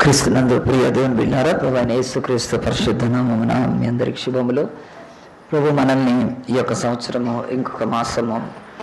క్రీస్తునందు ప్రియ దేవుని బిళ్ళారా ప్రభు అయిన యేసుక్రీస్తు పరిశుద్ధ నామమున మీ అందరికి శుభములు ప్రభు మనల్ని ఈ యొక్క సంవత్సరము ఇంకొక మాసము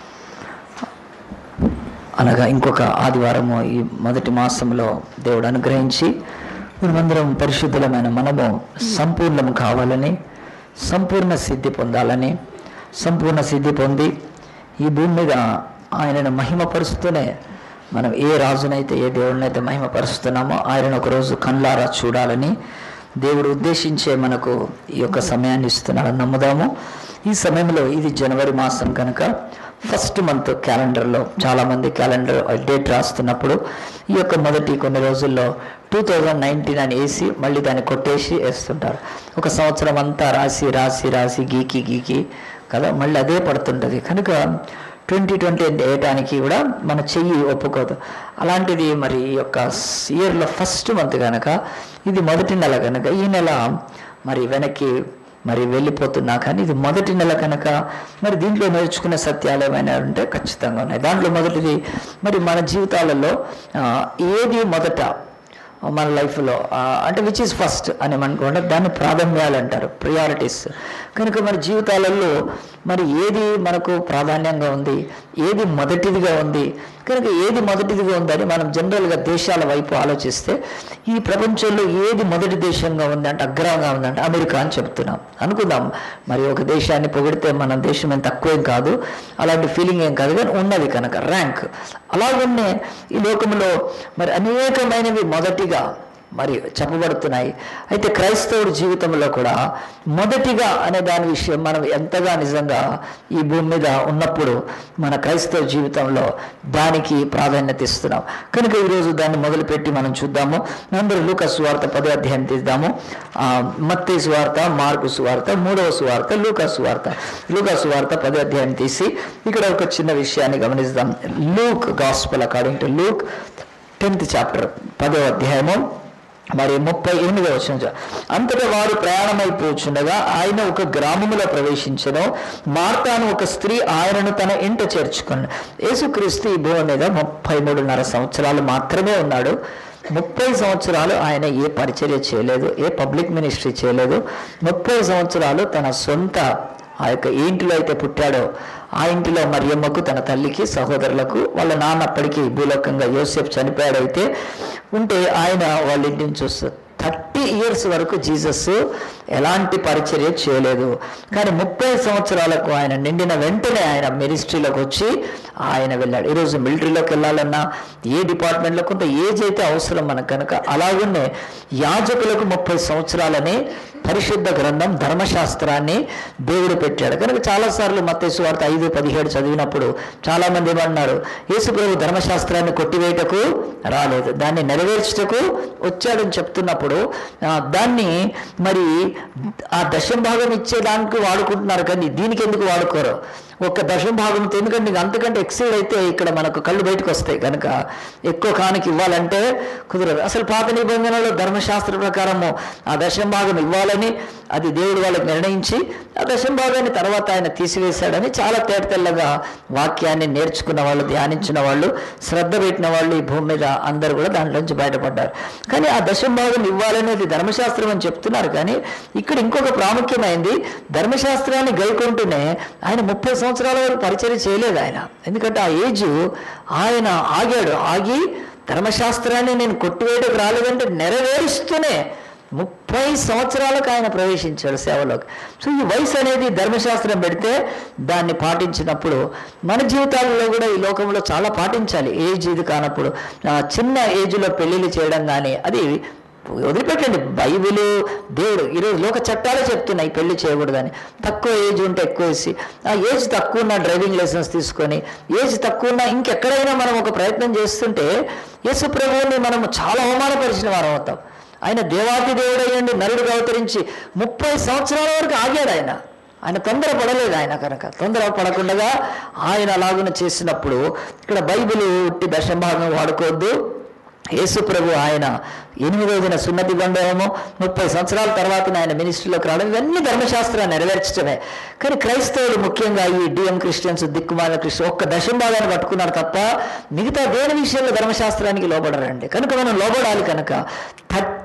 అనగా ఇంకొక ఆదివారము ఈ మొదటి మాసంలో దేవుడు అనుగ్రహించి మనమందరం పరిశుద్ధులమైన మనము సంపూర్ణము కావాలని సంపూర్ణ సిద్ధి పొందాలని సంపూర్ణ సిద్ధి పొంది ఈ భూమి మీద ఆయనను మహిమపరుస్తూనే మనం ఏ రాజునైతే ఏ దేవుడినైతే మహిమపరుస్తున్నామో ఆయన ఒకరోజు కళ్ళారా చూడాలని దేవుడు ఉద్దేశించే మనకు ఈ యొక్క సమయాన్ని ఇస్తున్నాడని నమ్ముదాము ఈ సమయంలో ఇది జనవరి మాసం కనుక ఫస్ట్ మంత్ క్యాలెండర్లో చాలామంది క్యాలెండర్ డేట్ రాస్తున్నప్పుడు ఈ యొక్క మొదటి కొన్ని రోజుల్లో టూ థౌజండ్ నైన్టీన్ అని వేసి మళ్ళీ దాన్ని కొట్టేసి వేస్తుంటారు ఒక సంవత్సరం అంతా రాసి రాసి రాసి గీకి గీకి కదా మళ్ళీ అదే పడుతుంటుంది కనుక ట్వంటీ ట్వంటీ వేయటానికి కూడా మన చెయ్యి ఒప్పుకోదు అలాంటిది మరి ఈ యొక్క ఇయర్లో ఫస్ట్ మంత్ కనుక ఇది మొదటి నెల కనుక ఈ నెల మరి వెనక్కి మరి వెళ్ళిపోతున్నా కానీ ఇది మొదటి నెల కనుక మరి దీంట్లో నేర్చుకునే సత్యాలు ఏమైనా ఉంటే ఖచ్చితంగా ఉన్నాయి దాంట్లో మొదటిది మరి మన జీవితాలలో ఆ, ఏది మొదట మన లైఫ్లో అంటే విచ్ ఈస్ ఫస్ట్ అని అనుకోండి దాన్ని ప్రాధాన్యాలు అంటారు ప్రియారిటీస్ కనుక మరి జీవితాలలో మరి ఏది మనకు ప్రాధాన్యంగా ఉంది ఏది మొదటిదిగా ఉంది కనుక ఏది మొదటిదిగా ఉందని మనం జనరల్గా దేశాల వైపు ఆలోచిస్తే ఈ ప్రపంచంలో ఏది మొదటి దేశంగా ఉంది అంటే అగ్రంగా ఉందంటే అమెరికా అని చెప్తున్నాం అనుకుందాం మరి ఒక దేశాన్ని పొగిడితే మన దేశం ఏం తక్కువేం కాదు అలాంటి ఫీలింగ్ ఏం కాదు కానీ ఉన్నది కనుక ర్యాంక్ అలాగనే ఈ లోకంలో మరి అనేకమైనవి మొదటిగా మరి చెప్పబడుతున్నాయి అయితే క్రైస్తవుడి జీవితంలో కూడా మొదటిగా అనే దాని విషయం మనం ఎంతగా నిజంగా ఈ భూమి మీద ఉన్నప్పుడు మన క్రైస్తవ జీవితంలో దానికి ప్రాధాన్యత ఇస్తున్నాం కనుక ఈరోజు దాన్ని మొదలుపెట్టి మనం చూద్దాము అందరూ లూక సువార్త పదో అధ్యాయం తీద్దాము ఆ, మత్తయి సువార్త మార్కు సువార్త మూడవ సువార్త లూకా సువార్త లూకా సువార్త పదో అధ్యాయం తీసి ఇక్కడ ఒక చిన్న విషయాన్ని గమనిద్దాం Luke gospel according to Luke tenth chapter పదో అధ్యాయము మరి ముప్పై ఎనిమిదో వచ్చిన అంతటా వారు ప్రయాణమైపోచుండగా ఆయన ఒక గ్రామములో ప్రవేశించను మార్తాను ఒక స్త్రీ ఆయనను తన ఇంట చేర్చుకుని యేసుక్రీస్తు ఈ భూమి మీద ముప్పై మూడున్నర సంవత్సరాలు మాత్రమే ఉన్నాడు ముప్పై సంవత్సరాలు ఆయన ఏ పరిచర్య చేయలేదు ఏ పబ్లిక్ మినిస్ట్రీ చేయలేదు ముప్పై సంవత్సరాలు తన సొంత ఆ యొక్క ఏ ఇంటిలో అయితే పుట్టాడో ఆ ఇంటిలో మరియమ్మకు తన తల్లికి సహోదరులకు వాళ్ళ నాన్న అప్పటికి భూలోకంగా యోసేఫ్ చనిపోయాడైతే ఉంటే ఆయన వాళ్ళ ఇంటిని చూస్తారు థర్టీ ఇయర్స్ వరకు జీసస్ ఎలాంటి పరిచర్య చేయలేదు కానీ ముప్పై సంవత్సరాలకు ఆయన నిండిన వెంటనే ఆయన మినిస్ట్రీలోకి వచ్చి ఆయన వెళ్ళాడు ఈరోజు మిలిటరీలోకి వెళ్ళాలన్నా ఏ డిపార్ట్మెంట్లో కొంత ఏజ్ అయితే అవసరం మనకు కనుక అలాగనే యాజకులకు ముప్పై సంవత్సరాలని పరిశుద్ధ గ్రంథం ధర్మశాస్త్రాన్ని దేవుడు పెట్టాడు కనుక చాలాసార్లు మత్తయి సువార్త ఐదు పదిహేడు చదివినప్పుడు చాలామంది ఏమన్నారు యేసుప్రభు ధర్మశాస్త్రాన్ని కొట్టివేయటకు రాలేదు దాన్ని నెరవేర్చుటకు వచ్చాడని చెప్తున్నప్పుడు ఆ, దాన్ని మరి ఆ దశం భాగం ఇచ్చేదానికి వాడుకుంటున్నారు కానీ దీనికి ఎందుకు వాడుకోరు ఒక్క దశం భాగంతో ఎందుకంటే నీకు అంతకంటే ఎక్సీడ్ అయితే ఇక్కడ మనకు కళ్ళు బయటకు వస్తాయి కనుక ఎక్కువ కానుక ఇవ్వాలంటే కుదరదు అసలు పాత నిబంధనలో ధర్మశాస్త్ర ప్రకారము ఆ దశం భాగం ఇవ్వాలని అది దేవుడు వాళ్ళకి నిర్ణయించి ఆ దశం భాగాన్ని తర్వాత ఆయన తీసివేశాడని చాలా తేటతెల్లగా వాక్యాన్ని నేర్చుకున్న వాళ్ళు ధ్యానించిన వాళ్ళు శ్రద్ధ పెట్టిన వాళ్ళు ఈ భూమి మీద అందరూ కూడా దాంట్లోంచి బయటపడ్డారు కానీ ఆ దశం భాగం ఇవ్వాలనేది ధర్మశాస్త్రం అని చెప్తున్నారు కానీ ఇక్కడ ఇంకొక ప్రాముఖ్యమైంది ధర్మశాస్త్రాన్ని గైకొంటూనే ఆయన ముప్పై సంవత్సరాల వరకు పరిచయం చేయలేదు ఆయన ఎందుకంటే ఆ ఏజ్ ఆయన ఆగాడు ఆగి ధర్మశాస్త్రాన్ని నేను కొట్టివేయడానికి రాలేదంటే నెరవేరుస్తూనే ముప్పై సంవత్సరాలకు ఆయన ప్రవేశించాడు సేవలోకి సో ఈ వయసు అనేది ధర్మశాస్త్రం పెడితే దాన్ని పాటించినప్పుడు మన జీవితాలలో కూడా ఈ లోకంలో చాలా పాటించాలి ఏజ్ ఇది కానప్పుడు ఆ, చిన్న ఏజ్లో పెళ్ళిళ్ళు చేయడం కానీ అది వదిలిపెట్టండి బైబిల్ దేవుడు ఈరోజు లోక చట్టాలే చెప్తున్నాయి పెళ్లి చేయకూడదని తక్కువ ఏజ్ ఉంటే ఎక్కువ వేసి ఆ ఏజ్ తక్కువ ఉన్న డ్రైవింగ్ లైసెన్స్ తీసుకొని ఏజ్ తక్కువ ఉన్న ఇంకెక్కడైనా మనం ఒక ప్రయత్నం చేస్తుంటే యేసు ప్రభువుని మనం చాలా అవమానపరిచిన వారం అవుతాం ఆయన దేవాతి దేవుడు అయ్యండి నరుడుగా అవతరించి ముప్పై సంవత్సరాల వరకు ఆగాడు ఆయన ఆయన తొందర పడలేదు ఆయన కనుక తొందర పడకుండా ఆయన అలాగున చేసినప్పుడు ఇక్కడ బైబిల్ ఉట్టి దశంభాగం వాడుకోవద్దు యేసు ప్రభు ఆయన ఎనిమిదో దిన సున్నతి బంధము ముప్పై సంవత్సరాల తర్వాత ఆయన మినిస్ట్రీలోకి రావడం ఇవన్నీ ధర్మశాస్త్రాన్ని నెరవేర్చడమే కానీ క్రైస్తవులు ముఖ్యంగా ఈ డిఎం క్రిస్టియన్స్ దిక్కుమాల క్రిస్టియన్ ఒక్క దశం భాగాన్ని పట్టుకున్నారు తప్ప మిగతా దేని విషయంలో ధర్మశాస్త్రానికి లోబడరండి కనుక మనం లోబడాలి కనుక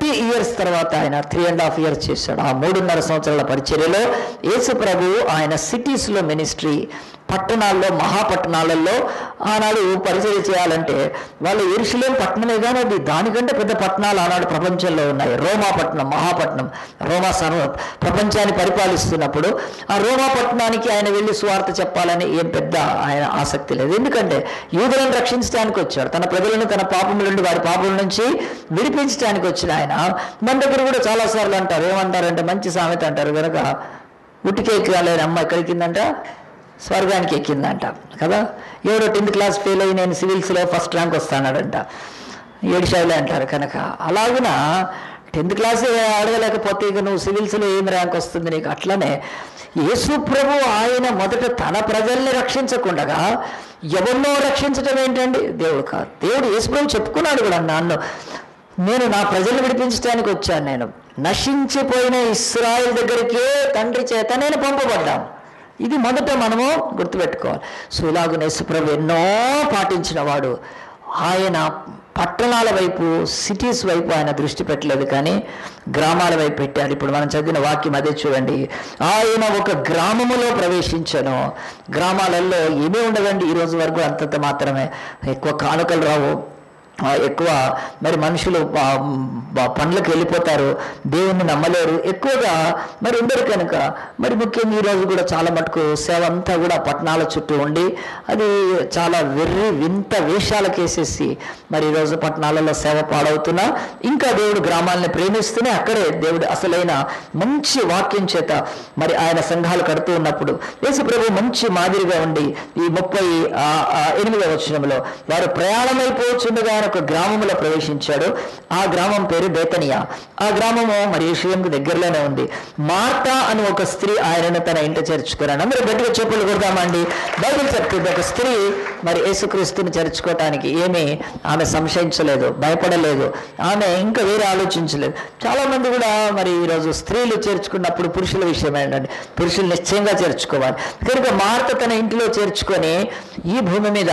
థర్టీ ఇయర్స్ తర్వాత ఆయన త్రీ అండ్ హాఫ్ ఇయర్స్ చేశాడు ఆ మూడున్నర సంవత్సరాల పరిచర్యలో యేసు ప్రభు ఆయన సిటీస్లో మినిస్ట్రీ పట్టణాల్లో మహాపట్టణాలలో ఆనాడు పరిచయం చేయాలంటే వాళ్ళు ఎరుసలేం పట్టణమే కానీ అది దానికంటే పెద్ద పట్టణాలు ఆనాడు ప్రపంచంలో ఉన్నాయి రోమా పట్టణం మహాపట్నం రోమా సర్వ ప్రపంచాన్ని పరిపాలిస్తున్నప్పుడు ఆ రోమా పట్టణానికి ఆయన వెళ్ళి సువార్త చెప్పాలని ఏం పెద్ద ఆయన ఆసక్తి లేదు ఎందుకంటే యూదులను రక్షించడానికి వచ్చాడు తన ప్రజలను తన పాపముల నుండి వారి పాపముల నుంచి విడిపించడానికి వచ్చిన ఆయన మన దగ్గర కూడా చాలాసార్లు అంటారు ఏమంటారంటే మంచి సామెత అంటారు కనుక ఉట్టికే ఎక్కాలని అమ్మ ఎక్కడికిందంట స్వర్గానికి ఎక్కిందంట కదా ఎవడో టెన్త్ క్లాస్ ఫెయిల్ అయ్యి నేను సివిల్స్లో ఫస్ట్ ర్యాంక్ వస్తానాడంట ఏడిషాయిలే అంటారు కనుక అలాగున టెన్త్ క్లాస్ అడగలేకపోతే ఇక నువ్వు సివిల్స్లో ఏం ర్యాంక్ వస్తుంది నీకు అట్లనే యేసు ప్రభు ఆయన మొదట తన ప్రజల్ని రక్షించకుండగా ఎవరినో రక్షించడం ఏంటండి దేవుడు కాదు దేవుడు యేసు ప్రభు చెప్పుకున్నాడు కూడా నన్ను నేను నా ప్రజలను విడిపించడానికి వచ్చాను నేను నశించిపోయిన ఇస్రాయల్ దగ్గరికే తండ్రి చేత నేను పంపబడ్డాను ఇది మొదట మనము గుర్తుపెట్టుకోవాలి సో ఇలాగ యేసుప్రభు ఎన్నో పాటించిన వాడు ఆయన పట్టణాల వైపు సిటీస్ వైపు ఆయన దృష్టి పెట్టలేదు కానీ గ్రామాల వైపు పెట్టారు ఇప్పుడు మనం చదివిన వాక్యం అదే చూడండి ఆయన ఒక గ్రామములో ప్రవేశించను గ్రామాలలో ఏమీ ఉండదండి ఈ రోజు వరకు అంతంత మాత్రమే ఎక్కువ కానుకలు రావు ఆ, ఎక్కువ మరి మనుషులు ఆ, బ- పనులకు వెళ్ళిపోతారు దేవుణ్ణి నమ్మలేరు ఎక్కువగా మరి ఉండరు కనుక మరి ముఖ్యంగా ఈరోజు కూడా చాలా మటుకు సేవ అంతా కూడా పట్టణాల చుట్టూ ఉండి అది చాలా వెర్రి వింత వేషాలకు వేసేసి మరి ఈరోజు పట్టణాలలో సేవ పాడవుతున్నా ఇంకా దేవుడు గ్రామాలని ప్రేమిస్తూనే అక్కడే దేవుడు అసలైన మంచి వాక్యం చేత మరి ఆయన సంఘాలు కడుతూ ఉన్నప్పుడు యేసు ప్రభు మంచి మాదిరిగా ఉండి ఈ ముప్పై ఆ, ఆ, ఎనిమిదవ వచనంలో వారు ప్రయాణమైపోతుండగా ఆయన ఒక గ్రామంలో ప్రవేశించాడు ఆ గ్రామం పేరు బేతనియా ఆ గ్రామము మరి విషయంకు దగ్గరలోనే ఉంది మార్తా అని ఒక స్త్రీ ఆయనను తన ఇంట చేర్చుకున్నాను అందరూ గట్టిగా చెప్పులు కొడదామండి బైబిల్ చెప్తుంది ఒక స్త్రీ మరి యేసుక్రీస్తుని చేర్చుకోవటానికి ఏమీ ఆమె సంశయించలేదు భయపడలేదు ఆమె ఇంకా వేరే ఆలోచించలేదు చాలా మంది కూడా మరి ఈరోజు స్త్రీలు చేర్చుకున్నప్పుడు పురుషుల విషయం ఏంటంటే పురుషులు నిశ్చయంగా చేర్చుకోవాలి కనుక మార్త తన ఇంటిలో చేర్చుకొని ఈ భూమి మీద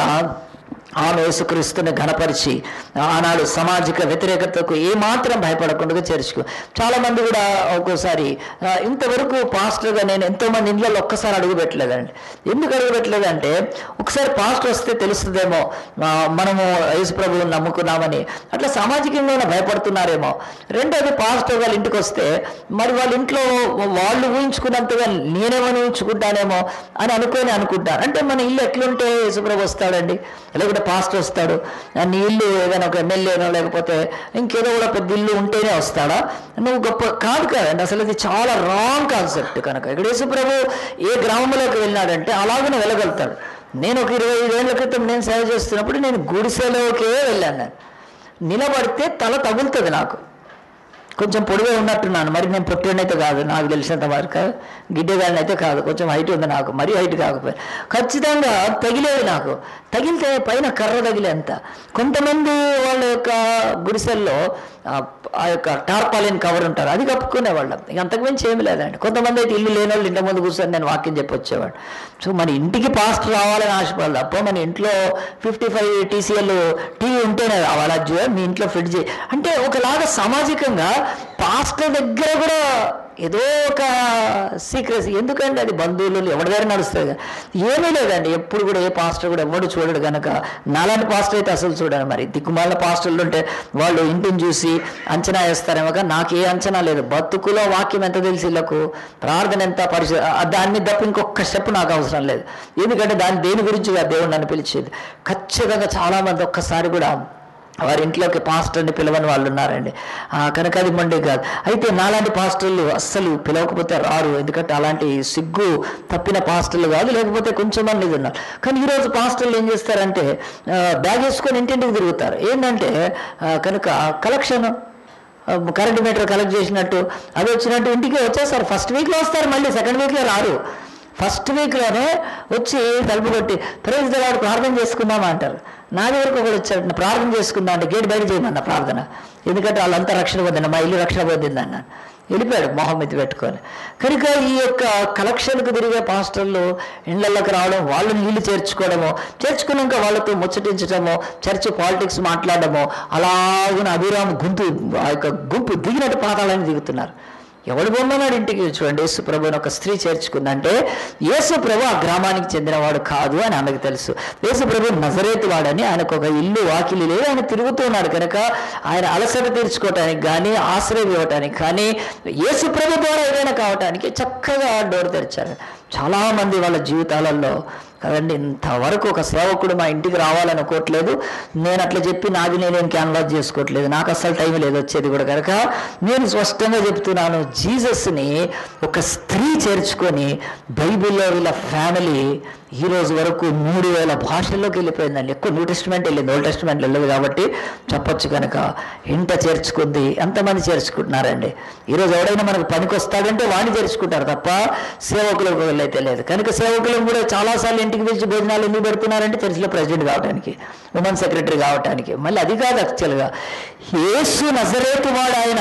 ఆమె యేసుక్రీస్తుని ఘనపరిచి ఆనాడు సామాజిక వ్యతిరేకతకు ఏమాత్రం భయపడకుండా చేర్చుకో చాలా మంది కూడా ఒక్కోసారి ఆ, ఇంతవరకు పాస్టర్గా నేను ఎంతో మంది ఇంట్లో ఒక్కసారి అడుగు పెట్టలేదండి ఎందుకు అడుగు పెట్టలేదంటే ఒకసారి పాస్టర్ వస్తే తెలుస్తుందేమో ఆ, మనము యేసు ప్రభువుని నమ్ముకున్నామని అట్లా సామాజికంగా భయపడుతున్నారేమో రెండోది పాస్టర్ వాళ్ళ ఇంటికి వస్తే మరి వాళ్ళ ఇంట్లో వాళ్ళు ఊహించుకున్నంతగా నేనేమని ఊహించుకుంటానేమో అని అనుకొని అనుకుంటారు అంటే మన ఇల్లు ఎట్లుంటే యేసుప్రభు వస్తాడండి లేకుంటే పాస్టర్ వస్తాడు నీ ఇల్లు ఏదైనా ఒక ఎమ్మెల్యేనో లేకపోతే ఇంకేదో కూడా పెద్ద ఇల్లు ఉంటేనే వస్తాడా నువ్వు గొప్ప కాదు కదండి అసలు ఇది చాలా రాంగ్ కాన్సెప్ట్ కనుక ఇక్కడ యేసుప్రభు ఏ గ్రామంలోకి వెళ్ళినాడంటే అలాగనే వెళ్ళగలుగుతాడు నేను ఒక ఇరవై ఐదేళ్ల క్రితం నేను సేవ చేస్తున్నప్పుడు నేను గుడిసెలోకే వెళ్ళాను నేను నిలబడితే తల తగులుతుంది నాకు కొంచెం పొడిగా ఉన్నట్టున్నాను మరి నేను పొట్టినైతే కాదు నాకు తెలిసినంత వరకు గిడ్డగాడిని అయితే కాదు కొంచెం హైట్ ఉంది నాకు మరీ హైట్ కాకపోయి ఖచ్చితంగా తగిలేది నాకు తగిలితే పైన కర్ర తగిలేంత కొంతమంది వాళ్ళ యొక్క గుడిసెల్లో ఆ ఆ యొక్క టార్పాలిన్ కవర్ ఉంటారు అది కప్పుకునేవాళ్ళం ఇక అంతకుమించి ఏమి లేదండి కొంతమంది అయితే ఇల్లు లేని వాళ్ళు ఇంటి ముందు కూర్చొని నేను వాక్యం చెప్పొచ్చేవాడు సో మన ఇంటికి పాస్ట్ రావాలని ఆశపడాలి తప్ప మన ఇంట్లో ఫిఫ్టీ ఫైవ్ టీసీఎల్ టీవీ ఉంటేనే రావాలి అది చూడ, మీ ఇంట్లో ఫ్రిడ్జ్ అంటే ఒకలాగా సామాజికంగా పాస్టర్ దగ్గర కూడా ఏదో ఒక సీక్రెసీ ఎందుకంటే అది బంధువులు ఎవరి దగ్గర నడుస్తుంది కదా. ఏమీ లేదండి ఎప్పుడు కూడా ఏ పాస్టర్ కూడా ఎవడు చూడడు కనుక నాలాంటి పాస్టర్ అయితే అసలు చూడను మరి దిక్కుమాల పాస్టర్లు ఉంటే వాళ్ళు ఇంటిని చూసి అంచనా వేస్తారేమో కానీ నాకు ఏ అంచనా లేదు బతుకులో వాక్యం ఎంత తెలిసి వీళ్ళకు ప్రార్థన ఎంత పరిశు ఆ దాని మీద తప్ప ఇంకొక స్టెప్ నాకు అవసరం లేదు ఎందుకంటే దాని దేని గురించి కాదు దేవుడు నన్ను పిలిచేది ఖచ్చితంగా చాలామంది ఒక్కసారి కూడా వారి ఇంట్లోకి పాస్టర్ని పిలవని వాళ్ళు ఉన్నారండి ఆ, కనుక అది మండే కాదు అయితే నాలాంటి పాస్టర్లు అస్సలు పిలవకపోతే రారు ఎందుకంటే అలాంటి సిగ్గు తప్పిన పాస్టర్లు కాదు లేకపోతే కొంచెం మంది ఉన్నారు కానీ ఈరోజు పాస్టర్లు ఏం చేస్తారంటే ఆ, బ్యాగ్ వేసుకొని ఇంటింటికి తిరుగుతారు ఏంటంటే ఆ, కనుక కలెక్షన్ కరెంట్ మీటర్ కలెక్ట్ చేసినట్టు అది వచ్చినట్టు ఇంటికి వచ్చేస్తారు ఫస్ట్ వీక్లో వస్తారు మళ్ళీ సెకండ్ వీక్లో రారు ఫస్ట్ వీక్లోనే వచ్చి తలుపు కొట్టి ప్రైజ్ దేవుడు ప్రార్థన చేసుకుందామా అంటారు నా దగ్గరకు ఒకడు వచ్చాడు ప్రార్థన చేసుకుందాం అంటే గేట్ బయట చేయమన్న ప్రార్థన ఎందుకంటే వాళ్ళంతా రక్షణ పొందిన మా ఇల్లు రక్షణ పొందింది అన్నాను వెళ్ళిపోయాడు మొహం మీద పెట్టుకొని కనుక ఈ యొక్క కలెక్షన్కు తిరిగే పాస్టర్లు ఇళ్లలోకి రావడం వాళ్ళు నీళ్లు చేర్చుకోవడము చేర్చుకున్నాక వాళ్ళతో ముచ్చటించడము చర్చ్ పాలిటిక్స్ మాట్లాడడము అలాగున అభిరామ్ గుంపు ఆ యొక్క గుంపు దిగినట్టు పాతాలని దిగుతున్నారు ఎవడు బొమ్మన్నాడు ఇంటికి చూడండి యేసు ప్రభుని ఒక స్త్రీ చేర్చుకుందంటే యేసు ప్రభు ఆ గ్రామానికి చెందినవాడు కాదు అని ఆమెకు తెలుసు యేసు ప్రభు నజరేతు వాడని ఆయనకు ఒక ఇల్లు వాకిలి లేదు ఆయన తిరుగుతూ ఉన్నాడు కనుక ఆయన అలసట తీర్చుకోవటానికి కానీ ఆశ్రయం ఇవ్వటానికి కానీ యేసు ప్రభు ద్వారా ఏదైనా కావటానికి చక్కగా డోర్ తెరిచారు చాలామంది వాళ్ళ జీవితాలలో కదండి ఇంతవరకు ఒక సేవకుడు మా ఇంటికి రావాలని అనుకోవట్లేదు నేను అట్లా చెప్పి నాది నేనేం క్యాన్వాస్ చేసుకోవట్లేదు నాకు అసలు టైం లేదు వచ్చేది కూడా కనుక నేను స్పష్టంగా చెప్తున్నాను జీసస్ని ఒక స్త్రీ చేర్చుకొని బైబిల్లో వీళ్ళ ఫ్యామిలీ ఈ రోజు వరకు మూడు వేల భాషల్లోకి వెళ్ళిపోయిందండి ఎక్కువ న్యూ టెస్ట్మెంట్ వెళ్ళింది ఓల్డ్ టెస్ట్మెంట్ వెళ్ళదు కాబట్టి చెప్పొచ్చు కనుక ఇంట చేర్చుకుంది ఎంతమంది చేర్చుకుంటున్నారండి ఈరోజు ఎవడైనా మనకు పనికి వస్తాడంటే వాడిని చేర్చుకుంటారు తప్ప సేవకులకు వెళ్ళైతే లేదు కనుక సేవకులకు కూడా చాలాసార్లు ఇంటికి పిలిచి భోజనాలు ఎందుకు పెడుతున్నారంటే చర్చిలో ప్రెసిడెంట్ కావడానికి ఉమెన్ సెక్రటరీ కావడానికి మళ్ళీ అది కాదు యాక్చువల్గా యేసు నజరేతు వాడు ఆయన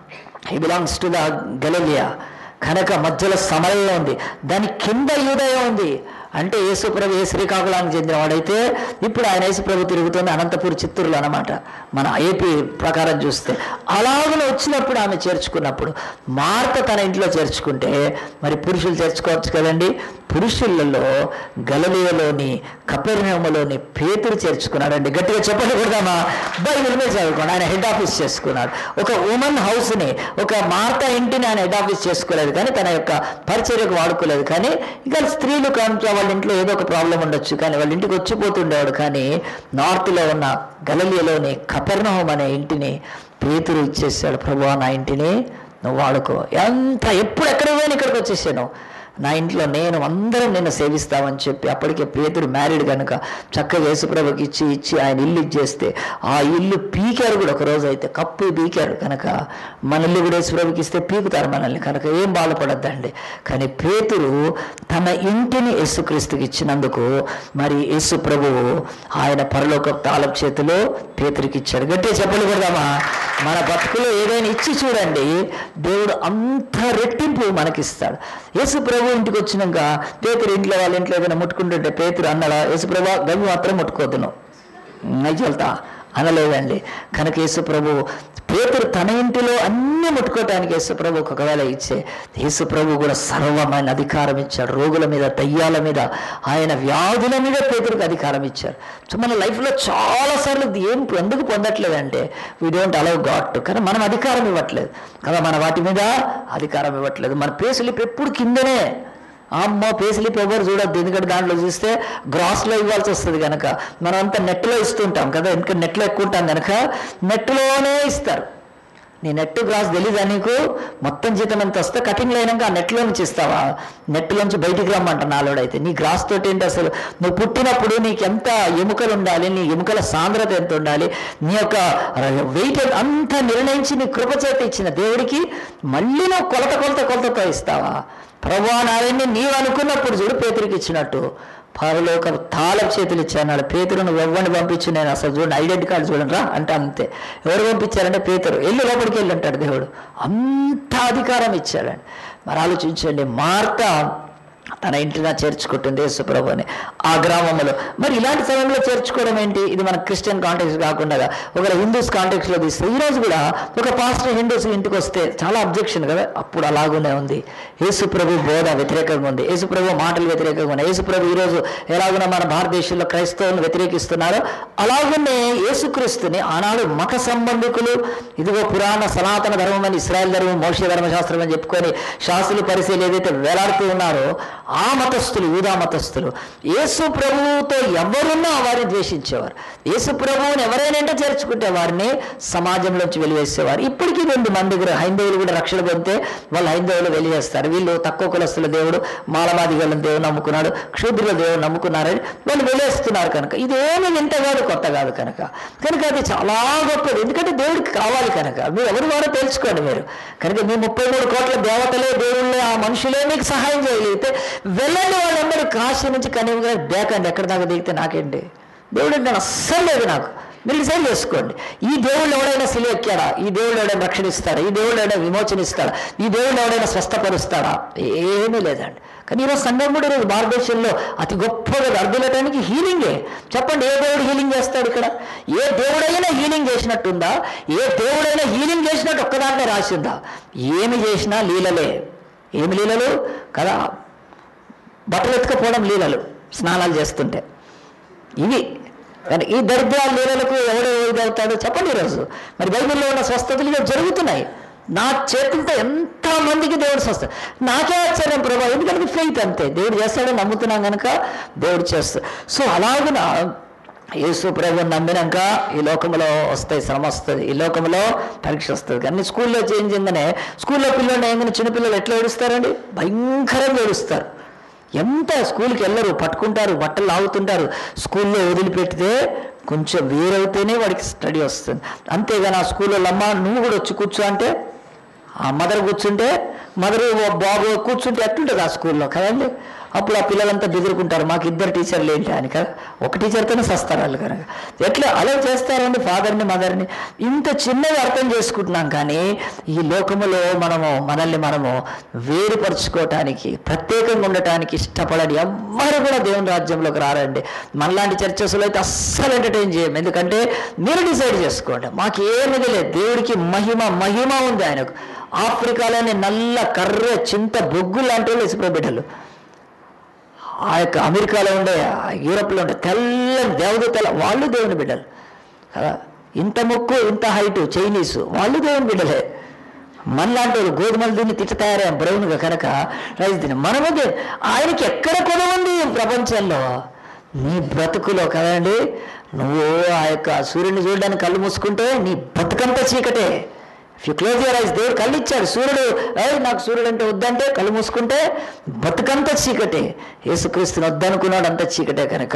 he belongs to the Galilee కనుక మధ్యలో సమయం ఉంది దాని కింద యూదయం ఉంది అంటే యేసుప్రభు ఏ శ్రీకాకుళానికి చెందినవాడైతే ఇప్పుడు ఆయన యేసుప్రభు తిరుగుతుంది అనంతపూర్ చిత్తూరులో అనమాట మన ఏపీ ప్రకారం చూస్తే అలాగనే వచ్చినప్పుడు ఆమె చేర్చుకున్నప్పుడు మార్త తన ఇంట్లో చేర్చుకుంటే మరి పురుషులు చేర్చుకోవచ్చు కదండి పురుషులలో గలలియలోని కపెర్నములోని పేతురు చేర్చుకున్నాడండి గట్టిగా చెప్పండి కొడదామా బైబిల్ మీద చదువుకోండి ఆయన హెడ్ ఆఫీస్ చేసుకున్నాడు ఒక ఉమెన్ హౌస్ని ఒక మార్త ఇంటిని ఆయన హెడ్ ఆఫీస్ చేసుకోలేదు కానీ తన యొక్క పరిచర్యకు వాడుకోలేదు కానీ ఇంకా స్త్రీలు కొంచెం వాళ్ళ ఇంట్లో ఏదో ఒక ప్రాబ్లం ఉండొచ్చు కానీ వాళ్ళ ఇంటికి వచ్చిపోతుండేవాడు కానీ నార్త్లో ఉన్న గలలియలోని కపెర్నహం అనే ఇంటిని పేతురు ఇచ్చేసాడు ప్రభు నా ఇంటిని నువ్వు వాడుకో ఎంత ఎప్పుడు ఎక్కడికి పోయినా ఇక్కడికి వచ్చేసాను నా ఇంట్లో నేను అందరం నిన్ను సేవిస్తామని చెప్పి అప్పటికే పేతుడు మ్యారీడ్ కనుక చక్కగా యేసుప్రభుకి ఇచ్చి ఇచ్చి ఆయన ఇల్లు ఇచ్చేస్తే ఆ ఇల్లు పీకారు కూడా ఒక రోజు అయితే కప్పు పీకారు కనుక మన ఇల్లు కూడా యేసుప్రభుకి ఇస్తే పీకుతారు మనల్ని కనుక ఏం బాధపడద్దండి కానీ పేతురు తన ఇంటిని యేసుక్రీస్తుకి ఇచ్చినందుకు మరి యేసు ప్రభువు ఆయన పరలోక తాళం చేతిలో పేతురికి ఇచ్చాడు గట్టిగా చెప్పలు కొడదామా మన బతుకులో ఏదైనా ఇచ్చి చూడండి దేవుడు అంత రెట్టింపు మనకిస్తాడు యేసు ప్రభు ఇంటికి వచ్చినాక పేతురు ఇంట్లో వాళ్ళ ఇంట్లో ఏదైనా ముట్టుకుంటుంటే పేతురు అన్నాడా యేసు ప్రభు గవి మాత్రం ముట్టుకోవద్దు నువ్వు వెళ్తా అనలేదండి కనుక యేసు ప్రభు పేతురు తన ఇంటిలో అన్ని ముట్టుకోవటానికి యేసు ప్రభుకి ఒకవేళ ఇచ్చే యేసు ప్రభు కూడా సర్వమైన అధికారం ఇచ్చాడు రోగుల మీద దయ్యాల మీద ఆయన వ్యాధుల మీద పేతురికి అధికారం ఇచ్చారు సో మన లైఫ్లో చాలాసార్లు ఇది ఏం ఎందుకు పొందట్లేదంటే we don't allow God to కానీ మనం అధికారం ఇవ్వట్లేదు కదా మన వాటి మీద అధికారం ఇవ్వట్లేదు మన పేసులిప్ ఎప్పుడు కిందనే అమ్మో పేస్లిప్ ఎవరు చూడొద్దు ఎందుకంటే దాంట్లో చూస్తే గ్రాస్లో ఇవ్వాల్సి వస్తుంది కనుక మనం అంతా నెట్లో ఇస్తుంటాం కదా ఎందుకంటే నెట్లో ఎక్కువ ఉంటాం కనుక నెట్లోనే ఇస్తారు నీ నెట్ గ్రాస్ తెలీదా నీకు మొత్తం జీతం ఎంత వస్తే కటింగ్లో అయినాక ఆ నెట్లో నుంచి ఇస్తావా నెట్లోంచి బయటికి రమ్మంట నాలోడైతే నీ గ్రాస్ తోటి ఏంటి అసలు నువ్వు పుట్టినప్పుడు నీకు ఎంత ఎముకలు ఉండాలి నీ ఎముకల సాంద్రత ఎంత ఉండాలి నీ యొక్క వెయిట్ అంతా నిర్ణయించి నీ కృప చేత ఇచ్చిన దేవుడికి మళ్ళీ నువ్వు కొలత కొలత కొలతతో ఇస్తావా ప్రభా నాయన్ని నీవు అనుకున్నప్పుడు చూడు పేతురికి ఇచ్చినట్టు పరలోక తాళం చేతులు ఇచ్చాడు పేతురు నువ్వు ఎవరిని పంపించు నేను అసలు చూడండి ఐడెంటి కార్డు చూడండి రా అంటే అంతే ఎవరు పంపించారంటే పేతురు ఎల్లు లోపలికి వెళ్ళి అంటాడు దేవుడు అంత అధికారం ఇచ్చాడండి మరి ఆలోచించండి మార్త తన ఇంటిగా చేర్చుకుంటుంది యేసుప్రభు అని ఆ గ్రామంలో మరి ఇలాంటి సమయంలో చేర్చుకోవడం ఏంటి ఇది మన క్రిస్టియన్ కాంటెక్స్ కాకుండా ఒక హిందూస్ కాంటెక్స్లో తీస్తే ఈ రోజు కూడా ఒక పాస్టర్ హిందూస్ ఇంటికి వస్తే చాలా అబ్జెక్షన్ కదా అప్పుడు అలాగునే ఉంది యేసుప్రభు బోధ వ్యతిరేకంగా ఉంది యేసుప్రభు మాటలు వ్యతిరేకంగా ఉన్నాయి యేసుప్రభు ఈరోజు ఎలాగున మన భారతదేశంలో క్రైస్తవులను వ్యతిరేకిస్తున్నారో అలాగునే యేసుక్రీస్తుని ఆనాడు మత సంబంధికులు ఇదిగో పురాణ సనాతన ధర్మం అని ఇస్రాయల్ ధర్మం మోష ధర్మశాస్త్రం అని చెప్పుకొని శాస్త్రులు పరిశీలి ఏదైతే వేలాడుతూ ఉన్నారో ఆ మతస్థులు యూదా మతస్థులు యేసు ప్రభువుతో ఎవరున్నా వారిని ద్వేషించేవారు యేసు ప్రభువుని ఎవరైనా చేర్చుకుంటే వారిని సమాజంలోంచి వెలివేసేవారు ఇప్పటికీ రెండు మంది దగ్గర హైందవులు కూడా రక్షణ పొందితే వాళ్ళు హైందవులు వెలివేస్తారు వీళ్ళు తక్కువ కులస్తుల దేవుడు మాలమాదిగల దేవుడు నమ్ముకున్నాడు క్షుద్రుల దేవుడు నమ్ముకున్నారని వాళ్ళు వెలివేస్తున్నారు కనుక ఇదేమి వింత కాదు కొత్త కాదు కనుక కనుక అది చాలా గొప్పది ఎందుకంటే దేవుడికి కావాలి కనుక మీరు ఎవరు వారో తెలుసుకోండి మీరు కనుక మీ ముప్పై మూడు కోట్ల దేవతలే దేవుళ్ళే ఆ మనుషులే మీకు సహాయం చేయగలిగితే వెళ్ళండి వాళ్ళందరూ కాశీ నుంచి కనీవుగా దేకండి ఎక్కడ దాకా దిగితే నాకేంటి దేవుడు అంటే అస్సలు లేదు నాకు మీరు డిసైడ్ చేసుకోండి ఈ దేవుళ్ళు ఎవడైనా సిలువ ఎక్కాడా ఈ దేవుడు ఎవడైనా రక్షణ ఇస్తాడా ఈ దేవుడు ఎవడైనా విమోచన ఇస్తాడా ఈ దేవుడు ఎవడైనా స్వస్థపరుస్తాడా ఏమీ లేదండి కానీ ఈరోజు సంఘం కూడా ఈరోజు భారతదేశంలో అతి గొప్పగా అర్థులటానికి హీలింగే చెప్పండి ఏ దేవుడు హీలింగ్ చేస్తాడు ఇక్కడ ఏ దేవుడైనా హీలింగ్ చేసినట్టుందా ఏ దేవుడైనా హీలింగ్ చేసినట్టు ఒక్కదాంట్లో రాసిందా ఏమి చేసినా లీలలే ఏమి లీలలు కదా బట్టలు ఎత్తుకపోవడం లీలలు స్నానాలు చేస్తుంటే ఇవి కానీ ఈ దరిద్రాల లీలలకు ఎవడు ఇదవుతాడో చెప్పండి ఈరోజు మరి బైబిల్లో ఉన్న స్వస్థతలు ఇవి జరుగుతున్నాయి నా చేతులతో ఎంత మందికి దేవుడు స్వస్థ నాకే ఆశ్చర్యం ప్రభావ ఎందుకంటే ఫెయిత్ అంతే దేవుడు చేస్తాడని నమ్ముతున్నాం కనుక దేవుడు చేస్తాడు సో అలాగున యేసు ప్రభు నమ్మినాక ఈ లోకంలో వస్తాయి శ్రమ వస్తుంది ఈ లోకంలో పరీక్ష వస్తుంది కానీ స్కూల్లో చేంజ్ అయిందనే స్కూల్లో పిల్లలు ఏంటంటే చిన్నపిల్లలు ఎట్లా ఏడుస్తారండి భయంకరంగా ఏడుస్తారు ఎంత స్కూల్కి వెళ్ళరు పట్టుకుంటారు బట్టలు లాగుతుంటారు స్కూల్లో వదిలిపెడితే కొంచెం వేరైతేనే వాడికి స్టడీ వస్తుంది అంతేగాని ఆ స్కూల్లో అమ్మ నువ్వు కూడా వచ్చి కూర్చో అంటే ఆ మదర్ కూర్చుంటే మదర్ బాబు కూర్చుంటే ఎట్లుంటుంది ఆ స్కూల్లో కదండి అప్పుడు ఆ పిల్లలంతా బెదురుకుంటారు మాకు ఇద్దరు టీచర్లు ఏంటి అని కదా ఒక టీచర్తోనే సస్తారు వాళ్ళు కనుక ఎట్లా అలా చేస్తారండి ఫాదర్ని మదర్ని ఇంత చిన్నగా అర్థం చేసుకుంటున్నాం కానీ ఈ లోకములో మనము మనల్ని మనము వేరుపరుచుకోవటానికి ప్రత్యేకంగా ఉండటానికి ఇష్టపడని ఎవ్వరు కూడా దేవుని రాజ్యంలోకి రారండి మనలాంటి చర్చస్లో అయితే అస్సలు ఎంటర్టైన్ చేయం ఎందుకంటే మీరు డిసైడ్ చేసుకోండి మాకు ఏమిది లేదు దేవుడికి మహిమ మహిమ ఉంది ఆయనకు ఆఫ్రికాలోని నల్ల కర్ర చింత బొగ్గు లాంటి వాళ్ళు ఇసుప్రో బిడ్డలు ఆ యొక్క అమెరికాలో ఉండే ఆ యూరోప్లో ఉండే తెల్లని దేవదూతల వాళ్ళు దేవుని బిడ్డలు కదా ఇంత ముక్కు ఇంత హైటు చైనీసు వాళ్ళు దేవుని బిడ్డలే మనలాంటి వాళ్ళు గోధుమలు దీన్ని తిట్ట తయారయ్యాం బ్రౌన్గా కనుక రైస్ తిని మనము దే- ఆయనకి ఎక్కడ కొన ఉంది ఈ ప్రపంచంలో నీ బ్రతుకులో కదండి నువ్వు ఆ యొక్క సూర్యుని చూడడానికి కళ్ళు మూసుకుంటే నీ బతుకంతా చీకటే if you close your eyes దేవుడు కళ్ళు ఇచ్చాడు సూర్యుడు ఏయ్ నాకు సూర్యుడు అంటే వద్దంటే కళ్ళు మూసుకుంటే బతుకంతా చీకటే యేసుక్రీస్తుని వద్దనుకున్నాడు అంత చీకటే కనుక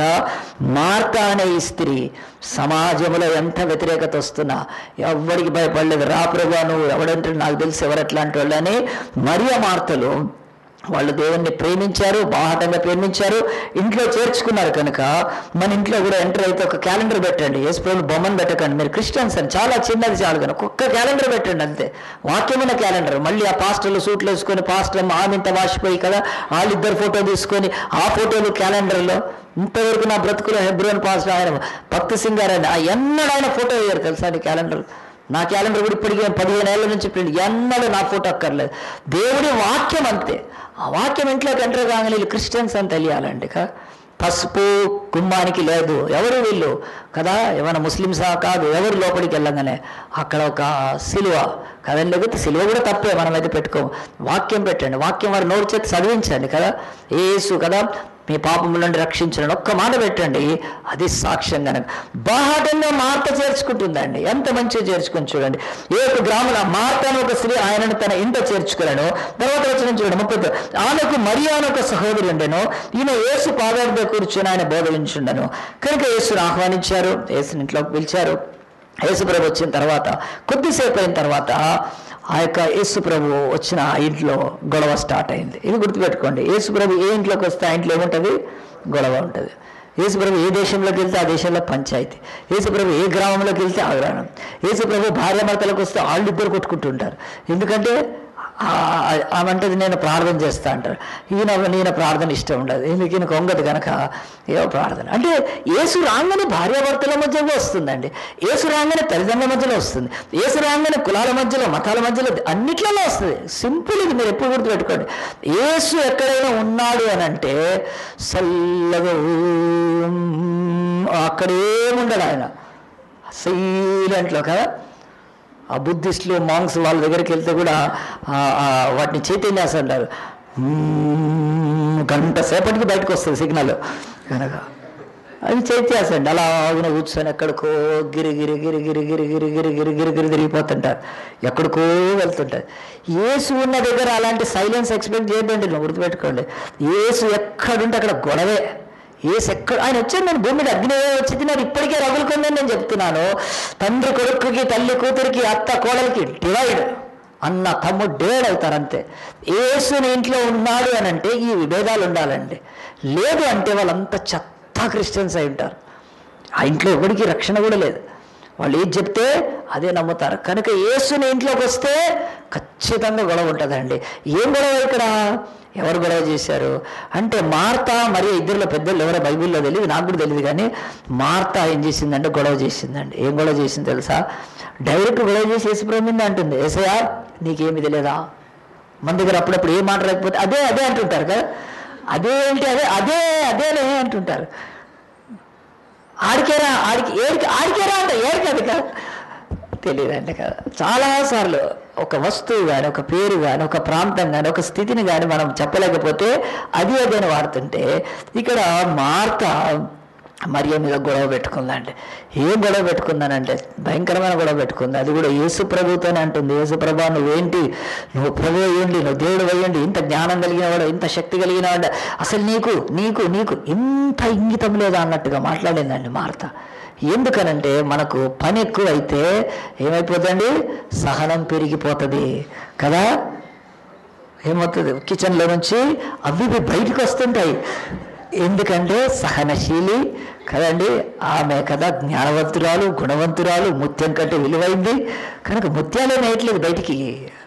మార్త అనే ఈ స్త్రీ సమాజంలో ఎంత వ్యతిరేకత వస్తున్నా ఎవ్వడికి భయపడలేదు రా ప్రభా నువ్వు ఎవడంటే నాకు తెలిసి ఎవరు ఎట్లాంటి వాళ్ళు అని మరియ మార్తలు వాళ్ళు దేవుణ్ణి ప్రేమించారు బాహటంగా ప్రేమించారు ఇంట్లో చేర్చుకున్నారు కనుక మన ఇంట్లో కూడా ఎంటర్ అయితే ఒక క్యాలెండర్ పెట్టండి యేసుప్రభు బొమ్మను పెట్టకండి మీరు క్రిస్టియన్స్ అని చాలా చిన్నది చాలు కనుక ఒక్క క్యాలెండర్ పెట్టండి అంతే వాక్యమైన క్యాలెండర్ మళ్ళీ ఆ పాస్టర్లు సూట్లు వేసుకొని పాస్టర్ ఏమో ఆమె ఇంత వాసిపోయి కదా వాళ్ళిద్దరు ఫోటో తీసుకొని ఆ ఫోటోలు క్యాలెండర్లో ఇంతవరకు నా బ్రతుకులో హెబ్రోన్ పాస్టర్ ఆయన భక్తి సింగ్ గారు ఆయన ఎన్నడూ ఆయన ఫోటో వేయరు తెలుసా నీ క్యాలెండర్ నా క్యాలెండర్ కూడా ఇప్పటికే పదిహేను ఏళ్ళ నుంచి ప్రింట్ ఎన్నడూ నా ఫోటో అక్కర్లేదు దేవుడి వాక్యం అంతే ఆ వాక్యం ఇంట్లోకి ఎంటర్ కాగానే వీళ్ళు క్రిస్టియన్స్ అని తెలియాలండి కా పసుపు కుమ్మానికి లేదు ఎవరు వీళ్ళు కదా ఏమైనా ముస్లిమ్సా కాదు ఎవరు లోపలికి వెళ్ళగానే అక్కడ ఒక సిలువ కదండి లేకపోతే సిలువ కూడా తప్పే మనమైతే పెట్టుకోము వాక్యం పెట్టండి వాక్యం వారి నోరు చేతి చదివించండి కదా ఏసు కదా మీ పాపముల నుండి రక్షించండి ఒక్క మాట పెట్టండి అది సాక్ష్యం కనుక బాహాటంగా మార్త చేర్చుకుంటుందండి ఎంత మంచిగా చేర్చుకొని చూడండి ఏ ఒక గ్రాముల మార్త అని ఒక స్త్రీ ఆయనను తన ఇంట చేర్చుకున్నాను తర్వాత వచ్చిన చూడండి ముప్పై తొమ్మిది. ఆమెకు మరి అని ఒక సహోదరు ఉండెను ఈమె యేసు పాదార్థ కూర్చొని ఆయన బోధించుండను కనుక యేసును ఆహ్వానించారు యేసుని ఇంట్లోకి పిలిచారు యేసుప్రభు వచ్చిన తర్వాత కొద్దిసేపు అయిన తర్వాత ఆ యొక్క యేసుప్రభు వచ్చిన ఆ ఇంట్లో గొడవ స్టార్ట్ అయింది ఇది గుర్తుపెట్టుకోండి యేసుప్రభు ఏ ఇంట్లోకి వస్తే ఆ ఇంట్లో ఏముంటుంది గొడవ ఉంటుంది యేసుప్రభు ఏ దేశంలోకి వెళ్తే ఆ దేశంలో పంచాయతీ యేసుప్రభు ఏ గ్రామంలోకి వెళ్తే ఆ గ్రామం యేసుప్రభు భార్యాభర్తలకు వస్తే వాళ్ళిద్దరు కొట్టుకుంటుంటారు ఎందుకంటే ఆమంటది నేను ప్రార్థన చేస్తా అంటారు ఈయన నేను ప్రార్థన ఇష్టం ఉండదు ఎందుకు ఈయన కొంగదు కనుక ఏవో ప్రార్థన అంటే ఏసు రాగానే భార్యాభర్తల మధ్యలో వస్తుందండి ఏసు రాగానే తల్లిదండ్రుల మధ్యలో వస్తుంది ఏసు రాగానే కులాల మధ్యలో మతాల మధ్యలో అన్నిట్లలో వస్తుంది సింపుల్ ఇది మీరు ఎప్పుడు గుర్తుపెట్టుకోండి ఏసు ఎక్కడైనా ఉన్నాడు అని అంటే చల్లగా ఊం, అక్కడేముండడు ఆయన సైలెంట్లో కదా ఆ బుద్ధిస్టులు మాంగ్స్ వాళ్ళ దగ్గరికి వెళ్తే కూడా ఆ, ఆ, వాటిని చైతన్యాస అంటారు మ్మ్, గంట సేపటికి బయటకు వస్తుంది సిగ్నల్ కనుక అది చైత్యాస అండి అలా ఆగున కూర్చొని ఎక్కడికో గిరి గిరి గిరి గిరి గిరి గిరి గిరి గిరి గిరి గిరి తిరిగిపోతుంటారు ఎక్కడికో వెళ్తుంటారు ఏసు ఉన్న దగ్గర అలాంటి సైలెన్స్ ఎక్స్పెక్ట్ చేయొద్దండి నువ్వు గుర్తుపెట్టుకోండి ఏసు ఎక్కడుంటే అక్కడ గొడవే ఏసు ఎక్కడ ఆయన వచ్చాడు నేను భూమి మీద అగ్ని వచ్చి నాకు ఇప్పటికే రగులుకుందని నేను చెప్తున్నాను తండ్రి కొడుకుకి తల్లి కూతురికి అత్త కోడలికి డివైడ్ అన్న తమ్ముడు డివైడ్ అవుతారు అంతే ఏసుని ఇంట్లో ఉన్నాడు అని అంటే ఈ విభేదాలు ఉండాలండి లేదు అంటే వాళ్ళంతా చెత్త క్రిస్టియన్స్ అయి ఉంటారు ఆ ఇంట్లో ఎవరికి రక్షణ కూడా లేదు వాళ్ళు ఏది చెప్తే అదే నమ్ముతారు కనుక యేసుని ఇంట్లోకి వస్తే ఖచ్చితంగా గొడవ ఉంటుందండి ఏం గొడవ ఇక్కడ ఎవరు గొడవ చేశారు అంటే మార్తా మరియు ఇద్దరిలో పెద్దలు ఎవరో బైబిల్లో తెలియదు నాకు కూడా తెలియదు కానీ మార్తా ఏం చేసిందంటే గొడవ చేసిందండి ఏం గొడవ చేసింది తెలుసా డైరెక్ట్ గొడవ చేసి యేసుప్రభు మీద అంటుంది ఏసయ్యా నీకేమి తెలియదా మన దగ్గర అప్పుడప్పుడు ఏ మాట రాకపోతే అదే అదే అంటుంటారు కదా అదే ఏంటి అదే అదే అదేనే అంటుంటారు ఆడికేరా ఆడికి ఏడికి ఆడికేరా అంటే ఏడికి అది కదా తెలియదండి కదా చాలాసార్లు ఒక వస్తువు కానీ ఒక పేరు కానీ ఒక ప్రాంతం కానీ ఒక స్థితిని కానీ మనం చెప్పలేకపోతే అది అదేని వాడుతుంటే ఇక్కడ మార్త మరియ మీద గొడవ పెట్టుకుందండి ఏం గొడవ పెట్టుకుందానంటే భయంకరమైన గొడవ పెట్టుకుంది అది కూడా యేసు ప్రభుతోనే అంటుంది యేసు ప్రభా నువ్వేంటి నువ్వు ప్రభు అయ్యండి నువ్వు దేవుడు అయ్యండి ఇంత జ్ఞానం కలిగిన వాడు ఇంత శక్తి కలిగిన వాడు అసలు నీకు నీకు నీకు ఇంత ఇంగితం లేదా అన్నట్టుగా మాట్లాడిందండి మార్త ఎందుకనంటే మనకు పని ఎక్కువ అయితే ఏమైపోతుంది సహనం పెరిగిపోతుంది కదా ఏమవుతుంది కిచెన్లో నుంచి అవి ఇవి బయటకు వస్తుంటాయి ఎందుకంటే సహనశీలి కదండి ఆమె కదా జ్ఞానవంతురాలు గుణవంతురాలు ముత్యం కంటే విలువైంది కనుక ముత్యాలే వేయట్లేదు బయటికి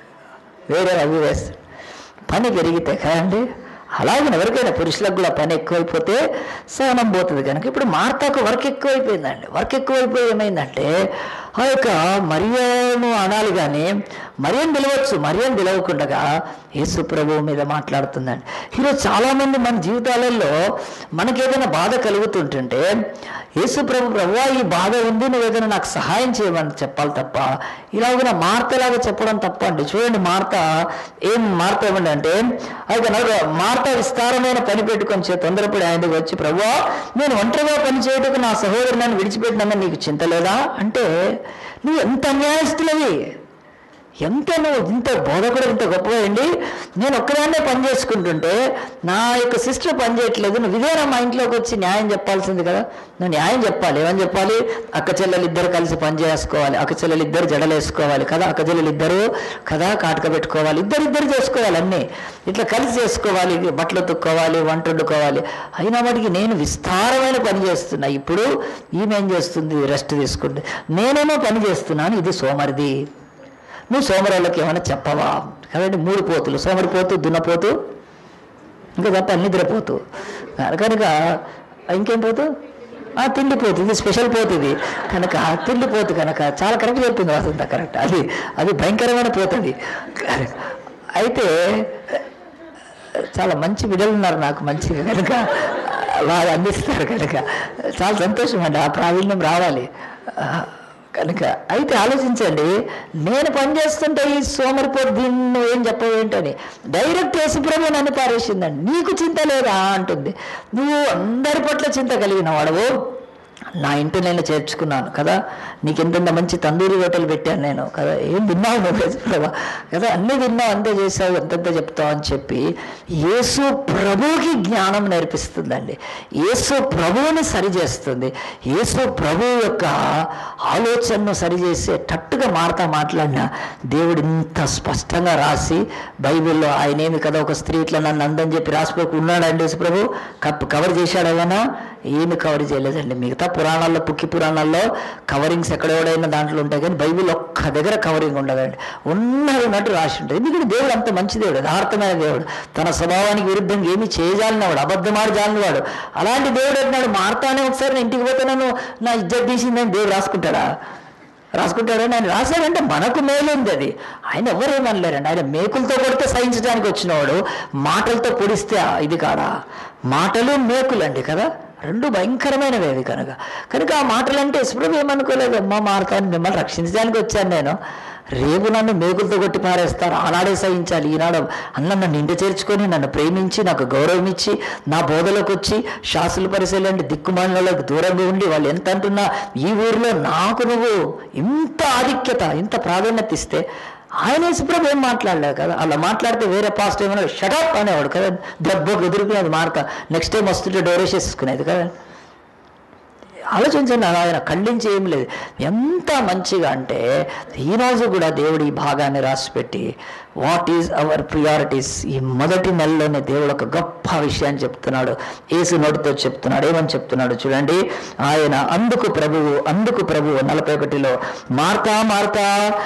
వేరే అవి వేస్తారు పని పెరిగితే కదండి అలాగే ఎవరికైనా పురుషులకు కూడా పని ఎక్కువైపోతే సహనం పోతుంది కనుక ఇప్పుడు మార్తాకు వర్క్ ఎక్కువైపోయిందండి వర్క్ ఎక్కువైపోయి ఏమైందంటే ఆ యొక్క మరియను అనాలి కానీ మరియని పిలవచ్చు మరియని పిలవకుండగా యేసు ప్రభువు మీద మాట్లాడుతుందండి ఈరోజు చాలామంది మన జీవితాలలో మనకి ఏదైనా బాధ కలుగుతుంటుంటే యేసు ప్రభు ప్రభువా ఈ బాధ ఉంది నువ్వు ఏదైనా నాకు సహాయం చేయమని చెప్పాలి తప్ప ఇలాగ మార్తలాగా చెప్పడం తప్ప అండి చూడండి మార్త ఏం మార్త ఏమండి అంటే అయితే నాకు మార్త విస్తారమైన పని పెట్టుకొని చే తొందరపడి ఆయన దగ్గర వచ్చి ప్రభువా నేను ఒంటరిగా పని చేయటకు నా సహోదరు నన్ను విడిచిపెట్టినా నీకు చింత లేదా అంటే నువ్వు ఎంత అన్యాయస్తులవి ఎంత నువ్వు ఇంత బోధకుడు ఇంత గొప్పగా అండి నేను ఒక్కదాన్నే పని చేసుకుంటుంటే నా యొక్క సిస్టర్ పని చేయట్లేదు నువ్వు ఇదేనా మా ఇంట్లోకి వచ్చి న్యాయం చెప్పాల్సింది కదా నువ్వు న్యాయం చెప్పాలి ఏమని చెప్పాలి అక్క చెల్లెలు ఇద్దరు కలిసి పని చేసుకోవాలి అక్క చెల్లెలు ఇద్దరు జడలు వేసుకోవాలి కదా అక్క చెల్లెలు ఇద్దరు కదా కాటక పెట్టుకోవాలి ఇద్దరు ఇద్దరు చేసుకోవాలి అన్నీ ఇట్లా కలిసి చేసుకోవాలి బట్టలు తుక్కోవాలి వంట వండుకోవాలి అయినా మటుకి నేను విస్తారమైన పని చేస్తున్నా ఇప్పుడు ఈమె ఏం చేస్తుంది రెస్ట్ తీసుకుంటుంది నేనేమో పని చేస్తున్నాను ఇది సోమరిది నువ్వు సోమరాళ్ళకి ఏమైనా చెప్పవా కాబట్టి మూడు పోతులు సోమరిపోతు దున్నపోతు ఇంకా తప్ప నిద్రపోతు కనుక ఇంకేం పోతు ఆ తిండిపోతు ఇది స్పెషల్ పోతు ఇది కనుక తిండిపోతు కనుక చాలా కరెక్ట్ చెప్పింది వసంత కరెక్ట్ అది అది భయంకరమైన పోతుంది అయితే చాలా మంచి బిడ్డలు ఉన్నారు నాకు మంచిగా కనుక వాళ్ళు అందిస్తారు కనుక చాలా సంతోషం అండి ఆ ప్రావీణ్యం రావాలి ఆ, కనుక అయితే ఆలోచించండి నేను పనిచేస్తుంటే ఈ సోమరిపోతు దీన్ని ఏం చెప్పవేంటని డైరెక్ట్ యేసుప్రభు నన్ను పారేసిందండి నీకు చింత లేదా అంటుంది నువ్వు అందరి పట్ల చింత కలిగిన వాడవు నా ఇంటి నేను చేర్చుకున్నాను కదా నీకు ఎంతెంత మంచి తందూరి హోటల్ పెట్టాను నేను కదా ఏం తిన్నావు నువ్వు యేసుప్రభా కదా అన్నీ తిన్నావు అంతే చేసావు ఎంతెంత చెప్తావు అని చెప్పి యేసు ప్రభువుకి జ్ఞానం నేర్పిస్తుందండి యేసు ప్రభువుని సరిచేస్తుంది యేసు ప్రభువు యొక్క ఆలోచనను సరిచేసేటట్టుగా మారతా మాట్లాడిన దేవుడు ఇంత స్పష్టంగా రాసి బైబిల్లో ఆయన ఏమి కదా ఒక స్త్రీ ఇట్లా నన్ను అందని చెప్పి రాసిపోయి ఉన్నాడండి యేసు ప్రభు కప్ కవర్ చేశాడు ఏమన్నా ఏమి కవర్ చేయలేదండి మిగతా పురాణాల్లో పుక్కి పురాణాల్లో కవరింగ్స్ ఎక్కడెవడైనా దాంట్లో ఉంటాయి కానీ బైబిల్ ఒక్క దగ్గర కవరింగ్ ఉండదండి ఉన్నది ఉన్నట్టు రాసి ఉంటుంది ఎందుకంటే దేవుడు అంత మంచి దేవుడు యథార్థమైన దేవుడు తన స్వభావానికి విరుద్ధంగా ఏమి చేయజాలినవాడు అబద్ధమాడి జాలినవాడు అలాంటి దేవుడు అంటున్నాడు మారుతానే ఒకసారి నేను ఇంటికి పోతే నన్ను నా ఇజ్జత్ తీసిందని దేవుడు రాసుకుంటాడా రాసుకుంటాడని ఆయన రాశాడంటే మనకు మేలు ఉంది అది ఆయన ఎవరేమనలేరండి ఆయన మేకులతో కొడితే సహించడానికి వచ్చినవాడు మాటలతో పొడిస్తే ఆ ఇది కాడా మాటలు మేకులండి కదా రెండు భయంకరమైనవి అవి కనుక కనుక ఆ మాటలు అంటే ఎప్పుడు ఏమనుకోలేదు అమ్మ మారుతాను మిమ్మల్ని రక్షించడానికి వచ్చాను నేను రేపు నన్ను మేకులతో కొట్టి పారేస్తారు ఆనాడే సహించాలి ఈనాడు అన్న నన్ను ఇంటి చేర్చుకొని నన్ను ప్రేమించి నాకు గౌరవం ఇచ్చి నా బోధలోకి వచ్చి శాస్త్రుల పరిశీలంటే దిక్కుమాలకు దూరంగా ఉండి వాళ్ళు ఎంత అంటున్నా ఈ ఊరిలో నాకు నువ్వు ఇంత ఆధిక్యత ఇంత ప్రాధాన్యత ఇస్తే ఆయన సుప్రభు ఏం మాట్లాడలేదు కదా అలా మాట్లాడితే వేరే పాస్ట్ ఏమన్నా షటప్ అనేవాడు కదా దెబ్బ ఎదురుకునేది మార్క నెక్స్ట్ టైం వస్తుంటే డోరేసేసుకునేది కదా ఆలోచించండి అలా ఆయన ఖండించి ఏం లేదు ఎంత మంచిగా అంటే ఈరోజు కూడా దేవుడు ఈ భాగాన్ని రాసిపెట్టి వాట్ ఈజ్ అవర్ ప్రియారిటీస్ ఈ మొదటి నెలలోనే దేవుడు ఒక గొప్ప విషయాన్ని చెప్తున్నాడు ఏసు నోటితో చెప్తున్నాడు ఏమని చెప్తున్నాడు చూడండి ఆయన అందుకు ప్రభువు అందుకు ప్రభువు నలభై ఒకటిలో మార్తా మార్తా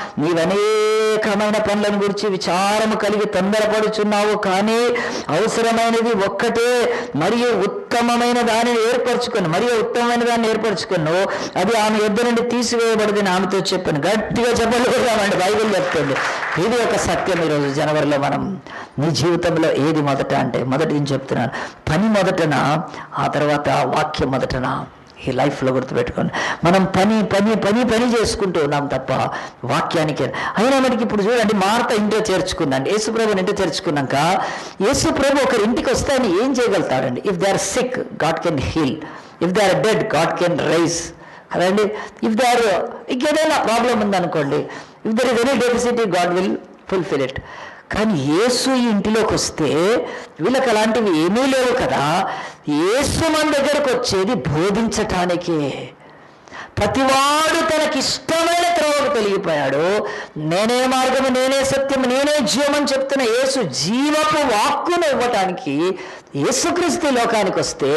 నీవనేకమైన పనులను గురించి విచారము కలిగి తొందరపడుచున్నావు కానీ అవసరమైనది ఒక్కటే మరియు ఉత్తమమైన దానిని ఏర్పరచుకుని మరియు ఉత్తమమైన దాన్ని ఏర్పరచుకును అది ఆమె యుద్ధ నుండి తీసివేయబడింది ఆమెతో చెప్పాను గట్టిగా చెప్పలేదామండి బైబిల్ చెప్తుంది ఇది ఒక సత్యం ఈరోజు జనవరిలో మనం నీ జీవితంలో ఏది మొదట అంటే మొదటి నేను చెప్తున్నాను పని మొదటన ఆ తర్వాత వాక్యం మొదటన ఈ లైఫ్లో గుర్తుపెట్టుకోండి మనం పని పని పని పని చేసుకుంటూ ఉన్నాం తప్ప వాక్యానికి అయినా మనకి ఇప్పుడు చూడండి మార్త ఇంట్లో చేర్చుకుందండి యేసుప్రభుని ఇంట్లో చేర్చుకున్నాక యేసుప్రభు ఒకరి ఇంటికి వస్తే ఆయన ఏం చేయగలుగుతాడండి if they are sick God can heal if they are dead God can rise కదండి ఇఫ్ దే ఆర్ ఇంకేదైనా ప్రాబ్లం ఉందనుకోండి if there is any deficit God will fulfil it కానీ యేసు ఈ ఇంటిలోకి వస్తే వీళ్ళకి అలాంటివి ఏమీ లేవు కదా యేసు మన దగ్గరకు వచ్చేది బోధించటానికే ప్రతివాడు తనకి ఇష్టమైన త్రోవకు తొలగిపోయాడు నేనే మార్గము నేనే సత్యము నేనే జీవమని చెప్తున్న యేసు జీవపు వాక్కును ఇవ్వటానికి యేసుక్రీస్తు ఈ లోకానికి వస్తే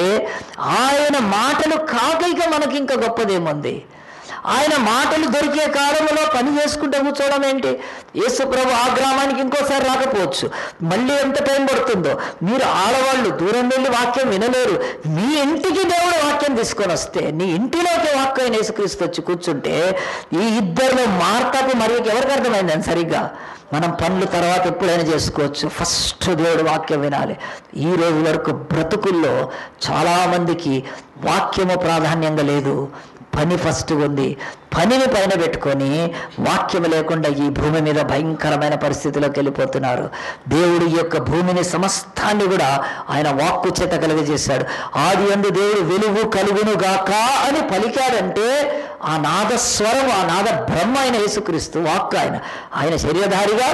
ఆయన మాటలు కాక ఇక మనకి ఇంకా గొప్పదేముంది ఆయన మాటలు దొరికే కాలంలో పని చేసుకుంటూ కూర్చోవడం ఏంటి యేసు ప్రభు ఆ గ్రామానికి ఇంకోసారి రాకపోవచ్చు మళ్ళీ ఎంత టైం పడుతుందో మీరు ఆడవాళ్ళు దూరం వెళ్ళి వాక్యం వినలేరు మీ ఇంటికి దేవుడు వాక్యం తీసుకొని వస్తే నీ ఇంటిలోకి వాక్యం యేసుక్రీస్తు వచ్చి కూర్చుంటే ఈ ఇద్దరిలో మార్తకు మరియు ఎవరికి అర్థమైందని సరిగ్గా మనం పనులు తర్వాత ఎప్పుడైనా చేసుకోవచ్చు ఫస్ట్ దేవుడు వాక్యం వినాలి ఈ రోజు వరకు బ్రతుకుల్లో చాలామందికి వాక్యము ప్రాధాన్యంగా లేదు పని ఫస్ట్ ఉంది పనిని పైన పెట్టుకొని వాక్యం లేకుండా ఈ భూమి మీద భయంకరమైన పరిస్థితిలోకి వెళ్ళిపోతున్నారు దేవుడు ఈ యొక్క భూమిని సమస్తాన్ని కూడా ఆయన వాక్కు చేత కలుగజేశాడు ఆది అందు దేవుడు వెలుగు కలుగును గాక అని పలికాడంటే ఆ నాదస్వరం ఆ నాద బ్రహ్మ ఆయన యేసుక్రీస్తు వాక్కు ఆయన ఆయన శరీరధారిగా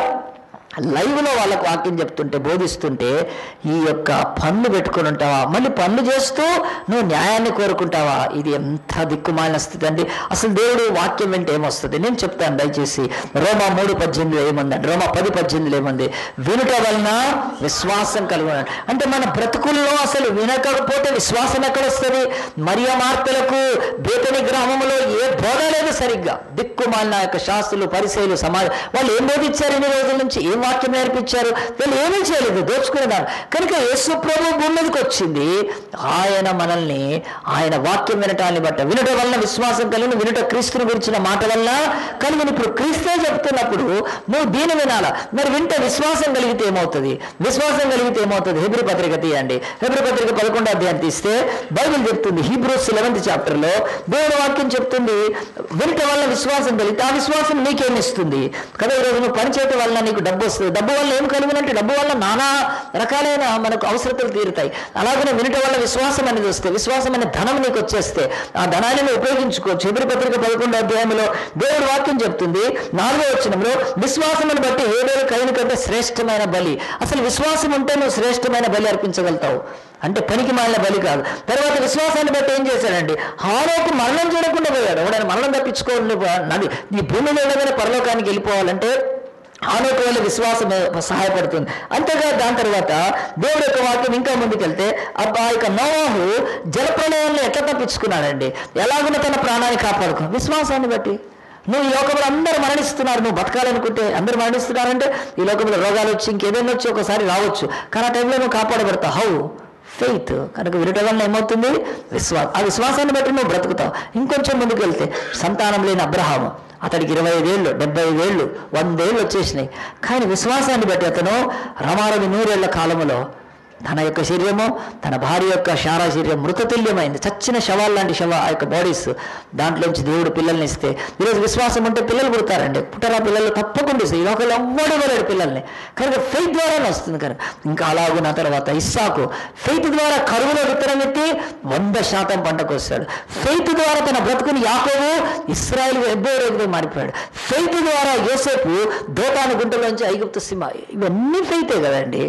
లైవ్లో వాళ్ళకు వాక్యం చెప్తుంటే బోధిస్తుంటే ఈ యొక్క పన్ను పెట్టుకొని ఉంటావా మళ్ళీ పన్ను చేస్తూ నువ్వు న్యాయాన్ని కోరుకుంటావా ఇది ఎంత దిక్కుమాలిన స్థితి అండి అసలు దేవుడు వాక్యం వింటే ఏమొస్తుంది నేను చెప్తాను దయచేసి రోమా మూడు పద్దెనిమిదిలో ఏముందండి రోమా పది పద్దెనిమిదిలో ఏముంది వినుట వలన విశ్వాసం కలుగున్నాడు అంటే మన బ్రతుకుల్లో అసలు వినకపోతే విశ్వాసం ఎక్కడ వస్తుంది మరియ మార్తలకు బేతని గ్రామంలో ఏ బోధ లేదు సరిగ్గా దిక్కుమాలిన యొక్క శాస్త్రులు పరిశైలు సమాజం వాళ్ళు ఏం బోధించారు ఇన్ని రోజుల నుంచి ఏం వాక్యం నేర్పించారు వీళ్ళు ఏమీ చేయలేదు దోచుకునేదారు కనుక యేసు ప్రభు భూమి మీదకి వచ్చింది ఆయన మనల్ని ఆయన వాక్యం వినటాన్ని బట్ట వినట వలన విశ్వాసం కలిగిన వినట క్రీస్తుని గురించిన మాట వల్ల కలిగిన ఇప్పుడు క్రీస్తే చెప్తున్నప్పుడు నువ్వు దీని వినాలా మరి వింటే విశ్వాసం కలిగితే ఏమవుతుంది విశ్వాసం కలిగితే ఏమవుతుంది హెబ్రి పత్రిక తీయండి హెబ్రి పత్రిక పదకొండో అధ్యాయం తీస్తే బైబిల్ చెప్తుంది హీబ్రూస్ లెవెంత్ చాప్టర్లో దేవుడు వాక్యం చెప్తుంది వినట వల్ల విశ్వాసం కలిగితే ఆ విశ్వాసం నీకేమిస్తుంది కదా ఈరోజు నువ్వు పని చేయటం వల్ల నీకు డబ్బు వస్తుంది డబ్బు వల్ల ఏం కలిగినంటే డబ్బు వల్ల నానా రకాలైన మనకు అవసరతలు తీరుతాయి అలాగనే వినటం వల్ల విశ్వాసం అనేది వస్తే విశ్వాసం అనే ధనం నీకు వచ్చేస్తే ఆ ధనాన్ని నువ్వు ఉపయోగించుకోవచ్చు ఎదురు పత్రిక పదకొండో అధ్యాయంలో దేవుడు వాక్యం చెప్తుంది నాలుగో వచ్చినంలో విశ్వాసమును బట్టి ఏడేడు కైన కంటే శ్రేష్టమైన బలి అసలు విశ్వాసం ఉంటే నువ్వు శ్రేష్టమైన బలి అర్పించగలుగుతావు అంటే పనికి మాలిన బలి కాదు తర్వాత విశ్వాసాన్ని బట్టి ఏం చేశాడండి హారోకు మరణం చూడకుండా పోయాడు ఎవడైనా మరణం తప్పించుకోండి నది ఈ భూమిలో ఉండగానే పరలోకానికి వెళ్ళిపోవాలంటే ఆలోక వల్ల విశ్వాసం సహాయపడుతుంది అంతేగా దాని తర్వాత దేవుడు యొక్క వాక్యం ఇంకా ముందుకెళ్తే అబ్బా ఇక నోవాహు జలప్రలయంలో ఎట్లా తప్పించుకున్నాడండి ఎలాగున్న తన ప్రాణాన్ని కాపాడుకో విశ్వాసాన్ని బట్టి నువ్వు ఈ లోకంలో అందరూ మరణిస్తున్నారు నువ్వు బతకాలనుకుంటే అందరూ మరణిస్తున్నారంటే ఈ లోకంలో రోగాలు వచ్చి ఇంకేదైనా వచ్చి ఒకసారి రావచ్చు కానీ ఆ టైంలో నువ్వు కాపాడబడతావు హౌ ఫెయిత్ కనుక వినటం వల్ల ఏమవుతుంది విశ్వాసం ఆ విశ్వాసాన్ని బట్టి నువ్వు బ్రతుకుతావు ఇంకొంచెం ముందుకు వెళ్తే సంతానం లేని అబ్రహాము అతడికి ఇరవై ఐదేళ్ళు డెబ్బై ఐదేళ్ళు వందేళ్ళు వచ్చేసినాయి కానీ విశ్వాసాన్ని బట్టి అతను రమారవి నూరేళ్ల కాలంలో తన యొక్క శరీరము తన భార్య యొక్క శారా శరీరం మృతతుల్యమైంది చచ్చిన శవాలు లాంటి శవ ఆ యొక్క బాడీస్ దాంట్లోంచి దేవుడు పిల్లల్ని ఇస్తే ఈరోజు విశ్వాసం ఉంటే పిల్లలు పుడతారండి పుట్టరా పిల్లలు తప్పకుండా ఇస్తారు ఈ లోకంలో ఎవ్వడు ఇవ్వలేడు పిల్లల్ని కనుక ఫెయిత్ ద్వారానే వస్తుంది కనుక ఇంకా అలాగున్న తర్వాత ఇస్సాకు ఫెయిత్ ద్వారా కరువులో విత్తనం ఎత్తి వంద శాతం పంటకు వస్తాడు ఫెయిత్ ద్వారా తన బ్రతుకుని యాకోబు ఇస్రాయల్ ఎబ్బోరేపుగా మారిపోయాడు ఫెయిత్ ద్వారా యోసేపు దోతాను గుంటలోంచి ఐగుప్తు సింహ ఇవన్నీ ఫెయితే కదండి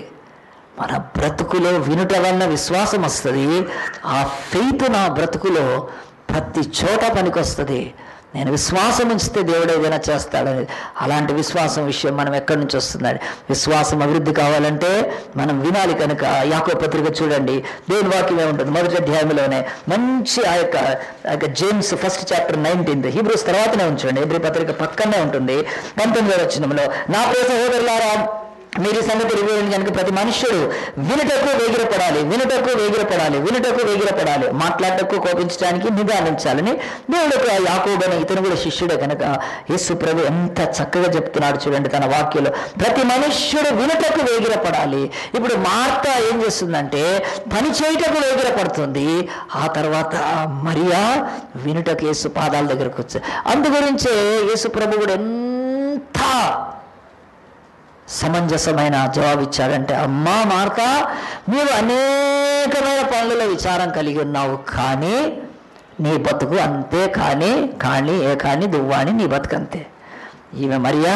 మన బ్రతుకులో వినుట వల్ల విశ్వాసం వస్తుంది ఆ ఫెయిత్ నా బ్రతుకులో ప్రతి చోట పనికొస్తుంది నేను విశ్వాసం ఉంచితే దేవుడు ఏదైనా చేస్తాడని అలాంటి విశ్వాసం విషయం మనం ఎక్కడి నుంచి వస్తుందని విశ్వాసం అభివృద్ధి కావాలంటే మనం వినాలి కనుక యాకో పత్రిక చూడండి దేవుని వాక్యమే ఉంటుంది మొదటి అధ్యాయంలోనే మంచి ఆ యొక్క ఆ యొక్క James first chapter nineteenth Hebrews తర్వాతనే ఉంచండి ఎబ్రి పత్రిక పక్కనే ఉంటుంది పంతొమ్మిదో వచ్చినంలో నా ప్రియ సహోదరులారా మీరు ఈ సంగతి తెలియని కనుక ప్రతి మనుష్యుడు వినుటకు వేగిరపడాలి వినుటకు వేగిరపడాలి వినుటకు వేగిరపడాలి మాట్లాడటకు కోపించడానికి నిదానించాలని దేవుడు యొక్క యాకోబని ఇతను కూడా శిష్యుడే కనుక యేసు ప్రభు ఎంత చక్కగా చెప్తున్నాడు చూడండి తన వాక్యంలో ప్రతి మనుష్యుడు వినుటకు వేగిరపడాలి ఇప్పుడు మార్త ఏం చేస్తుందంటే పని చేయటకు వేగిరపడుతుంది ఆ తర్వాత మరియా వినుటకు యేసు పాదాల దగ్గరకు వచ్చాయి అందు గురించే యేసు ప్రభు కూడా ఎంత సమంజసమైన జవాబు ఇచ్చాడంటే అమ్మా మార్త నీవు అనేకమైన పనులలో విచారం కలిగి ఉన్నావు కానీ నీ బతుకు అంతే కానీ కానీ ఏ కానీ దువ్వాని నీ బతుకు అంతే ఈమె మరియా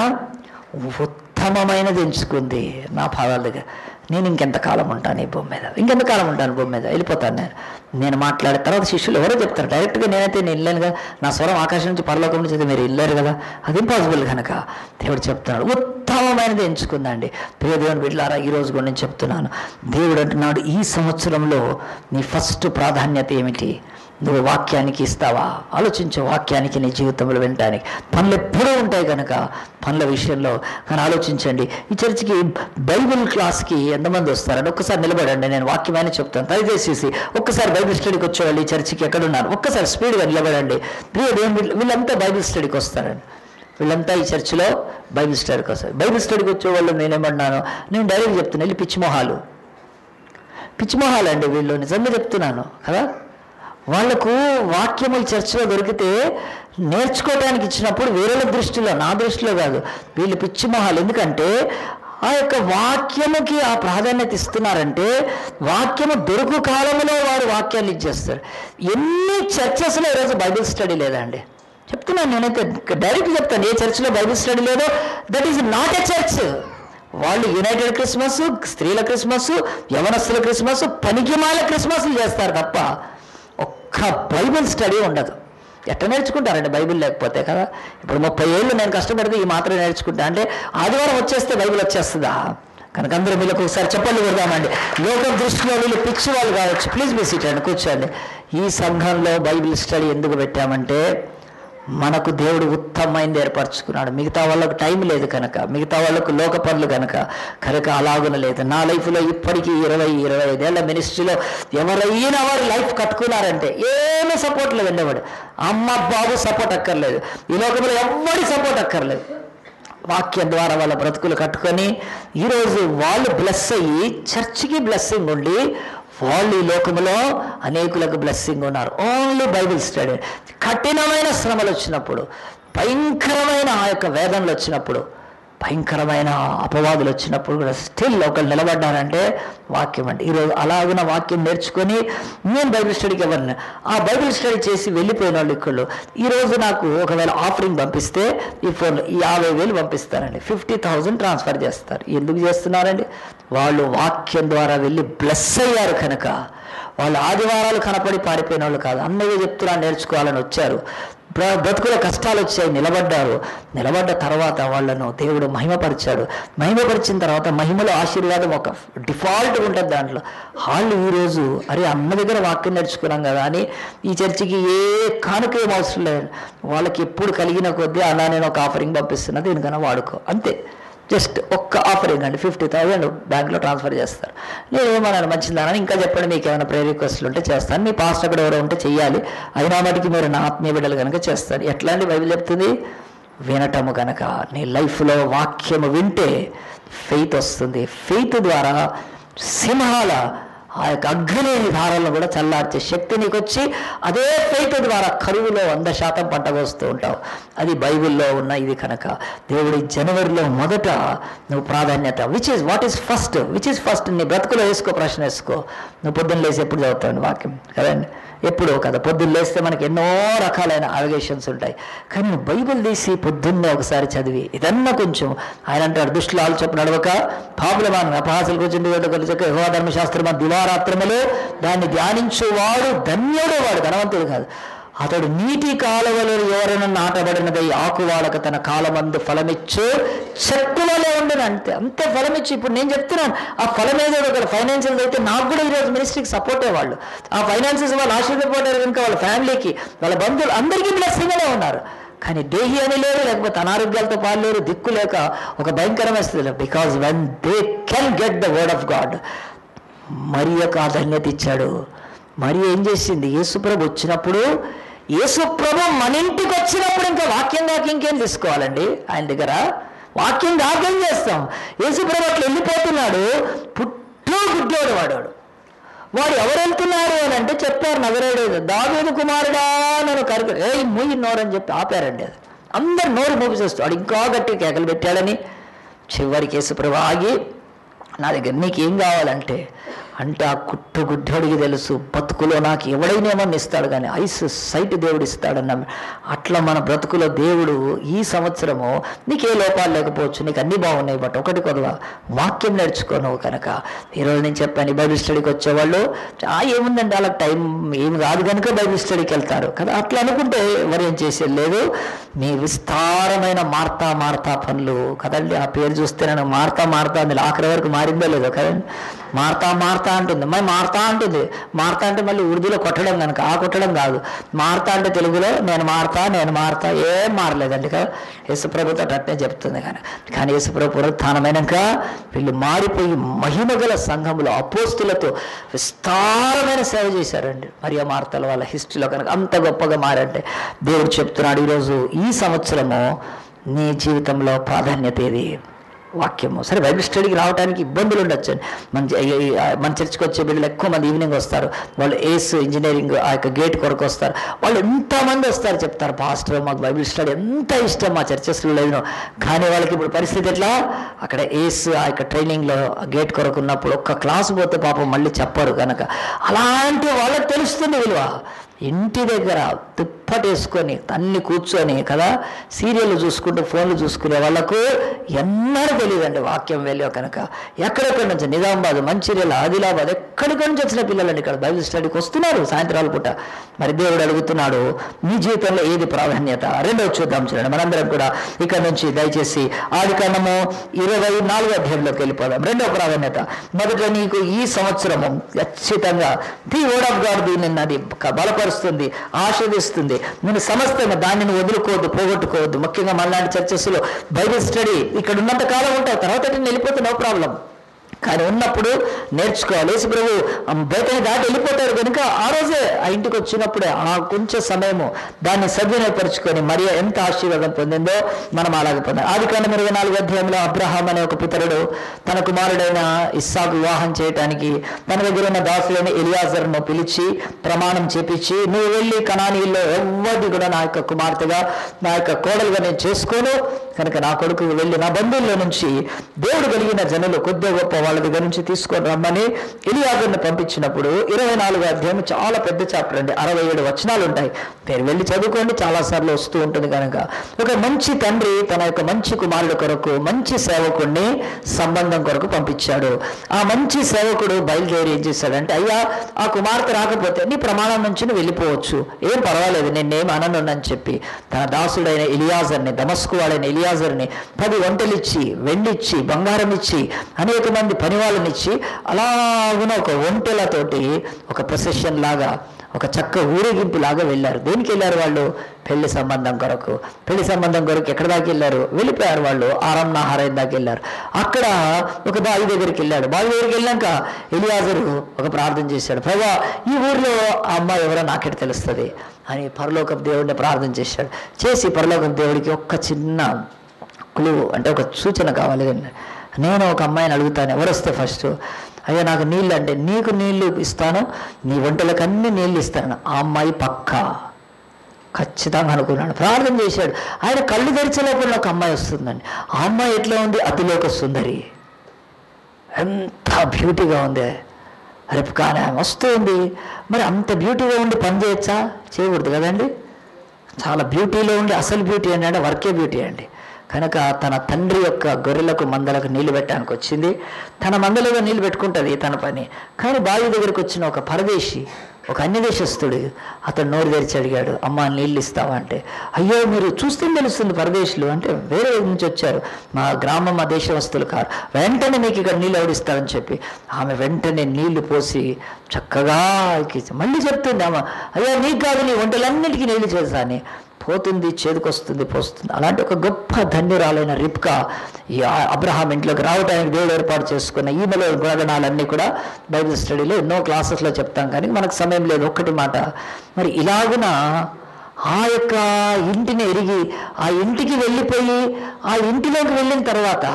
ఉత్తమమైనది ఎంచుకుంది నా పాదాల దగ్గర నేను ఇంకెంత కాలం ఉంటాను ఈ భూమి మీద ఇంకెంత కాలం ఉంటాను భూమి మీద వెళ్ళిపోతాను నేను నేను మాట్లాడే తర్వాత శిష్యులు ఎవరో చెప్తారు డైరెక్ట్గా నేనైతే నేను వెళ్ళాను కదా నా స్వరం ఆకాశం నుంచి పరలోకం నుంచి అయితే మీరు వెళ్ళారు కదా అది ఇంపాసిబుల్ కనుక దేవుడు చెప్తున్నాడు ఉత్తమమైనది ఎంచుకుందండి ప్రియ దేవుని బిడ్డలారా ఈ రోజు కూడా నేను చెప్తున్నాను దేవుడు అంటున్నాడు ఈ సంవత్సరంలో నీ ఫస్ట్ ప్రాధాన్యత ఏమిటి నువ్వు వాక్యానికి ఇస్తావా ఆలోచించే వాక్యానికి నీ జీవితంలో వినటానికి పనులు ఎప్పుడూ ఉంటాయి కనుక పనుల విషయంలో కానీ ఆలోచించండి ఈ చర్చికి బైబిల్ క్లాస్కి ఎంతమంది వస్తారండి ఒక్కసారి నిలబడండి నేను వాక్యమైన చెప్తాను దయచేసి ఒక్కసారి బైబిల్ స్టడీకి వచ్చేవాళ్ళు ఈ చర్చికి ఎక్కడున్నారు ఒక్కసారి స్పీడ్గా నిలబడండి ప్రియ దేవుని బిడ్డలు- వీళ్ళంతా బైబిల్ స్టడీకి వస్తారండి వీళ్ళంతా ఈ చర్చిలో బైబిల్ స్టడీకి వస్తారు బైబిల్ స్టడీకి వచ్చేవాళ్ళు నేనేమన్నాను నేను డైరెక్ట్ చెప్తున్నా వెళ్ళి పిచ్చిమొహాలు పిచ్చిమొహాలు అండి వీళ్ళు నిజంగా చెప్తున్నాను కదా వాళ్లకు వాక్యములు చర్చలో దొరికితే నేర్చుకోవడానికి ఇచ్చినప్పుడు వేరేల దృష్టిలో నా దృష్టిలో కాదు వీళ్ళు పిచ్చిమొహాలు ఎందుకంటే ఆ యొక్క వాక్యముకి ఆ ప్రాధాన్యత ఇస్తున్నారంటే వాక్యము దొరుకు కాలంలో వారు వాక్యాన్ని ఇచ్చేస్తారు ఎన్ని చర్చస్లో ఈరోజు బైబిల్ స్టడీ లేదండి చెప్తున్నాను నేనైతే డైరెక్ట్ చెప్తాను ఏ చర్చిలో బైబిల్ స్టడీ లేదో that is not a church వాళ్ళు యునైటెడ్ క్రిస్మస్ స్త్రీల క్రిస్మస్ యవనస్తుల క్రిస్మస్ పనికిమాల క్రిస్మస్లు చేస్తారు తప్ప ఒక్క బైబిల్ స్టడీ ఉండదు ఎట్లా నేర్చుకుంటారండి బైబిల్ లేకపోతే కదా ఇప్పుడు ముప్పై ఏళ్ళు నేను కష్టపడితే ఈ మాత్రం నేర్చుకుంటా అంటే ఆదివారం వచ్చేస్తే బైబిల్ వచ్చేస్తుందా కనుక అందరూ వీళ్ళకి ఒకసారి చెప్పండి కొడదామండి లోకం దృష్టిలో వీళ్ళు పిచ్చి వాళ్ళు కావచ్చు ప్లీజ్ మీ సీట్ అండి కూర్చోండి ఈ సంఘంలో బైబిల్ స్టడీ ఎందుకు పెట్టామంటే మనకు దేవుడు ఉత్తమమైంది ఏర్పరచుకున్నాడు మిగతా వాళ్ళకు టైం లేదు కనుక మిగతా వాళ్ళకు లోక పనులు కనుక కనుక అలాగున లేదు నా లైఫ్లో ఇప్పటికీ ఇరవై ఇరవై ఐదేళ్ల మినిస్ట్రీలో ఎవరైనా వారి లైఫ్ కట్టుకున్నారంటే ఏమీ సపోర్ట్ లేదు ఉండేవాడు అమ్మ బాబు సపోర్ట్ అక్కర్లేదు ఈ లోకంలో ఎవ్వడి సపోర్ట్ అక్కర్లేదు వాక్యం ద్వారా వాళ్ళ బ్రతుకులు కట్టుకొని ఈరోజు వాళ్ళు బ్లెస్ అయ్యి చర్చికి బ్లెస్సింగ్ ఉండి వాళ్ళు ఈ లోకంలో అనేకులకు బ్లెస్సింగ్ ఉన్నారు ఓన్లీ బైబిల్ స్టడీ కఠినమైన శ్రమలు వచ్చినప్పుడు భయంకరమైన ఆ యొక్క వేదనలు వచ్చినప్పుడు భయంకరమైన అపవాదులు వచ్చినప్పుడు కూడా స్టిల్ ఒకళ్ళు నిలబడ్డారంటే వాక్యం అంటే ఈరోజు అలాగున వాక్యం నేర్చుకొని నేను బైబిల్ స్టడీకి ఎవరిని ఆ బైబిల్ స్టడీ చేసి వెళ్ళిపోయిన వాళ్ళు ఇక్కడ ఈరోజు నాకు ఒకవేళ ఆఫరింగ్ పంపిస్తే ఈ ఫోన్ యాభై వేలు పంపిస్తారండి ఫిఫ్టీ థౌజండ్ ట్రాన్స్ఫర్ చేస్తారు ఎందుకు చేస్తున్నారండి వాళ్ళు వాక్యం ద్వారా వెళ్ళి బ్లెస్ అయ్యారు కనుక వాళ్ళు ఆదివారాలు కనపడి పారిపోయిన వాళ్ళు కాదు అన్నయ్య చెప్తున్నా నేర్చుకోవాలని వచ్చారు బ్ర- బ్రతుకుల కష్టాలు వచ్చాయి నిలబడ్డారు నిలబడ్డ తర్వాత వాళ్ళను దేవుడు మహిమపరిచాడు మహిమపరిచిన తర్వాత మహిమలో ఆశీర్వాదం ఒక డిఫాల్ట్ ఉంటుంది దాంట్లో వాళ్ళు ఈరోజు అరే అన్న దగ్గర వాక్యం నేర్చుకున్నాం కదా అని ఈ చర్చికి ఏ కానుక ఏం అవసరం లేదు వాళ్ళకి ఎప్పుడు కలిగిన కొద్దీ అలా నేను ఒక ఆఫరింగ్ పంపిస్తున్నా దీనికన్నా వాడుకో అంతే జస్ట్ ఒక్క ఆఫరింగ్ అండి ఫిఫ్టీ థౌసండ్ బ్యాంక్లో ట్రాన్స్ఫర్ చేస్తారు నేను ఏమన్నాను మంచిదానని ఇంకా చెప్పండి మీకు ఏమైనా ప్రే రిక్వెస్ట్లు ఉంటే చేస్తాను మీ పాస్టర్ అక్కడ ఎవరో ఉంటే చెయ్యాలి అయినా మటుకి మీరు నా ఆత్మీయ బిడ్డలు కనుక చేస్తారు ఎట్లాంటి బైబిల్ చెప్తుంది వినటము కనుక నీ లైఫ్లో వాక్యము వింటే ఫెయిత్ వస్తుంది ఫెయిత్ ద్వారా సింహాల ఆ యొక్క అగ్ని ధారలను కూడా చల్లార్చే శక్తి నీకు వచ్చి అదే ఫెయిత్ ద్వారా కరువులో వంద శాతం పంట కోస్తూ ఉంటావు అది బైబిల్లో ఉన్న ఇది కనుక దేవుడి జనవరిలో మొదట నువ్వు ప్రాధాన్యత which is what is first which is first నీ బ్రతుకులో వేసుకో ప్రశ్న వేసుకో నువ్వు పొద్దున్న లేసి ఎప్పుడు చదువుతావు వాక్యం కదండి ఎప్పుడో కదా పొద్దున్న లేస్తే మనకి ఎన్నో రకాలైన అలిగేషన్స్ ఉంటాయి కానీ నువ్వు బైబిల్ తీసి పొద్దున్నే ఒకసారి చదివి ఇదన్నా కొంచెం ఆయన అంటాడు దుష్టులు ఆలోచన నడవక పాపులమాన అపహాసులు కూర్చుండి కొలిచక యెహోవా ధర్మశాస్త్రమ దివారాత్రములు దాన్ని ధ్యానించువాడు ధన్యుడు వాడు ధనవంతుడు కాదు అతడు నీటి కాలువలో ఎవరైనా నాటబడినదై ఆకువాడక తన కాలమందు ఫలమిచ్చు చెట్టులలో ఉండను అంతే అంతే ఫలమిచ్చు ఇప్పుడు నేను చెప్తున్నాను ఆ ఫలం ఏదో ఒకటి ఫైనాన్షియల్ అయితే నాకు కూడా ఈరోజు మినిస్ట్రీకి సపోర్ట్ వాళ్ళు ఆ ఫైనాన్సెస్ వాళ్ళు ఆశీర్వపడ్డారు కనుక వాళ్ళ ఫ్యామిలీకి వాళ్ళ బంధువులు అందరికీ బ్లెస్సింగ్గానే ఉన్నారు కానీ దేహి అని లేరు లేకపోతే అనారోగ్యాలతో పాలేరు దిక్కు లేక ఒక భయంకరమైన స్థితిలో because when they can get the word of God మరి యొక్క ధన్యత ఇచ్చాడు మరి ఏం చేసింది యేసుప్రభు వచ్చినప్పుడు యేసుప్రభు మన ఇంటికి వచ్చినప్పుడు ఇంకా వాక్యం దాకా ఇంకేం తీసుకోవాలండి ఆయన దగ్గర వాక్యం దాకేం చేస్తాం యేసుప్రభు అట్లా వెళ్ళిపోతున్నాడు పుట్టు గుడ్డోడు వాడాడు వాడు ఎవరు వెళ్తున్నారు అని అంటే చెప్పారు నగరేడు దావీదు కుమారుడా నన్ను కరుకు ఏ మూయి నోరని చెప్పి ఆపారండి అది అందరు నోరు మూపిసేస్తూ వాడు ఇంకా గట్టి కేకలు పెట్టాడని చివరికి యేసుప్రభు ఆగి నా దగ్గర నీకు ఏం కావాలంటే అంటే ఆ కుట్టు గుడ్డోడికి తెలుసు బతుకులో నాకు ఎవడైనా ఏమన్నా ఇస్తాడు కానీ ఐస్ సైట్ దేవుడు ఇస్తాడన్న అట్లా మన బ్రతుకులో దేవుడు ఈ సంవత్సరము నీకు ఏ లోపాలు లేకపోవచ్చు నీకు అన్నీ బాగున్నాయి బట్ ఒకటి కొదవ వాక్యం నేర్చుకోను కనుక ఈరోజు నేను చెప్పాను ఈ బైబిల్ స్టడీకి వచ్చేవాళ్ళు ఆ ఏముందండి వాళ్ళకి టైం ఏం కాదు కనుక బైబిల్ స్టడీకి వెళ్తారు కదా అట్లా అనుకుంటే ఎవరు ఏం చేసేది లేదు మీ విస్తారమైన మార్తా మార్తా పనులు కదండి ఆ పేరు చూస్తే నేను మార్తా మార్తా అందులో ఆఖరి వరకు మారిందో లేదో కదండి మార్తా మార్తా అంటుంది మరి మార్తా అంటుంది మార్తా అంటే మళ్ళీ ఉర్దూలో కొట్టడం కనుక ఆ కొట్టడం కాదు మార్తా అంటే తెలుగులో నేను మారుతా నేను మారుతా ఏం మారలేదండి కదా యేసుప్రభుతో అట్నే చెప్తుంది కానీ కానీ యేసుప్రభు పునరుత్థానమైనాక వీళ్ళు మారిపోయి మహిమగల సంఘములో అపోస్తులతో విస్తారమైన సేవ చేశారండి మరి ఆ మార్తల వాళ్ళ హిస్టరీలో కనుక అంత గొప్పగా మారంటే దేవుడు చెప్తున్నాడు ఈరోజు ఈ సంవత్సరము నీ జీవితంలో ప్రాధాన్యత ఏది వాక్యము సరే బైబిల్ స్టడీకి రావడానికి ఇబ్బందులు ఉండొచ్చు మన చ- ఈ- ఈ- మన చర్చికి వచ్చే బిడ్డలు ఎక్కువ మంది ఈవినింగ్ వస్తారు వాళ్ళు ఏస్ ఇంజనీరింగ్ ఆ యొక్క గేట్ కొరకు వస్తారు వాళ్ళు ఎంతమంది వస్తారు చెప్తారు పాస్టర్ మాకు బైబిల్ స్టడీ ఎంత ఇష్టం మా చర్చెస్లో లేదు కానీ వాళ్ళకి ఇప్పుడు పరిస్థితి ఎట్లా అక్కడ ఏస్ ఆ యొక్క ట్రైనింగ్లో గేట్ కొరకు ఉన్నప్పుడు ఒక్క క్లాస్ పోతే పాపం మళ్ళీ చెప్పరు కనుక అలాంటి వాళ్ళకి తెలుస్తుంది విలువ ఇంటి దగ్గర దుప్పటేసుకొని తన్ని కూర్చొని కదా సీరియల్ చూసుకుంటూ ఫోన్లు చూసుకునే వాళ్ళకు ఎన్నడూ తెలియదండి వాక్యం వెళ్ళో కనుక ఎక్కడెక్కడి నుంచి నిజామాబాద్ మంచిర్యాల ఆదిలాబాద్ ఎక్కడిక్కడి నుంచి వచ్చిన పిల్లలండి ఇక్కడ బైబిల్ స్టడీకి వస్తున్నారు సాయంత్రాల పూట మరి దేవుడు అడుగుతున్నాడు మీ జీవితంలో ఏది ప్రాధాన్యత రెండవ చూద్దాం చూడండి మనందరం కూడా ఇక్కడ నుంచి దయచేసి ఆది కాండము ఇరవై నాలుగో అధ్యాయంలోకి వెళ్ళిపోదాం రెండవ ప్రాధాన్యత మొదట నీకు ఈ సంవత్సరము ఖచ్చితంగా ది వర్డ్ ఆఫ్ గాడ్ దీన్ని అది బలపరుస్తుంది ఆస్వాదిస్తుంది నేను సమస్తంగా దానిని వదులుకోవద్దు పోగొట్టుకోవద్దు ముఖ్యంగా మళ్ళాంటి చర్చస్లో బైబిల్ స్టడీ ఇక్కడ ఉన్నంత కాలం ఉంటావు తర్వాత వెళ్ళిపోతే నో ప్రాబ్లం కానీ ఉన్నప్పుడు నేర్చుకోవాలి యేసు ప్రభు బయటని దాటి వెళ్ళిపోతారు కనుక ఆ రోజే ఆ ఇంటికి వచ్చినప్పుడే ఆ కొంచెం సమయము దాన్ని సద్వినియోగపరుచుకొని మరి ఎంత ఆశీర్వాదం పొందిందో మనం అలాగే పొందాం ఆది కాండం ఇరవై నాలుగు అధ్యాయంలో అబ్రహాం అనే ఒక పితరుడు తన కుమారుడైన ఇస్సాకు వివాహం చేయటానికి తన దగ్గర ఉన్న దాసులైన ఎలియాజర్ను పిలిచి ప్రమాణం చేపించి నువ్వు వెళ్ళి కణానీల్లో ఎవ్వరిని కూడా నా యొక్క కుమార్తెగా నా యొక్క కోడలుగా నేను చేసుకోను కనుక నా కొడుకు వెళ్ళి నా బంధువుల్లో నుంచి దేవుడు కలిగిన జనులు కొద్ది గొప్ప వాళ్ళ దగ్గర నుంచి తీసుకొని రమ్మని ఎలియాజర్ని పంపించినప్పుడు ఇరవై నాలుగు అధ్యాయం చాలా పెద్ద చాప్టర్ అండి అరవై ఏడు వచనాలు ఉంటాయి మీరు వెళ్ళి చదువుకోండి చాలాసార్లు వస్తూ ఉంటుంది కనుక ఒక మంచి తండ్రి తన యొక్క మంచి కుమారుడు కొరకు మంచి సేవకుడిని సంబంధం కొరకు పంపించాడు ఆ మంచి సేవకుడు బయలుదేరి ఏం చేశాడంటే అయ్యా ఆ కుమార్తె రాకపోతే నీ ప్రమాణం నుంచి నువ్వు వెళ్ళిపోవచ్చు ఏం పర్వాలేదు నేనేం అనను అని చెప్పి తన దాసుడైన ఎలియాజర్ని దమస్కు వాడైన ఎలియాజర్ని పది వంటలిచ్చి వెండిచ్చి బంగారం ఇచ్చి అనేక మంది పని వాళ్ళనిచ్చి అలాగున ఒక ఒంటెలతోటి ఒక ప్రొసెషన్ లాగా ఒక చక్క ఊరేగింపు లాగా వెళ్ళారు దేనికి వెళ్ళారు వాళ్ళు పెళ్లి సంబంధం కొరకు పెళ్లి సంబంధం కొరకు ఎక్కడ దాకా వెళ్ళారు వెళ్ళిపోయారు వాళ్ళు ఆరం నాహారం దాకా వెళ్ళారు అక్కడ ఒక బావి దగ్గరికి వెళ్ళాడు బావి దగ్గరికి వెళ్ళాక ఎలియాజరు ఒక ప్రార్థన చేశాడు ప్రభా ఈ ఊర్లో ఆ అమ్మాయి ఎవరో నాకెట తెలుస్తుంది అని పరలోకపు దేవుడిని ప్రార్థన చేశాడు చేసి పరలోకపు దేవుడికి ఒక్క చిన్న క్లూ అంటే ఒక సూచన కావాలి కదండి. నేను ఒక అమ్మాయిని అడుగుతాను ఎవరు వస్తే ఫస్ట్ అయ్యా నాకు నీళ్ళు అంటే నీకు నీళ్లు ఇస్తాను నీ వంటలకు అన్ని నీళ్ళు ఇస్తాను ఆ అమ్మాయి పక్కా ఖచ్చితంగా అనుకున్నాడు ప్రార్థన చేశాడు ఆయన కళ్ళు తెరిచే లోపల ఒక అమ్మాయి వస్తుందండి ఆ అమ్మాయి ఎట్లా ఉంది అతిలోక సుందరి ఎంత బ్యూటీగా ఉంది రేపు కానీ ఆమె వస్తూ ఉంది మరి అంత బ్యూటీగా ఉండి పని చేయొచ్చా చేయకూడదు కదండి చాలా బ్యూటీలో ఉండి అసలు బ్యూటీ అంటే వర్కే బ్యూటీ అండి కనుక తన తండ్రి యొక్క గొర్రెలకు మందలకు నీళ్లు పెట్టడానికి వచ్చింది తన మందలుగా నీళ్లు పెట్టుకుంటుంది తన పని కానీ బావి దగ్గరికి వచ్చిన ఒక పరదేశి ఒక అన్య దేశస్థుడు అతను నోరు తెరిచి అడిగాడు అమ్మ నీళ్ళు ఇస్తావా అంటే అయ్యో మీరు చూస్తే తెలుస్తుంది పరదేశులు అంటే వేరే ఊరు నుంచి వచ్చారు మా గ్రామం మా దేశవస్తులు కారు వెంటనే మీకు ఇక్కడ నీళ్ళు ఎవడిస్తారని చెప్పి ఆమె వెంటనే నీళ్లు పోసి చక్కగా ఎక్కించి- మళ్ళీ చెప్తుంది ఆమె అయ్యో నీకు కాదు నీ వంటలన్నిటికీ నీళ్లు చేశాని పోతుంది చేదుకొస్తుంది పోస్తుంది అలాంటి ఒక గొప్ప ధన్యురాలైన రిప్కా ఈ ఆ- అబ్రహాం ఇంట్లోకి రావడానికి దేవుడు ఏర్పాటు చేసుకున్న ఈమెలో గుణగణాలన్నీ కూడా బైబిల్ స్టడీలో ఎన్నో క్లాసెస్లో చెప్తాం కానీ మనకు సమయం లేదు ఒక్కటి మాట మరి ఇలాగున ఆ యొక్క ఇంటిని ఎరిగి ఆ ఇంటికి వెళ్ళిపోయి ఆ ఇంటిలోకి వెళ్ళిన తర్వాత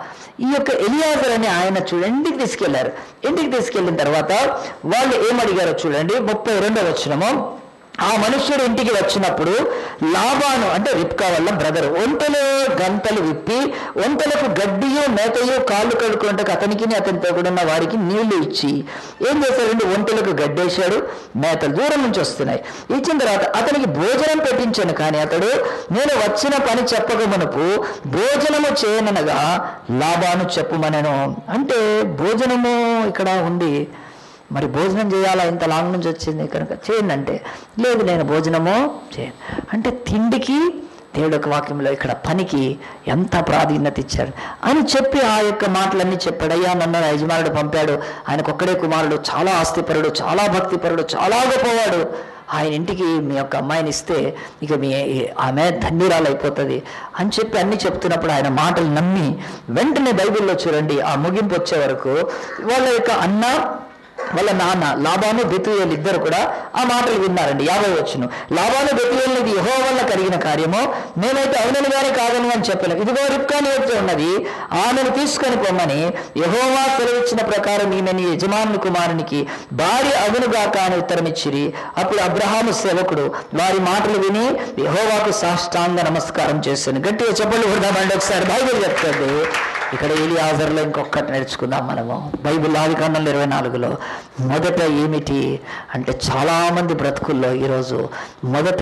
ఈ యొక్క ఎలియాజర్ అని ఆయన చూడండి ఇంటికి తీసుకెళ్లారు ఇంటికి తీసుకెళ్ళిన తర్వాత వాళ్ళు ఏమడిగారో చూడండి ముప్పై రెండో వచ్చినము ఆ మనుష్యుడు ఇంటికి వచ్చినప్పుడు లాభాను అంటే రిప్కా వల్ల బ్రదర్ ఒంటెలు గంటలు విప్పి ఒంటెలకు గడ్డియు మేతయు కాళ్ళు కడుక్కుంటే అతనికి అతనితో కూడా ఉన్న వారికి నీళ్లు ఇచ్చి ఏం చేశారంటే ఒంటెలకు గడ్డేశాడు మేతలు దూరం నుంచి వస్తున్నాయి ఇచ్చిన తర్వాత అతనికి భోజనం పెట్టించాను కానీ అతడు నేను వచ్చిన పని చెప్పక మునుపు భోజనము చేయననగా లాభాను చెప్పుమనను అంటే భోజనము ఇక్కడ ఉంది మరి భోజనం చేయాలా ఇంత లాంగ్ నుంచి వచ్చింది కనుక చేయండి అంటే లేదు నేను భోజనము చేయను అంటే తిండికి దేవుడు యొక్క వాక్యంలో ఇక్కడ పనికి ఎంత ప్రాధాన్యత ఇచ్చాడు అని చెప్పి ఆ యొక్క మాటలన్నీ చెప్పాడు అయ్యా నన్ను నా యజమానుడు పంపాడు ఆయనకు ఒక్కడే కుమారుడు చాలా ఆస్తిపరుడు చాలా భక్తిపరుడు చాలా గొప్పవాడు ఆయన ఇంటికి మీ యొక్క అమ్మాయిని ఇస్తే ఇక మీ ఆమె ధన్యురాలు అయిపోతుంది అని చెప్పి అన్ని చెప్తున్నప్పుడు ఆయన మాటలు నమ్మి వెంటనే బైబిల్లో చూడండి ఆ ముగింపు వచ్చే వరకు వాళ్ళ యొక్క అన్న వాళ్ళ నాన్న లాభాను బెతుయేలు ఇద్దరు కూడా ఆ మాటలు విన్నారండి యాభై వచ్చును లాభాను బెతుయేలుది యహో వల్ల కలిగిన కార్యము మేమైతే అవునని గారే కాదని అని చెప్పలేము ఇదిగో రిప్కాని వచ్చి ఉన్నది ఆమెను తీసుకొని పొమ్మని యహోవా సెలవిచ్చిన ప్రకారం ఈమె నీ యజమానుని కుమారునికి భార్య అవునుగాక అని ఉత్తరం ఇచ్చిరి అప్పుడు అబ్రహాము సేవకుడు వారి మాటలు విని యహోవాకు సాష్టాంగ నమస్కారం చేశాను గట్టిగా చెప్పండి కొడదామండి ఒకసారి బైబిల్ చెప్తుంది ఇక్కడ ఏలి ఆజర్లో ఇంకొకటి నేర్చుకుందాం మనము బైబిల్ ఆది కాండంలో ఇరవై నాలుగులో మొదట ఏమిటి అంటే చాలామంది బ్రతుకుల్లో ఈరోజు మొదట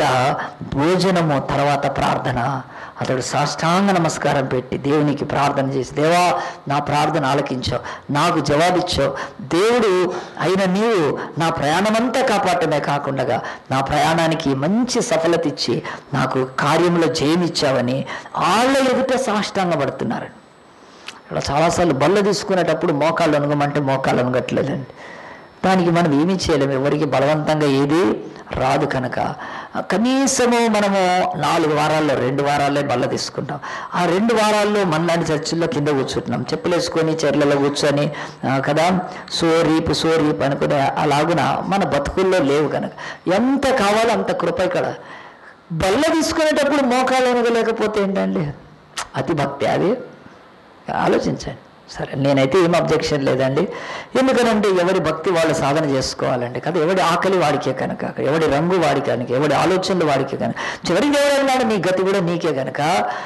భోజనము తర్వాత ప్రార్థన అతడు సాష్టాంగ నమస్కారం పెట్టి దేవునికి ప్రార్థన చేసి దేవా నా ప్రార్థన ఆలకించావు నాకు జవాబిచ్చావు దేవుడు అయిన నీవు నా ప్రయాణమంతా కాపాడటమే కాకుండా నా ప్రయాణానికి మంచి సఫలత ఇచ్చి నాకు కార్యంలో జయమిచ్చావని వాళ్ళ ఎదుట సాష్టాంగ పడుతున్నారండి ఇక్కడ చాలాసార్లు బల్ల తీసుకునేటప్పుడు మోకాళ్ళు అనుగమంటే మోకాళ్ళు అనుగట్లేదండి దానికి మనం ఏమీ చేయలేము ఎవరికి బలవంతంగా ఏది రాదు కనుక కనీసము మనము నాలుగు వారాల్లో రెండు వారాలే బల్ల తీసుకుంటాం ఆ రెండు వారాల్లో మనలాంటి చర్చిల్లో కింద కూర్చుంటున్నాం చెప్పులు వేసుకొని చెర్లలో కూర్చొని ఆ, కదా సో రీపు సో రీపు అనుకునే అలాగున మన బతుకుల్లో లేవు కనుక ఎంత కావాలో అంత కృప ఇక్కడ బల్ల తీసుకునేటప్పుడు మోకాలు అనగలేకపోతే ఏంటండి అతి భక్తి అది ఆలోచించండి సరే నేనైతే ఏం అబ్జెక్షన్ లేదండి ఎందుకనంటే ఎవరి భక్తి వాళ్ళు సాధన చేసుకోవాలండి కదా ఎవడి ఆకలి వాడికే కనుక ఎవడి రంగు వాడి కనుక ఎవడి ఆలోచనలు వాడికే కనుక చివరికి ఎవడన్నాడు నీ గతి కూడా నీకే కనుక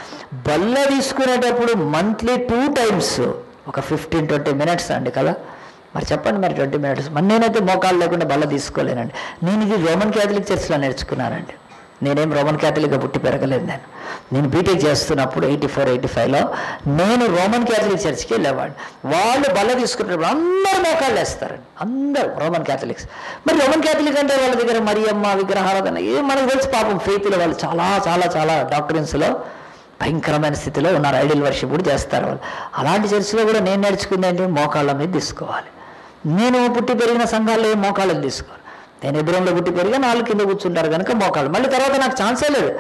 బల్ల తీసుకునేటప్పుడు మంత్లీ టూ టైమ్స్ ఒక ఫిఫ్టీన్ ట్వంటీ మినిట్స్ అండి కదా మరి చెప్పండి మరి ట్వంటీ మినిట్స్ మరి నేనైతే మోకాలు లేకుండా బల్ల తీసుకోలేనండి నేను ఇది రోమన్ క్యాథలిక్ చర్చ్లో నేర్చుకున్నానండి నేనేం రోమన్ క్యాథలిక్గా పుట్టి పెరగలేదు నేను నేను బీటెక్ చేస్తున్నప్పుడు ఎయిటీ ఫోర్ ఎయిటీ ఫైవ్లో నేను రోమన్ క్యాథలిక్ చర్చ్కి వెళ్ళేవాడిని వాళ్ళు బల్ల తీసుకునేటప్పుడు అందరూ మోకాళ్ళు వేస్తారండి అందరూ రోమన్ క్యాథలిక్స్ మరి రోమన్ క్యాథలిక్ అంటే వాళ్ళ దగ్గర మరియమ్మ విగ్రహారాధన ఏ మనకు తెలుసు పాపం ఫెయిత్లో వాళ్ళు చాలా చాలా చాలా డాక్టరెన్స్లో భయంకరమైన స్థితిలో ఉన్నారు ఐడియల్ వర్షిప్ కూడా చేస్తారు వాళ్ళు అలాంటి చర్చిలో కూడా నేను నేర్చుకుంది ఏంటి మోకాళ్ళ మీద తీసుకోవాలి నేను పుట్టి పెరిగిన సంఘాల్లో ఏం మోకాళ్ళకి తీసుకోవాలి నేను ఎదురంలో పుట్టి పెరిగా నాలుగు కింద కూర్చుంటారు కనుక మోకాళ్ళు మళ్ళీ తర్వాత నాకు ఛాన్సే లేదు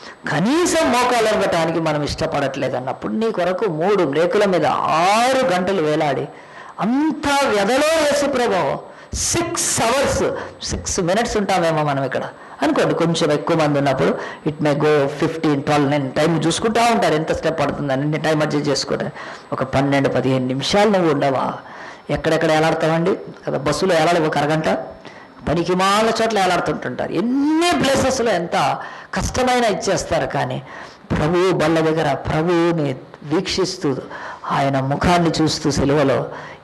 కనీసం మోకాళ్ళు అవ్వటానికి మనం ఇష్టపడట్లేదు అన్నప్పుడు నీ కొరకు మూడు రేకుల మీద ఆరు గంటలు వేలాడి అంతా వ్యధలో వేసి ప్రభావం సిక్స్ అవర్స్ సిక్స్ మినిట్స్ ఉంటామేమో మనం ఇక్కడ అనుకోండి కొంచెం ఎక్కువ మంది ఉన్నప్పుడు it may go fifteen twelve నేను టైం చూసుకుంటా ఉంటారు ఎంత స్టెప్ పడుతుందని నేను టైం అడ్జస్ట్ చేసుకోవడం ఒక పన్నెండు పదిహేను నిమిషాలు నువ్వు ఉండవా ఎక్కడెక్కడ ఎలాడతావండి కదా బస్సులో ఎలాలి ఒక అరగంట పనికి మాల చోట్ల ఎలాడుతుంటుంటారు ఎన్ని ప్లేసెస్లో ఎంత కష్టమైన ఇచ్చేస్తారు కానీ ప్రభువు బల్ల దగ్గర ప్రభువుని వీక్షిస్తూ ఆయన ముఖాన్ని చూస్తూ సెలవులో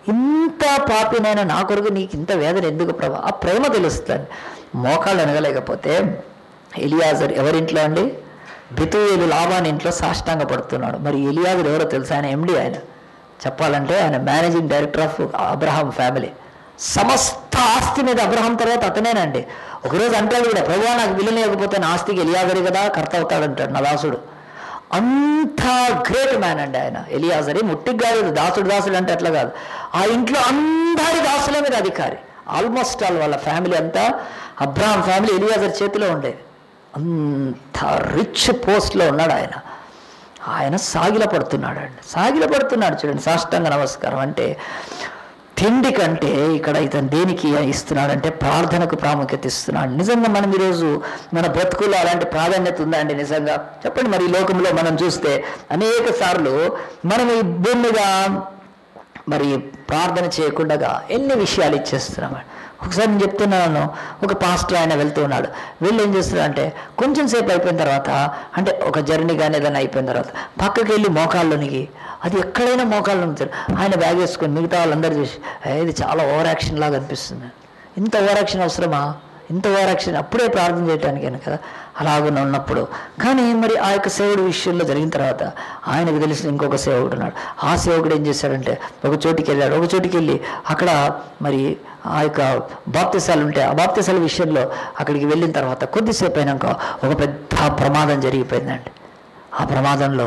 ఇంత పాపినైన నా కొరకు నీకు ఇంత వేదన ఎందుకు ప్రభు ఆ ప్రేమ తెలుస్తుంది మోకాళ్ళు అనగలేకపోతే ఎలియాజర్ ఎవరింట్లో అండి బితుయేలు లాభాన్ని ఇంట్లో సాష్టాంగ పడుతున్నాడు మరి ఎలియాజర్ ఎవరో తెలుసా ఆయన ఎండి ఆయన చెప్పాలంటే ఆయన managing director of Abraham family సమస్త ఆస్తి మీద అబ్రహం తర్వాత అతనేనండి ఒకరోజు అంటాడు కూడా ప్రభు నాకు విలువలేకపోతే నా ఆస్తికి ఎలియాగరి కదా కర్త అవుతాడంటాడు నా దాసుడు అంత గ్రేట్ మ్యాన్ అండి ఆయన ఎలియాజరి ముట్టికి కాదు దాసుడు దాసుడు అంటే అట్లా కాదు ఆ ఇంట్లో అందరి దాసుల మీద అధికారి ఆల్మోస్ట్ ఆల్ వాళ్ళ ఫ్యామిలీ అంతా అబ్రాహం ఫ్యామిలీ ఎలియాజర్ చేతిలో ఉండేది అంత రిచ్ పోస్ట్లో ఉన్నాడు ఆయన ఆయన సాగిల పడుతున్నాడు అండి సాగిల పడుతున్నాడు చూడండి సాష్టాంగ నమస్కారం అంటే తిండి కంటే ఇక్కడ ఇతను దేనికి ఇస్తున్నాడంటే ప్రార్థనకు ప్రాముఖ్యత ఇస్తున్నాడు నిజంగా మనం ఈరోజు మన బ్రతుకుల్లో అలాంటి ప్రాధాన్యత ఉందా అండి నిజంగా చెప్పండి మరి ఈ లోకంలో మనం చూస్తే అనేక సార్లు మనం ఈ భూమి మీద మరి ప్రార్థన చేయకుండా ఎన్ని విషయాలు ఇచ్చేస్తున్నాం ఒకసారి నేను చెప్తున్నాను ఒక పాస్టర్ ఆయన వెళ్తూ ఉన్నాడు వెళ్ళి ఏం చేస్తున్నాడు అంటే కొంచెం సేపు అయిపోయిన తర్వాత అంటే ఒక జర్నీ కానీ ఏదైనా అయిపోయిన తర్వాత పక్కకి వెళ్ళి మోకాళ్ళలోనికి అది ఎక్కడైనా మోకాళ్ళు ఉంటారు ఆయన బ్యాగ్ వేసుకొని మిగతా వాళ్ళందరూ చూసి "ఏ, ఇది చాలా ఓవర్ యాక్షన్ లాగా అనిపిస్తుంది ఇంత ఓవర్ యాక్షన్ అవసరమా ఇంత ఓవర్ యాక్షన్ అప్పుడే ప్రార్థన చేయడానికేను కదా అలాగున్న ఉన్నప్పుడు కానీ మరి ఆ యొక్క సేవకుడి విషయంలో జరిగిన తర్వాత ఆయనకు తెలిసిన ఇంకొక సేవకుడు ఉన్నాడు ఆ సేవకుడు ఏం చేశాడంటే ఒక చోటికి వెళ్ళాడు ఒక చోటికి వెళ్ళి అక్కడ మరి ఆ యొక్క బాప్తిసాలు ఉంటే ఆ బాప్తిసాల విషయంలో అక్కడికి వెళ్ళిన తర్వాత కొద్దిసేపు అయినాక ఒక పెద్ద ప్రమాదం జరిగిపోయిందండి ఆ ప్రమాదంలో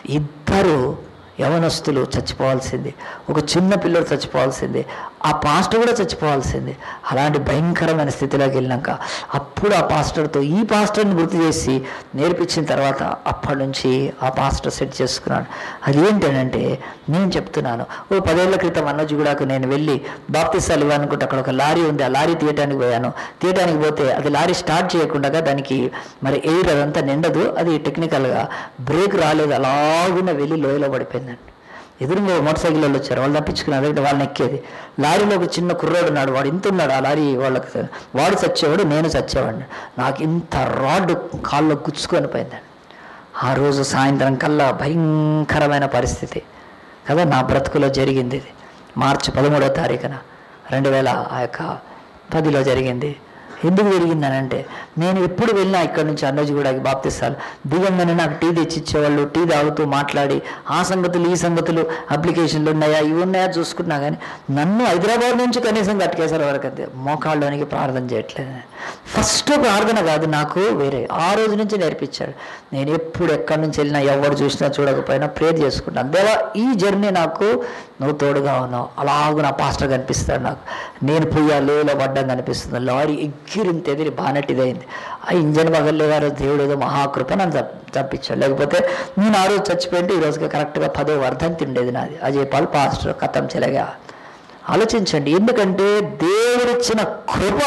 ఇద్దరు యవనస్తులు చచ్చిపోవాల్సింది ఒక చిన్న పిల్లడు చచ్చిపోవాల్సింది ఆ పాస్టర్ కూడా చచ్చిపోవాల్సింది అలాంటి భయంకరమైన స్థితిలోకి వెళ్ళినాక అప్పుడు ఆ పాస్టర్తో ఈ పాస్టర్ని గుర్తు చేసి నేర్పించిన తర్వాత అప్పటి నుంచి ఆ పాస్టర్ సెట్ చేసుకున్నాడు అది ఏంటంటే నేను చెప్తున్నాను ఓ పదేళ్ల క్రితం అన్నజుగుడాకు నేను వెళ్ళి బాప్తిసాలు ఇవ్వనుకుంటే అక్కడ ఒక లారీ ఉంది ఆ లారీ తీయటానికి పోయాను తీయటానికి పోతే అది లారీ స్టార్ట్ చేయకుండా దానికి మరి ఎయిర్ అదంతా నిండదు అది టెక్నికల్గా బ్రేక్ రాలేదు అలాగున్న వెళ్ళి లోయలో పడిపోయిందండి ఎదురుగా మోటార్ సైకిల్ వాళ్ళు వచ్చారు వాళ్ళు తప్పించుకున్నారు అదే వాళ్ళని ఎక్కేది లారీలో ఒక చిన్న కుర్రాడు ఉన్నాడు వాడు ఇంత ఉన్నాడు ఆ లారీ వాళ్ళకి వాడు చచ్చేవాడు నేను చచ్చేవాడిని నాకు ఇంత రాడ్ కాల్లో గుచ్చుకొని పోయిందండి ఆ రోజు సాయంత్రం కల్లా భయంకరమైన పరిస్థితి కదా నా బ్రతుకులో జరిగింది ఇది మార్చి పదమూడవ తారీఖున రెండు వేల ఆ యొక్క పదిలో జరిగింది ఎందుకు జరిగిందనంటే నేను ఎప్పుడు వెళ్ళినా ఇక్కడ నుంచి అన్నోజిగూడకి బాప్తిస్తాలు దిగంగానే నాకు టీ తెచ్చి ఇచ్చేవాళ్ళు టీ తాగుతూ మాట్లాడి ఆ సంగతులు ఈ సంగతులు అప్లికేషన్లు ఉన్నాయా ఇవి ఉన్నాయా చూసుకున్నా కానీ నన్ను హైదరాబాద్ నుంచి కనీసం కట్టుకేసారు వరకు అంతే మోకాళ్ళలోనికి ప్రార్థన చేయట్లేదు ఫస్ట్ ప్రార్థన కాదు నాకు వేరే ఆ రోజు నుంచి నేర్పించాడు నేను ఎప్పుడు ఎక్కడి నుంచి వెళ్ళినా ఎవరు చూసినా చూడకపోయినా ప్రేర్ చేసుకుంటాను దేవా ఈ జర్నీ నాకు నువ్వు తోడుగా ఉన్నావు అలాగూ నా పాస్టర్ కనిపిస్తాడు నాకు నేను పోయి ఆ లేలో పడ్డం కనిపిస్తుంది లారీ ఎగిరిని తెదిరి బానెట్టిదైంది ఆ ఇంజన్ పగలేవారు దేవుడు ఏదో మహాకృప నన్ను తప్- తప్పించాడు లేకపోతే నేను ఆ రోజు చచ్చిపోయింటే ఈ రోజుకి కరెక్ట్గా పదో వర్ధంతి ఉండేది నాది అజయ్ పాల్ పాస్టర్ కథం చెలగా ఆలోచించండి ఎందుకంటే దేవుడిచ్చిన కృప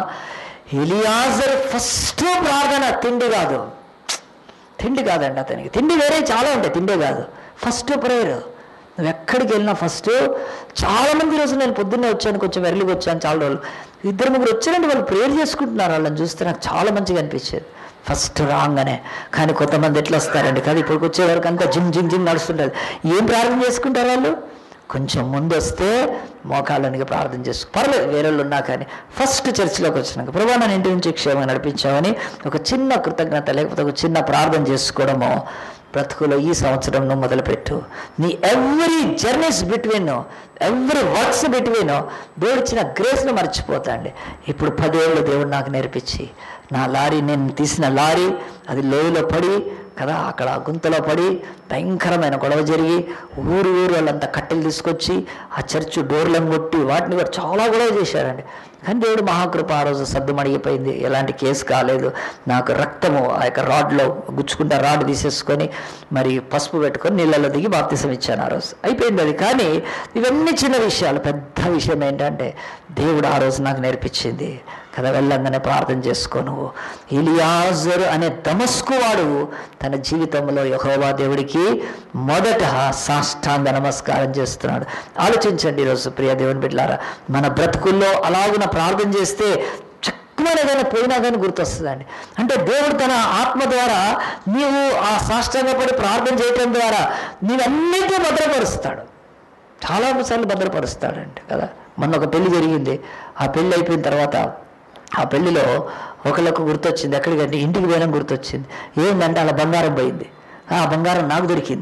ఎలియాజర్ ఫస్ట్ ప్రార్థన తిండి కాదు తిండి కాదండి అతనికి తిండి వేరే చాలా ఉంటాయి తిండే కాదు ఫస్ట్ ప్రేయర్ నువ్వు ఎక్కడికి వెళ్ళినా ఫస్ట్ చాలా మంది రోజు నేను పొద్దున్నే వచ్చాను కొంచెం ఎర్లీకి వచ్చాను చాలా రోజులు ఇద్దరు ముగ్గురు వచ్చారంటే వాళ్ళు ప్రేయర్ చేసుకుంటున్నారు వాళ్ళని చూస్తే నాకు చాలా మంచిగా అనిపించేది ఫస్ట్ రాగానే కానీ కొంతమంది ఎట్లా వస్తారండి కదా ఇప్పటికి వచ్చే వరకు అంతా జిమ్ జిమ్ జిమ్ నడుస్తుంటుంది ఏం ప్రార్థన చేసుకుంటారు వాళ్ళు కొంచెం ముందు వస్తే మోకాళ్ళనికి ప్రార్థన చేసుకో పర్లేదు వేరే వాళ్ళు ఉన్నా కానీ ఫస్ట్ చర్చిలోకి వచ్చినాక ప్రభా నన్ను ఇంటి నుంచి క్షేమంగా నడిపించామని ఒక చిన్న కృతజ్ఞత లేకపోతే ఒక చిన్న ప్రార్థన చేసుకోవడమో బ్రతుకులో ఈ సంవత్సరం నువ్వు మొదలుపెట్టు నీ every journeys between every works between దేవుడు ఇచ్చిన గ్రేస్ను మర్చిపోతాండి ఇప్పుడు పదేళ్ళు దేవుడు నాకు నేర్పించి నా లారీ నేను తీసిన లారీ అది లోయలో పడి కదా అక్కడ ఆ గుంతలో పడి భయంకరమైన గొడవ జరిగి ఊరు ఊరు వాళ్ళంతా కట్టెలు తీసుకొచ్చి ఆ చర్చ్ డోర్లను కొట్టి వాటిని కూడా చాలా గొడవ చేశారండి కానీ దేవుడు మహాకృప ఆ రోజు సద్దు మడిగిపోయింది ఎలాంటి కేసు కాలేదు నాకు రక్తము ఆ యొక్క రాడ్లో గుచ్చుకుంటే రాడ్ తీసేసుకొని మరి పసుపు పెట్టుకొని నీళ్ళలో దిగి బాప్తిసం ఇచ్చాను ఆ రోజు అయిపోయింది అది కానీ ఇవన్నీ చిన్న విషయాలు పెద్ద విషయం ఏంటంటే దేవుడు ఆ రోజు నాకు నేర్పించింది కదా వెళ్ళంగానే ప్రార్థన చేసుకో నువ్వు ఇలియాజరు అనే దమస్కు వాడు తన జీవితంలో యెహోవా దేవుడికి మొదట సాష్టాంగ నమస్కారం చేస్తున్నాడు ఆలోచించండి ఈరోజు ప్రియ దేవుని బిడ్డలారా మన బ్రతుకుల్లో అలాగున ప్రార్థన చేస్తే చక్కమైన ఏదైనా పోయినా కానీ గుర్తొస్తుందండి అంటే దేవుడు తన ఆత్మ ద్వారా నీవు ఆ సాష్టాంగపడి ప్రార్థన చేయటం ద్వారా నీవన్నిటినీ భద్రపరుస్తాడు చాలా సార్లు భద్రపరుస్తాడంట కదా మొన్న ఒక పెళ్లి జరిగింది ఆ పెళ్లి అయిపోయిన తర్వాత ఆ పెళ్లిలో ఒకళ్ళకు గుర్తొచ్చింది ఎక్కడికంటే ఇంటికి పోయినా గుర్తొచ్చింది ఏంటంటే అలా బంగారం పోయింది ఆ బంగారం నాకు దొరికింది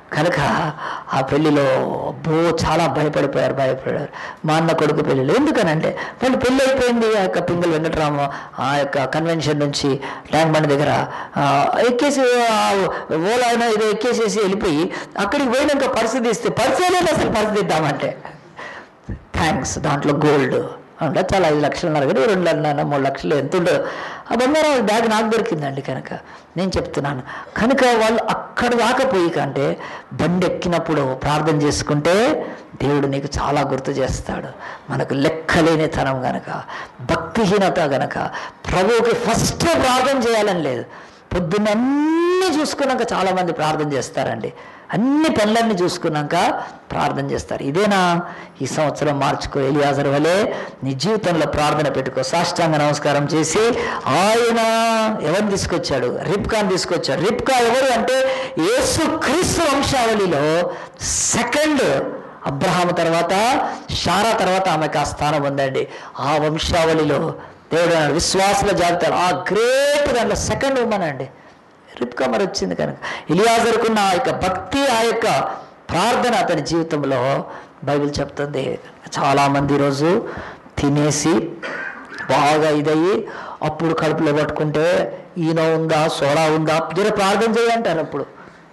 కనుక ఆ పెళ్లిలో అబ్బో చాలా భయపడిపోయారు భయపడారు మా అన్న కొడుకు పెళ్ళిలో ఎందుకనంటే వాళ్ళు పెళ్ళి అయిపోయింది ఆ యొక్క పింగళ వెంకటరామ ఆ యొక్క కన్వెన్షన్ నుంచి ట్యాంక్ బండ్ దగ్గర ఆ, ఎక్కేసి ఆ ఓలా అయినా ఏదో ఎక్కేసేసి వెళ్ళిపోయి అక్కడికి పోయినాక పరిస్థితి ఇస్తే పరిస్థితి లేదు అసలు పరిస్థితి ఇద్దామంటే థ్యాంక్స్ దాంట్లో గోల్డ్ అంటే చాలా ఐదు లక్షలున్నారు కానీ రెండు లక్షల మూడు లక్షలు ఎంత ఉండదు ఆ బంగారం బ్యాగ్ నాకు దొరికిందండి కనుక నేను చెప్తున్నాను కనుక వాళ్ళు అక్కడ దాకా పోయి కంటే బండి ఎక్కినప్పుడు ప్రార్థన చేసుకుంటే దేవుడు నీకు చాలా గుర్తు చేస్తాడు మనకు లెక్కలేని తనం గనక భక్తిహీనత గనక ప్రభువుకి ఫస్ట్ ప్రార్థన చేయాలని లేదు పొద్దున్న అన్నీ చూసుకున్నాక చాలామంది ప్రార్థన చేస్తారండి అన్ని పనులన్నీ చూసుకున్నాక ప్రార్థన చేస్తారు ఇదేనా ఈ సంవత్సరం మార్చుకో ఎలియాజర్ వలె నీ జీవితంలో ప్రార్థన పెట్టుకో సాష్టాంగ నమస్కారం చేసి ఆయన ఎవరిని తీసుకొచ్చాడు రిప్కాని తీసుకొచ్చాడు రిప్కా ఎవరు అంటే యేసు క్రీస్తు వంశావళిలో సెకండ్ అబ్రహాం తర్వాత షారా తర్వాత ఆమెకు ఆ స్థానం ఉందండి ఆ వంశావళిలో దేవుడు అన్నాడు, విశ్వాసుల జాబితాలో ఆ గ్రేట్ దాంట్లో సెకండ్ ఉమెన్ అండి రిప్కా మరి వచ్చింది కనుక ఇలియాజరుకున్న ఆ యొక్క భక్తి ఆ యొక్క ప్రార్థన అతని జీవితంలో బైబిల్ చెప్తుంది చాలామంది ఈరోజు తినేసి బాగా ఇదయ్యి అప్పుడు కడుపులో పట్టుకుంటే ఈనో ఉందా సోడా ఉందా జర ప్రార్థన చేయంటారు అప్పుడు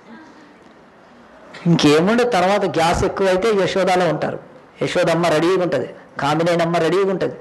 ఇంకేముండే తర్వాత గ్యాస్ ఎక్కువైతే యశోదాలో ఉంటారు యశోదమ్మ రెడీగా ఉంటుంది కామినేనమ్మ రెడీగా ఉంటుంది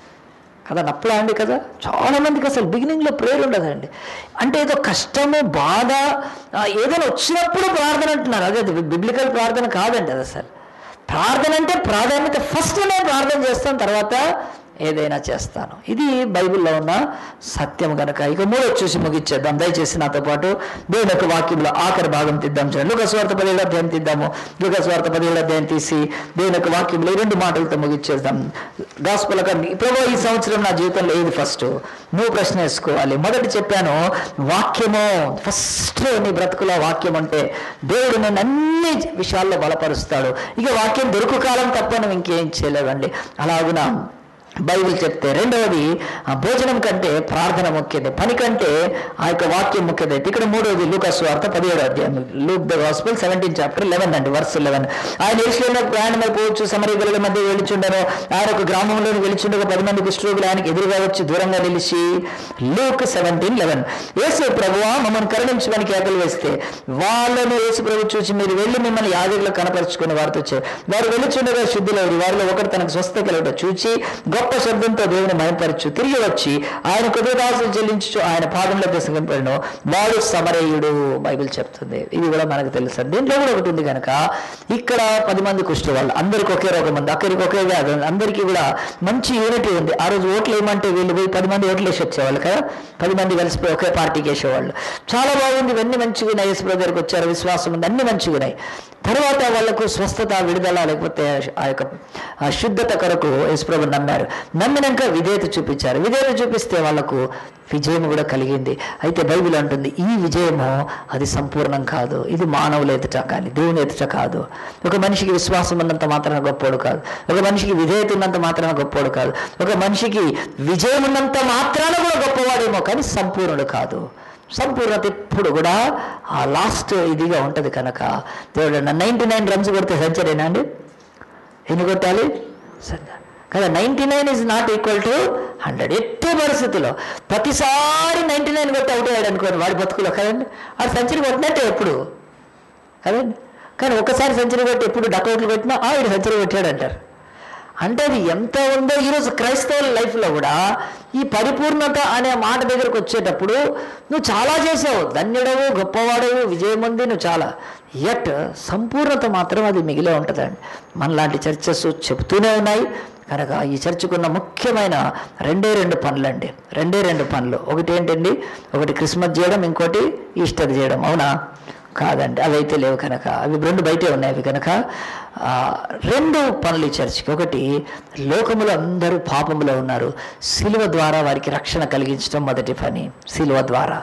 కదా నప్పలా అండి కదా చాలా మందికి అసలు బిగినింగ్లో ప్రేయర్ ఉండదండి అంటే ఏదో కష్టము బాధ ఆ, ఏదైనా వచ్చినప్పుడు ప్రార్థన అంటున్నారు అదే బిబ్లికల్ ప్రార్థన కాదండి అది అసలు ప్రార్థన అంటే ప్రాధాన్యత ఫస్ట్ నేను ప్రార్థన చేస్తాను తర్వాత ఏదైనా చేస్తాను ఇది బైబిల్లో ఉన్న సత్యం కనుక ఇక మూడో చూసి ముగిచ్చేద్దాం దయచేసి నాతో పాటు దేవుని యొక్క వాక్యంలో ఆఖరి భాగం తీద్దాం చూడండి లుక స్వార్థ పదిహేడు అధ్యాయం తీద్దాము లుక స్వార్థ పదిహేడు అధ్యాయం తీసి దేవుని యొక్క వాక్యంలో ఈ రెండు మాటలతో ముగిచ్చేద్దాం గాస్పుల ప్రభు ఈ సంవత్సరం నా జీవితంలో ఏది ఫస్ట్ నువ్వు ప్రశ్న వేసుకోవాలి మొదటి చెప్పాను వాక్యము ఫస్ట్ నీ బ్రతుకులో వాక్యం అంటే దేవుడు నేను అన్ని విషయాల్లో బలపరుస్తాడు ఇక వాక్యం దొరుకు కాలం తప్ప నువ్వు ఇంకేం చేయలేవండి అలాగున బైబిల్ చెప్తే రెండవది ఆ భోజనం కంటే ప్రార్థన ముఖ్యది పని కంటే ఆ యొక్క వాక్యం ముఖ్యదైతే ఇక్కడ మూడవది లూకస్ వార్త పదిహేడు అధ్యాయం Luke the gospel seventeen chapter eleven అండి వర్స్ లెవెన్ ఆయన ఏసులో ప్రయాణమైపోవచ్చు సమరీగుల మధ్య వెలుచుండను ఆయన ఒక గ్రామంలో వెలుచుండగా పది మంది కుష్ఠరోగులు ఆయనకి ఎదురుగా వచ్చి దూరంగా నిలిచి లూక్ సెవెంటీన్ లెవెన్ యేసు ప్రభువా మమ్మల్ని కరుణించమని కేకలు వేస్తే వాళ్ళను యేసు ప్రభు చూసి మీరు వెళ్ళి మిమ్మల్ని యాదగిరిలో కనపరుచుకుని వారితో వచ్చారు వారు వెలుచుండగా శుద్ధులవుడు వారిలో ఒకరు తనకు స్వస్థ కలగట చూచి గొప్ప శబ్దంతో దేవుని మయంపరచు తిరిగి వచ్చి ఆయన కృతదాసులు చెల్లించు ఆయన పాదంలో ప్రసంగింపడను వాడు సమరేయుడు బైబిల్ చెప్తుంది ఇది కూడా మనకు తెలుసు దీంట్లో కూడా ఒకటి ఉంది కనుక ఇక్కడ పది మంది కుష్టి వాళ్ళు అందరికి ఒకే రోగం ఉంది అక్కడికి ఒకే వ్యాధి ఉంది అందరికీ కూడా మంచి యూనిటీ ఉంది ఆ రోజు ఓట్లు ఏమంటే వీళ్ళు పోయి పది మంది ఓట్లు వేసి వచ్చేవాళ్ళు కదా పది మంది కలిసిపోయి ఒకే పార్టీకి వేసేవాళ్ళు చాలా బాగుంది ఇవన్నీ మంచిగా ఉన్నాయి యేసుప్రభు దగ్గరికి వచ్చారు విశ్వాసం ఉంది అన్ని మంచిగా ఉన్నాయి తర్వాత వాళ్ళకు స్వస్థత విడుదల లేకపోతే ఆ యొక్క ఆ శుద్ధత కొరకు యేసుప్రభు నమ్మారు నమ్మినాక విధేయత చూపించారు విధేయత చూపిస్తే వాళ్ళకు విజయం కూడా కలిగింది అయితే బైబిల్ అంటుంది ఈ విజయము అది సంపూర్ణం కాదు ఇది మానవుల ఎదుట కానీ దేవుని ఎదుట కాదు ఒక మనిషికి విశ్వాసం ఉన్నంత మాత్రాన గొప్పోడు కాదు ఒక మనిషికి విధేయత ఉన్నంత మాత్రాన గొప్పోడు కాదు ఒక మనిషికి విజయం ఉన్నంత మాత్రాన కూడా గొప్పవాడేమో కానీ సంపూర్ణుడు కాదు సంపూర్ణత ఎప్పుడు కూడా ఆ లాస్ట్ ఇదిగా ఉంటుంది కనుక దేవుడు నైంటీ నైన్ రన్స్ కొడితే సెంచరీనా అండి ఎన్ని కొట్టాలి సరే కదా ninety nine is not equal to hundred ఎట్టి పరిస్థితిలో ప్రతిసారి నైంటీ నైన్ కొట్టి అవుట్ అయ్యాడు అనుకోండి వాడి బతుకులో కదండి ఆ సెంచరీ కొట్టినట్టే ఎప్పుడు కదండి కానీ ఒకసారి సెంచరీ కొట్టి ఎప్పుడు డకౌట్లు కొట్టినా ఆ వీడు సెంచరీ కొట్టాడు అంటారు అంటే అది ఎంత ఉందో ఈరోజు క్రైస్తవుల లైఫ్లో కూడా ఈ పరిపూర్ణత అనే మాట దగ్గరకు వచ్చేటప్పుడు నువ్వు చాలా చేసావు ధన్యుడవు గొప్పవాడవు విజయం ఉంది నువ్వు చాలా ఎట్ సంపూర్ణత మాత్రం అది మిగిలే ఉంటుందండి మనలాంటి చర్చస్ చెప్తూనే ఉన్నాయి కనుక ఈ చర్చకున్న ముఖ్యమైన రెండే రెండు పనులండి రెండే రెండు పనులు ఒకటి ఏంటండి ఒకటి క్రిస్మస్ చేయడం ఇంకోటి ఈస్టర్ చేయడం అవునా కాదండి అవి అయితే లేవు కనుక అవి రెండు బయటే ఉన్నాయి అవి కనుక ఆ, రెండు పనులు ఈ చర్చికి ఒకటి లోకములో అందరూ పాపములో ఉన్నారు సిలువ ద్వారా వారికి రక్షణ కలిగించడం మొదటి పని సిలువ ద్వారా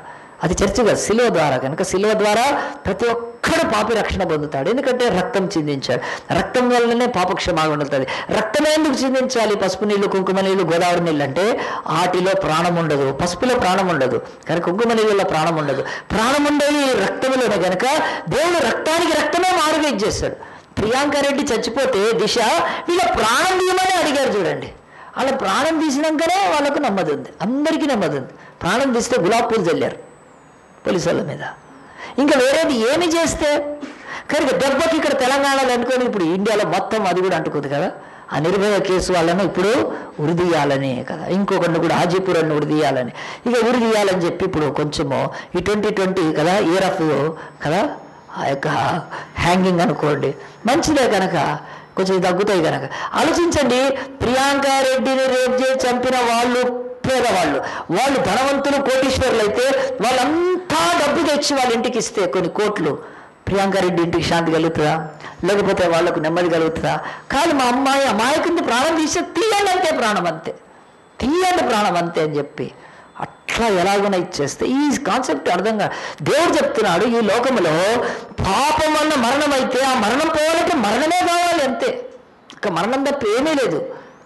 అది చర్చ కాదు శిలువ ద్వారా కనుక శిలువ ద్వారా ప్రతి ఒక్కడు పాపి రక్షణ పొందుతాడు ఎందుకంటే రక్తం చిందించాడు రక్తం వల్లనే పాప క్షమాగణ ఉంటుంది రక్తం ఎందుకు చిందించాలి పసుపు నీళ్ళు కుంకుమ నీళ్ళు గోదావరి నీళ్ళు అంటే ఆటిలో ప్రాణం ఉండదు పసుపులో ప్రాణం ఉండదు కానీ కుంకుమ నీళ్ళలో ప్రాణం ఉండదు ప్రాణం ఉండేది రక్తంలోనే కనుక దేవుడు రక్తానికి రక్తమే మారుగా ఇచ్చేస్తాడు ప్రియాంక రెడ్డి చచ్చిపోతే దిశ వీళ్ళ ప్రాణం తీయమని అడిగారు చూడండి వాళ్ళ ప్రాణం తీసినాకనే వాళ్ళకు నెమ్మది ఉంది అందరికీ నెమ్మది ఉంది ప్రాణం తీస్తే గులాబ్ పూలు చల్లారు పోలీసు వాళ్ళ మీద ఇంకా వేరేది ఏమి చేస్తే కనుక దెబ్బకి ఇక్కడ తెలంగాణలో అనుకొని ఇప్పుడు ఇండియాలో మొత్తం అది కూడా అంటుకుంది కదా ఆ నిర్భయ కేసు వాళ్ళను ఇప్పుడు ఉరిదీయాలని కదా ఇంకొకరిని కూడా హాజీపురాన్ని ఉరిదీయాలని ఇక ఉరిదీయాలని చెప్పి ఇప్పుడు కొంచెము ఈ ట్వంటీ ట్వంటీ కదా ఇయర్ ఆఫ్ కదా ఆ యొక్క హ్యాంగింగ్ అనుకోండి మంచిదే కనుక కొంచెం తగ్గుతాయి కనుక ఆలోచించండి ప్రియాంక రెడ్డిని రేప్ చేసి చంపిన వాళ్ళు పేదవాళ్ళు వాళ్ళు ధనవంతులు కోటీశ్వరులు అయితే వాళ్ళంతా డబ్బు తెచ్చి వాళ్ళ ఇంటికి ఇస్తే కొన్ని కోట్లు ప్రియాంక రెడ్డి ఇంటికి శాంతి కలుగుతుందా లేకపోతే వాళ్ళకు నెమ్మది కలుగుతుందా కానీ మా అమ్మాయి అమాయకుంది ప్రాణం తీస్తే తీయండి అంతే ప్రాణం అంతే తీయండి ప్రాణం అంతే అని చెప్పి అట్లా ఎలాగైనా ఇచ్చేస్తే ఈ కాన్సెప్ట్ అర్థం కాదు దేవుడు చెప్తున్నాడు ఈ లోకంలో పాపం వల్ల మరణం అయితే ఆ మరణం పోవాలంటే మరణమే కావాలి అంతే ఇక మరణం తప్ప ఏమీ లేదు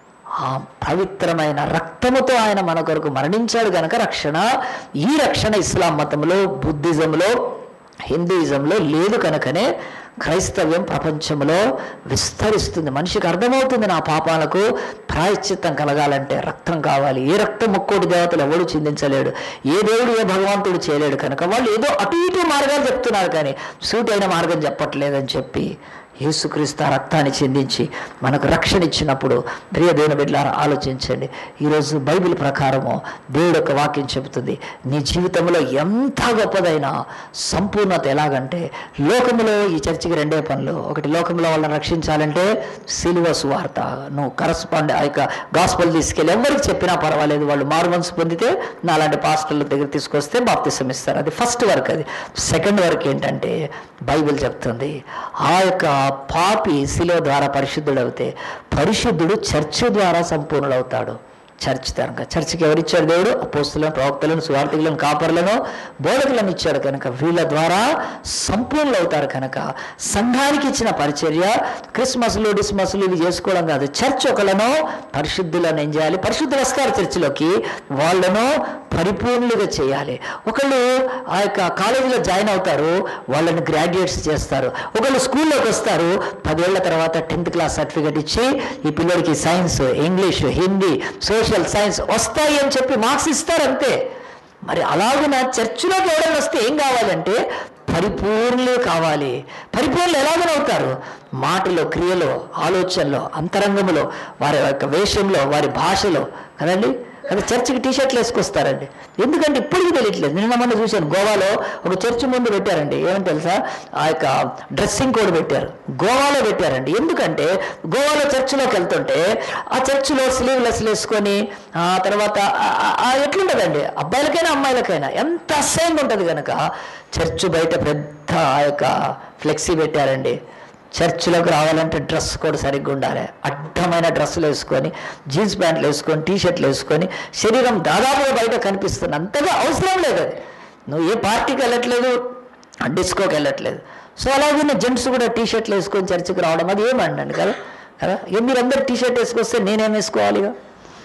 ఆ పవిత్రమైన రక్తముతో ఆయన మన కొరకు మరణించాడు గనక రక్షణ ఈ రక్షణ ఇస్లాం మతంలో బుద్ధిజంలో హిందూయిజంలో లేదు కనుకనే క్రైస్తవ్యం ప్రపంచంలో విస్తరిస్తుంది మనిషికి అర్థమవుతుంది నా పాపాలకు ప్రాయశ్చిత్తం కలగాలంటే రక్తం కావాలి ఏ రక్తం ముక్కోటి దేవతలు ఎవడు చిందించలేడు ఏ దేవుడు ఏ భగవంతుడు చేయలేడు కనుక వాళ్ళు ఏదో అటు ఇటు మార్గాలు చెప్తున్నారు కానీ సూటైన మార్గం చెప్పట్లేదని చెప్పి యేసుక్రీస్తు ఆ రక్తాన్ని చెందించి మనకు రక్షణ ఇచ్చినప్పుడు ప్రియ దేవుని బిడ్డలారా ఆలోచించండి ఈరోజు బైబిల్ ప్రకారము దేవుడు యొక్క వాక్యం చెబుతుంది నీ జీవితంలో ఎంత గొప్పదైన సంపూర్ణత ఎలాగంటే లోకములో ఈ చర్చికి రెండే పనులు ఒకటి లోకంలో వాళ్ళని రక్షించాలంటే సిలువ సువార్త నువ్వు కరస్పాండ్ ఆ యొక్క గాస్పల్ తీసుకెళ్ళి ఎవరికి చెప్పినా పర్వాలేదు వాళ్ళు మారు మనసు పొందితే నా అలాంటి పాస్టర్ల దగ్గర తీసుకొస్తే బాప్తిసం ఇస్తారు అది ఫస్ట్ వర్క్ అది సెకండ్ వర్క్ ఏంటంటే బైబిల్ చెప్తుంది ఆ యొక్క పాపి శిలువ ద్వారా పరిశుద్ధుడవుతే పరిశుద్ధుడు చర్చ్ ద్వారా సంపూర్ణుడవుతాడు చర్చ్ కనుక చర్చికి ఎవరిచ్చాడు దేవుడు అపోస్తులను ప్రవక్తలను సువార్థికులను కాపర్లను బోధకులను ఇచ్చాడు కనుక వీళ్ళ ద్వారా సంపూర్ణులు అవుతారు కనుక సంఘానికి ఇచ్చిన పరిచర్య క్రిస్మస్లు డిస్మస్లు ఇవి చేసుకోవడం కాదు చర్చ్ ఒకళ్ళను పరిశుద్ధులను ఏం చేయాలి పరిశుద్ధులు వస్తారు చర్చిలోకి వాళ్ళను పరిపూర్ణులుగా చేయాలి ఒకళ్ళు ఆ యొక్క కాలేజీలో జాయిన్ అవుతారు వాళ్ళని గ్రాడ్యుయేట్స్ చేస్తారు ఒకళ్ళు స్కూల్లోకి వస్తారు పదేళ్ల తర్వాత టెన్త్ క్లాస్ సర్టిఫికేట్ ఇచ్చి ఈ పిల్లడికి science English Hindi social science వస్తాయి అని చెప్పి మార్క్స్ ఇస్తారు అంతే మరి అలాగున చర్చిలోకి ఎవరైనా వస్తే ఏం కావాలంటే పరిపూర్ణులే కావాలి పరిపూర్ణులు ఎలాగనవుతారు మాటలో క్రియలో ఆలోచనలో అంతరంగంలో వారి యొక్క వేషంలో వారి భాషలో కదండి అది చర్చికి టీ షర్ట్లు వేసుకొస్తారండి ఎందుకంటే ఇప్పటికీ తెలియట్లేదు నిన్న మొన్న చూశాను గోవాలో ఒక చర్చ్ ముందు పెట్టారండి ఏమని తెలుసా ఆ యొక్క డ్రెస్సింగ్ కోడ్ పెట్టారు గోవాలో పెట్టారండి ఎందుకంటే గోవాలో చర్చిలోకి వెళ్తుంటే ఆ చర్చిలో స్లీవ్లెస్ వేసుకొని ఆ తర్వాత ఆ- ఆ- ఆ ఎట్లుంటుందండి అబ్బాయిలకైనా అమ్మాయిలకైనా ఎంత అసహ్యంగా ఉంటుంది కనుక చర్చ్ బయట పెద్ద ఆ యొక్క ఫ్లెక్సీ పెట్టారండి చర్చిలోకి రావాలంటే డ్రెస్ కూడా సరిగ్గా ఉండాలి అడ్డమైన డ్రెస్సులు వేసుకొని జీన్స్ ప్యాంట్లు వేసుకొని టీ షర్ట్లు వేసుకొని శరీరం దాదాపుగా బయట కనిపిస్తుంది అంతగా అవసరం లేదు అది నువ్వు ఏ పార్టీకి వెళ్ళట్లేదు డిస్కోకి వెళ్ళట్లేదు సో అలాగే జెంట్స్ కూడా టీ షర్ట్లు వేసుకొని చర్చికి రావడం అది ఏమండి కదా కదా ఏ మీరందరూ టీ షర్ట్ వేసుకొస్తే నేనేం వేసుకోవాలి ఇక?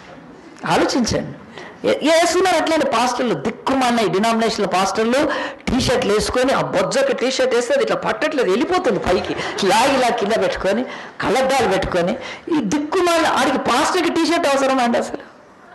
ఆలోచించండి ఏ- ఏ వేసుకున్నారు అట్లాంటి పాస్టర్లు దిక్కుమాన్న డినామినేషన్ పాస్టర్లు టీ షర్ట్లు వేసుకొని ఆ బొజ్జకి టీ షర్ట్ వేస్తే అది ఇట్లా పట్టట్లేదు వెళ్ళిపోతుంది పైకి లాగి ఇలా కింద పెట్టుకొని కళ్ళద్దాలు పెట్టుకొని ఈ దిక్కుమాల ఆడికి పాస్టర్కి టీ షర్ట్ అవసరమా అండి అసలు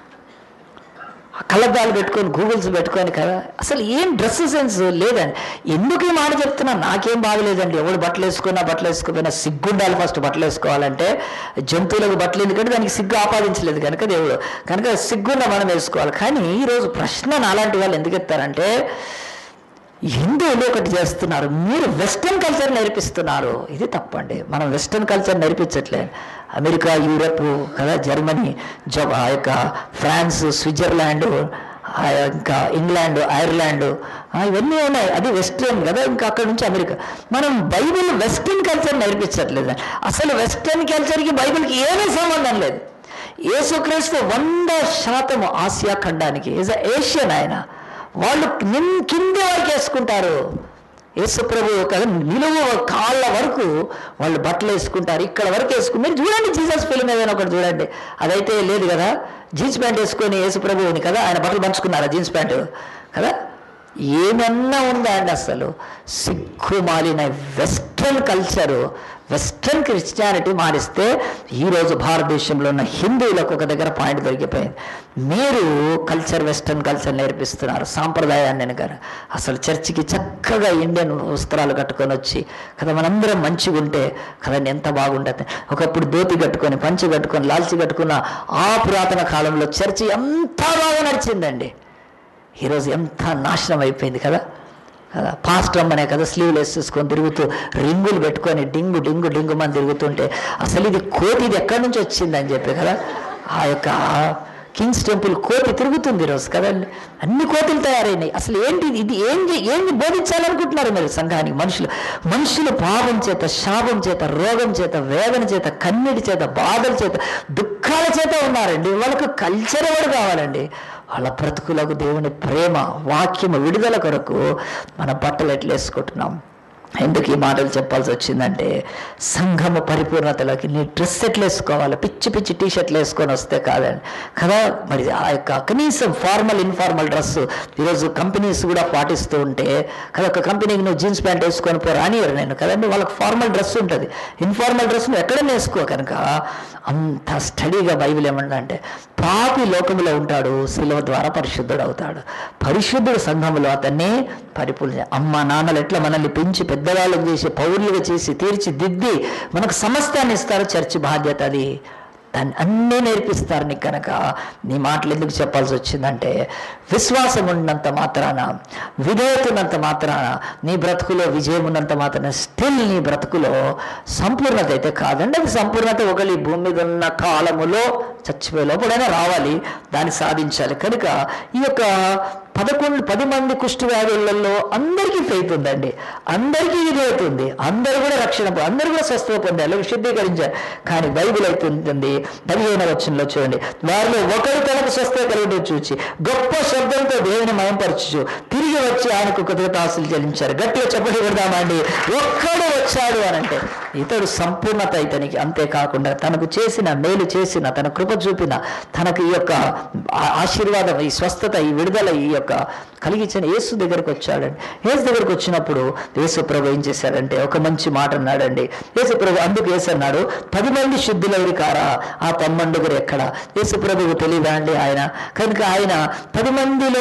ఆ కళ్ళద్దాలు పెట్టుకొని గూగుల్స్ పెట్టుకొని కదా అసలు ఏం డ్రెస్ సెన్స్ లేదండి ఎందుకు ఈ మాట చెప్తున్నా నాకేం బాగలేదండి ఎవడు బట్టలు వేసుకున్నా బట్టలు వేసుకోపోయినా సిగ్గుండాలి ఫస్ట్ బట్టలు వేసుకోవాలంటే జంతువులకు బట్టలు ఎందుకంటే దానికి సిగ్గు ఆపాదించలేదు కనుక దేవుడు కనుక సిగ్గున్న మనం వేసుకోవాలి కానీ ఈరోజు ప్రశ్న నాలాంటి వాళ్ళు ఎందుకు ఎత్తారంటే హిందువులు ఒకటి చేస్తున్నారు మీరు వెస్ట్రన్ కల్చర్ నేర్పిస్తున్నారు ఇది తప్పండి మనం వెస్ట్రన్ కల్చర్ నేర్పించట్లేదు అమెరికా యూరప్ కదా జర్మనీ జో ఆ యొక్క ఫ్రాన్స్ స్విట్జర్లాండ్ ఆ ఇంకా ఇంగ్లాండ్ ఐర్లాండ్ ఆ, ఇవన్నీ ఉన్నాయి అది వెస్ట్రన్ కదా ఇంకా అక్కడ నుంచి అమెరికా మనం బైబిల్ వెస్ట్రన్ కల్చర్ నేర్పించట్లేదు అసలు వెస్ట్రన్ కల్చర్కి బైబిల్కి ఏమీ సంబంధం లేదు యేసుక్రీస్తు వంద శాతం ఆసియా ఖండానికి ఈజ్ ఏషియన్ ఆయన వాళ్ళు నిన్ కింద వరకు వేసుకుంటారు యేసు ప్రభు ఒక నిలువు కాళ్ళ వరకు వాళ్ళు బట్టలు వేసుకుంటారు ఇక్కడ వరకు వేసుకుని మీరు చూడండి జీసస్ ఫిల్మ్ ఏదైనా ఒకటి చూడండి అదైతే లేదు కదా జీన్స్ ప్యాంట్ వేసుకొని యేసు ప్రభువుని కదా ఆయన బట్టలు పంచుకున్నారా జీన్స్ ప్యాంటు కదా ఏమన్నా ఉందా అండి అసలు సిగ్గు మాలిన వెస్ట్రన్ కల్చరు వెస్ట్రన్ క్రిస్టియానిటీ మారిస్తే ఈరోజు భారతదేశంలో ఉన్న హిందువులకు ఒక దగ్గర పాయింట్ దొరికిపోయింది మీరు కల్చర్ వెస్ట్రన్ కల్చర్ నేర్పిస్తున్నారు సాంప్రదాయాన్ని వెనక అసలు చర్చికి చక్కగా ఇండియన్ వస్త్రాలు కట్టుకొని వచ్చి కదా మనందరం మంచిగా ఉంటే కదండి ఎంత బాగుంటుంది ఒకప్పుడు ధోతి కట్టుకొని పంచి కట్టుకొని లాల్చి కట్టుకున్న ఆ పురాతన కాలంలో చర్చి ఎంత బాగా నడిచిందండి ఈరోజు ఎంత నాశనం అయిపోయింది కదా కదా పాస్టర్ అమ్మనే కదా స్లీవ్లు వేసేసుకొని తిరుగుతూ రింగులు పెట్టుకొని డింగు డింగు డింగు అని తిరుగుతుంటే అసలు ఇది కోతి ఇది ఎక్కడి నుంచి వచ్చిందని చెప్పి కదా ఆ యొక్క కింగ్స్ టెంపుల్ కోతి తిరుగుతుంది ఈరోజు కదండి అన్ని కోతులు తయారైనాయి అసలు ఏంటి ఇది ఏంటి ఏంటి బోధించాలనుకుంటున్నారు మీరు సంఘానికి మనుషులు మనుషులు పాపం చేత శాపం చేత రోగం చేత వేదన చేత కన్నీటి చేత బాధల చేత దుఃఖాల చేత ఉన్నారండి వాళ్ళకు కల్చర్ ఎవరు కావాలండి వాళ్ళ బ్రతుకులకు దేవుని ప్రేమ వాక్యము విడుదల కొరకు మన బట్టలు ఎట్లా వేసుకుంటున్నాం ఎందుకు ఈ మాటలు చెప్పాల్సి వచ్చిందంటే సంఘము పరిపూర్ణతలోకి నీ డ్రెస్ ఎట్లా వేసుకోవాలి పిచ్చి పిచ్చి టీ షర్ట్లు వేసుకొని వస్తే కాదండి కదా మరి ఆ యొక్క కనీసం ఫార్మల్ ఇన్ఫార్మల్ డ్రెస్ ఈరోజు కంపెనీస్ కూడా పాటిస్తూ ఉంటే కదా ఒక కంపెనీకి నువ్వు జీన్స్ ప్యాంట్ వేసుకొని పో రానియరు నేను కదండి వాళ్ళకి ఫార్మల్ డ్రెస్ ఉంటుంది ఇన్ఫార్మల్ డ్రెస్ నువ్వు ఎక్కడైనా వేసుకో కనుక అంత స్టడీగా బైబిల్ ఏమంటే పాపి లోకములో ఉంటాడు శిలువ ద్వారా పరిశుద్ధుడు అవుతాడు పరిశుద్ధుడు సంఘములో అతన్ని పరిపూర్ణ అమ్మ నాన్నలు ఎట్లా మనల్ని పెంచి పెద్దవాళ్ళకు చేసి పౌరులుగా చేసి తీర్చిదిద్ది మనకు సమస్తాన్ని ఇస్తారు చర్చి బాధ్యత అది దాన్ని అన్నీ నేర్పిస్తారు నీకు కనుక నీ మాటలు ఎందుకు చెప్పాల్సి వచ్చిందంటే విశ్వాసం ఉన్నంత మాత్రాన విధేయత ఉన్నంత మాత్రాన నీ బ్రతుకులో విజయం ఉన్నంత మాత్రాన స్టిల్ నీ బ్రతుకులో సంపూర్ణత అయితే కాదండి అది సంపూర్ణత ఒకళ్ళు ఈ భూమి మీద ఉన్న కాలములో చచ్చిపోయే లోపలైనా రావాలి దాన్ని సాధించాలి కనుక ఈ యొక్క పదకొండు పది మంది కుష్టి వ్యాధులలో అందరికీ ఫెయిత్ ఉందండి అందరికీ ఇది అవుతుంది అందరూ కూడా రక్షణ పొ- అందరూ కూడా స్వస్థత పొందారు విశుద్ధీకరించారు కానీ బైబిల్ అవుతుంది పదిహేను వచ్చంలో చూడండి వారిలో ఒకరు తనకు స్వస్థత కలుగుతూ చూచి గొప్ప శబ్దంతో దేవుని మయంపరచు తిరిగి వచ్చి ఆయనకు కృతజ్ఞతాసులు చెల్లించారు గట్టిగా చెప్పడి పెడదామా అండి ఒక్కడు వచ్చాడు అని అంటే ఇతడు సంపూర్ణత ఇతనికి అంతేకాకుండా తనకు చేసిన మేలు చేసిన తన కృప చూపిన తనకు ఈ యొక్క ఆ- ఆశీర్వాదం ఈ స్వస్థత ఈ విడుదల ఈ యొక్క కలిగించిన యేసు దగ్గరకు వచ్చాడండి యేసు దగ్గరకు వచ్చినప్పుడు యేసు ప్రభు ఏం చేశాడంటే ఒక మంచి మాట అన్నాడండి యేసు ప్రభు అందుకు యేసు అన్నాడు పది మంది శుద్ధులెవరి కారా ఆ తమ్మండుగురు ఎక్కడ యేసు ప్రభువు తెలియదా అండి ఆయన కనుక ఆయన పది మందిలో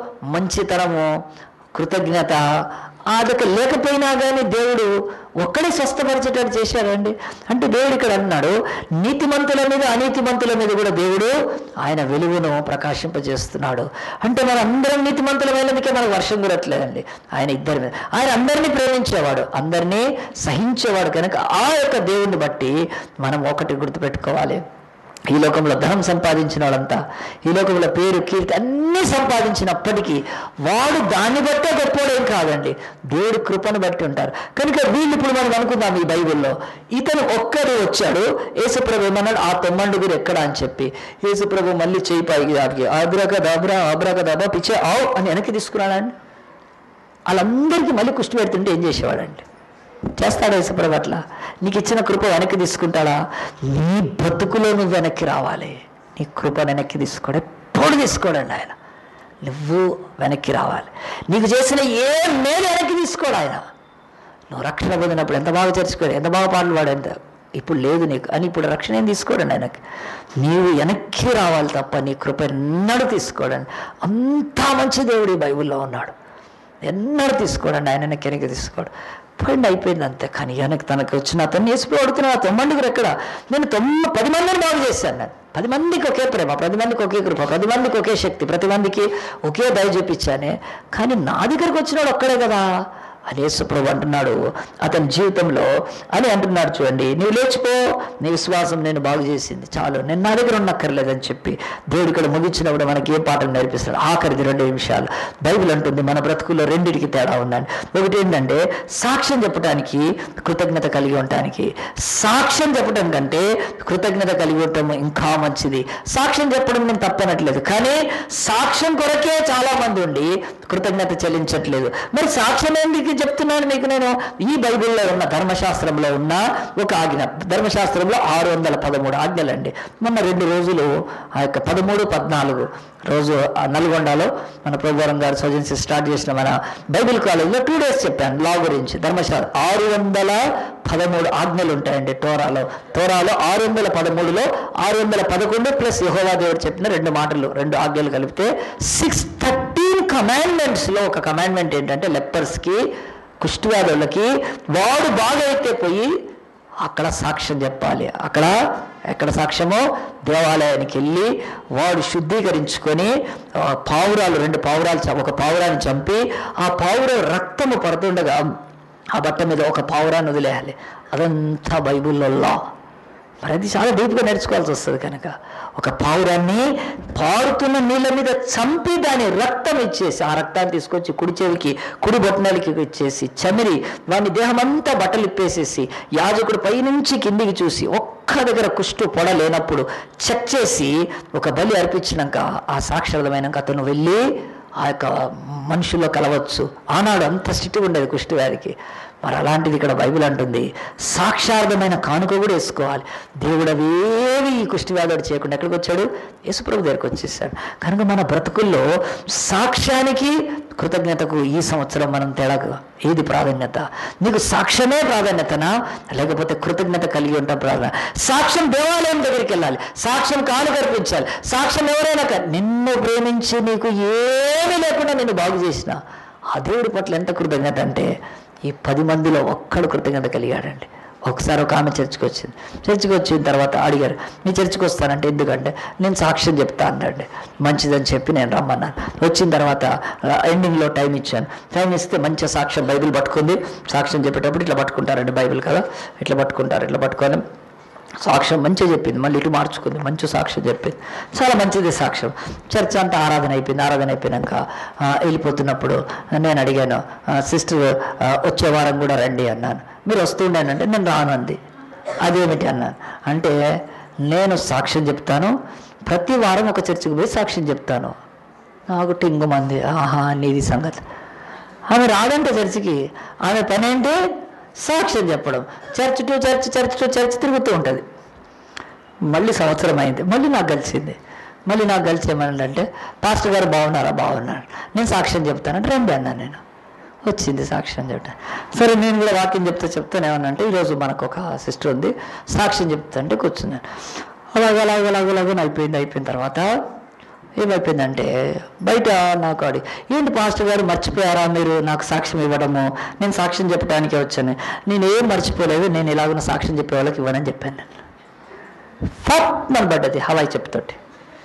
మంచితనము కృతజ్ఞత అదొక లేకపోయినా కానీ దేవుడు ఒక్కడే స్వస్థపరిచేటట్టు చేశాడండి అంటే దేవుడు ఇక్కడ అన్నాడు నీతిమంతుల మీద అనీతిమంతుల మీద కూడా దేవుడు ఆయన వెలుగును ప్రకాశింపజేస్తున్నాడు అంటే మన అందరం నీతిమంతులమైనందుకే మనకు వర్షం కురట్లేదండి ఆయన ఇద్దరి మీద ఆయన అందరినీ ప్రేమించేవాడు అందరినీ సహించేవాడు కనుక ఆ యొక్క దేవుణ్ణి బట్టి మనం ఒకటి గుర్తుపెట్టుకోవాలి ఈ లోకంలో ధనం సంపాదించిన వాళ్ళంతా ఈ లోకంలో పేరు కీర్తి అన్నీ సంపాదించినప్పటికీ వాడు దాన్ని బట్టే గొప్పోడేం కాదండి దేవుడి కృపను బట్టి ఉంటారు కనుక వీళ్ళు ఇప్పుడు మనం అనుకుందాం ఈ బైబిల్లో ఇతను ఒక్కడు వచ్చాడు యేసుప్రభు ఏమన్నాడు ఆ తొమ్మండుగురు ఎక్కడ అని చెప్పి యేసుప్రభు మళ్ళీ చేయి పైకి దాటికి ఆబ్రాక దాబ్రా ఆబ్రాక దాబా పిచ్చే ఆవు అని వెనక్కి తీసుకున్నాడండి వాళ్ళందరికీ మళ్ళీ కుష్టి పెడుతుంటే ఏం చేసేవాడండి చేస్తాడా యేసుప్రభు అట్లా నీకు ఇచ్చిన కృప వెనక్కి తీసుకుంటాడా నీ బతుకులో నువ్వు వెనక్కి రావాలి నీ కృప వెనక్కి తీసుకోడు ఎప్పుడు తీసుకోడండి ఆయన నువ్వు వెనక్కి రావాలి నీకు చేసిన ఏ మేలు వెనక్కి తీసుకోడు ఆయన నువ్వు రక్షణ పొందినప్పుడు ఎంత బాగా చేర్చుకోడు ఎంత బాగా పాటలు పాడు ఎంత ఇప్పుడు లేదు నీకు అని ఇప్పుడు రక్షణ ఏం తీసుకోడండి ఆయనకి నీవు వెనక్కి రావాలి తప్ప నీ కృప ఎన్నడూ తీసుకోడండి అంతా మంచి దేవుడు ఈ బైబిల్లో ఉన్నాడు ఎన్నడూ తీసుకోడండి ఆయన వెనక్కి వెనక్కి తీసుకోడు పోయింది అయిపోయింది అంతే కానీ వెనక్కి తనకు వచ్చిన అతన్ని వేసిపోయి అడుగుతున్నా తొమ్మండుగురు ఎక్కడ నేను తొమ్మిది పది మందిని బాగు చేశాను నేను పది మందికి ఒకే ప్రేమ పది మందికి ఒకే కృప పది మందికి ఒకే శక్తి ప్రతి మందికి ఒకే దయ చూపించానే కానీ నా దగ్గరకు వచ్చినాడు ఒక్కడే కదా అని యేసుప్రభు అంటున్నాడు అతని జీవితంలో అని అంటున్నాడు చూడండి నువ్వు లేచిపో నీ విశ్వాసం నేను బాగు చేసింది చాలు నేను నా దగ్గర ఉన్నక్కర్లేదని చెప్పి దేవుడు ఇక్కడ ముగించినప్పుడు మనకి ఏ పాఠం నేర్పిస్తాడు ఆఖరిది రెండు నిమిషాలు బైబిల్ అంటుంది మన బ్రతుకుల్లో రెండింటికి తేడా ఉందండి ఒకటి ఏంటంటే సాక్ష్యం చెప్పడానికి కృతజ్ఞత కలిగి ఉండటానికి సాక్ష్యం చెప్పడం కంటే కృతజ్ఞత కలిగి ఉండటం ఇంకా మంచిది సాక్ష్యం చెప్పడం నేను తప్పనట్లేదు కానీ సాక్ష్యం కొరకే చాలా మంది ఉండి కృతజ్ఞత చెల్లించట్లేదు మరి సాక్ష్యం ఎందుకు చెప్తున్నాను మీకు నేను ఈ బైబిల్లో ఉన్న ధర్మశాస్త్రంలో ఉన్న ఒక ఆజ్ఞ ధర్మశాస్త్రంలో ఆరు వందల పదమూడు ఆజ్ఞలండి మొన్న రెండు రోజులు ఆ యొక్క పదమూడు పద్నాలుగు రోజు ఆ నల్గొండలో మన ప్రభువరం గారు సజెన్సీ స్టార్ట్ చేసిన మన బైబిల్ కాలేజ్లో టూ డేస్ చెప్పాను లా గురించి ధర్మశాస్త్రం ఆరు వందల పదమూడు ఆజ్ఞలు ఉంటాయండి టోరాలో టోరాలో ఆరు వందల పదమూడులో ఆరు వందల పదకొండు ప్లస్ యహోవా దేవుడు చెప్పిన రెండు మాటలు రెండు ఆజ్ఞలు కలిపితే సిక్స్ థర్టీన్ కమాండ్మెంట్స్లో ఒక కమాండ్మెంట్ ఏంటంటే లెప్పర్స్కి కుష్టివ్యాధులకి వాడు బాగైతే పోయి అక్కడ సాక్ష్యం చెప్పాలి అక్కడ ఎక్కడ సాక్ష్యమో దేవాలయానికి వెళ్ళి వాడు శుద్ధీకరించుకొని ఆ, పావురాలు రెండు పావురాలు చ- ఒక పావురాన్ని చంపి ఆ పావురం రక్తము పడుతుండగా ఆ బట్ట మీద ఒక పావురాన్ని వదిలేయాలి అదంతా బైబిల్లో లా మరి అది చాలా డీప్గా నేర్చుకోవాల్సి వస్తుంది కనుక ఒక పావురాన్ని పారుతున్న నీళ్ళ మీద చంపి దాని రక్తం ఇచ్చేసి ఆ రక్తాన్ని తీసుకొచ్చి కుడి చెవికి కుడి బొట్టనలకి ఇచ్చేసి చమిరి వాని దేహం అంతా బట్టలు ఇప్పేసేసి యాజకుడు పైనుంచి కిందికి చూసి ఒక్క దగ్గర కుష్టు పొడ లేనప్పుడు చెక్ చేసి ఒక బలి అర్పించినాక ఆ సాక్షార్థమైనాక అతను వెళ్ళి ఆ యొక్క మనుషుల్లో కలవచ్చు ఆనాడు అంత స్టిట్ ఉండేది కుష్టి వ్యాధికి మరి అలాంటిది ఇక్కడ బైబిల్ అంటుంది సాక్షార్థమైన కానుక కూడా వేసుకోవాలి దేవుడు అవేవి ఈ కుష్టి వ్యాధుడు చేయకుండా ఎక్కడికి వచ్చాడు యేసుప్రభు దగ్గరికి వచ్చేసాడు కనుక మన బ్రతుకుల్లో సాక్ష్యానికి కృతజ్ఞతకు ఈ సంవత్సరం మనం తేడాకు ఏది ప్రాధాన్యత నీకు సాక్ష్యమే ప్రాధాన్యతనా లేకపోతే కృతజ్ఞత కలిగి ఉంటాం ప్రాధాన్యత సాక్ష్యం దేవాలయం దగ్గరికి వెళ్ళాలి సాక్ష్యం కాలు కనిపించాలి సాక్ష్యం ఎవరైనా కా- నిన్ను ప్రేమించి నీకు ఏమీ లేకుండా నిన్ను బాగు చేసిన ఆ దేవుడి పట్ల ఎంత కృతజ్ఞత అంటే ఈ పది మందిలో ఒక్కడు కృతజ్ఞత కలిగాడండి ఒకసారి ఒక ఆమె చర్చికి వచ్చింది చర్చికి వచ్చిన తర్వాత అడిగారు మీ చర్చికి వస్తానంటే ఎందుకంటే నేను సాక్ష్యం చెప్తా అన్నాడు మంచిదని చెప్పి నేను రమ్మన్నాను వచ్చిన తర్వాత ఎండింగ్లో టైం ఇచ్చాను టైం ఇస్తే మంచి సాక్ష్యం బైబిల్ పట్టుకుంది సాక్ష్యం చెప్పేటప్పుడు ఇట్లా పట్టుకుంటారండి బైబిల్ కదా ఇట్లా పట్టుకుంటారు ఇట్లా పట్టుకొని సాక్ష్యం మంచిగా చెప్పింది మళ్ళీ ఇటు మార్చుకుంది మంచి సాక్ష్యం చెప్పింది చాలా మంచిది సాక్ష్యం చర్చ అంతా ఆరాధన అయిపోయింది ఆరాధన అయిపోయినాక ఆ, వెళ్ళిపోతున్నప్పుడు నేను అడిగాను సిస్టర్ వచ్చే వారం కూడా రండి అన్నాను మీరు వస్తుండేనంటే నేను రాను అంది అదేమిటి అన్నాను అంటే నేను సాక్ష్యం చెప్తాను ప్రతి వారం ఒక చర్చికి పోయి సాక్ష్యం చెప్తాను నాకు టింగు మంది ఆహా నీది సంగతి ఆమె రాదంటే చర్చికి ఆమె పని ఏంటి సాక్ష్యం చెప్పడం church to church church to church తిరుగుతూ ఉంటుంది మళ్ళీ సంవత్సరం అయింది మళ్ళీ నాకు కలిసింది మళ్ళీ నాకు కలిసి ఏమన్నాడంటే పాస్టర్ గారు బాగున్నారా బాగున్నాడు నేను సాక్ష్యం చెప్తానంటే రండి అన్నాను నేను వచ్చింది సాక్ష్యం చెప్పాను సరే నేను కూడా వాక్యం చెప్తే చెప్తాను ఏమన్నంటే ఈరోజు మనకు ఒక సిస్టర్ ఉంది సాక్ష్యం చెప్తాంటే కూర్చున్నాను అలాగ అలాగ అలాగ అలాగ అయిపోయింది అయిపోయిన తర్వాత ఏమైపోయిందంటే బయట నాకు అడి ఏంటి పాస్టర్ గారు మర్చిపోయారా మీరు నాకు సాక్ష్యం ఇవ్వడము నేను సాక్ష్యం చెప్పడానికే వచ్చాను నేను ఏం మర్చిపోలేదు నేను ఇలాగున్న సాక్ష్యం చెప్పే వాళ్ళకి ఇవ్వనని చెప్పాను నేను ఫట్ మన పడ్డది హవాయి చెప్తోటి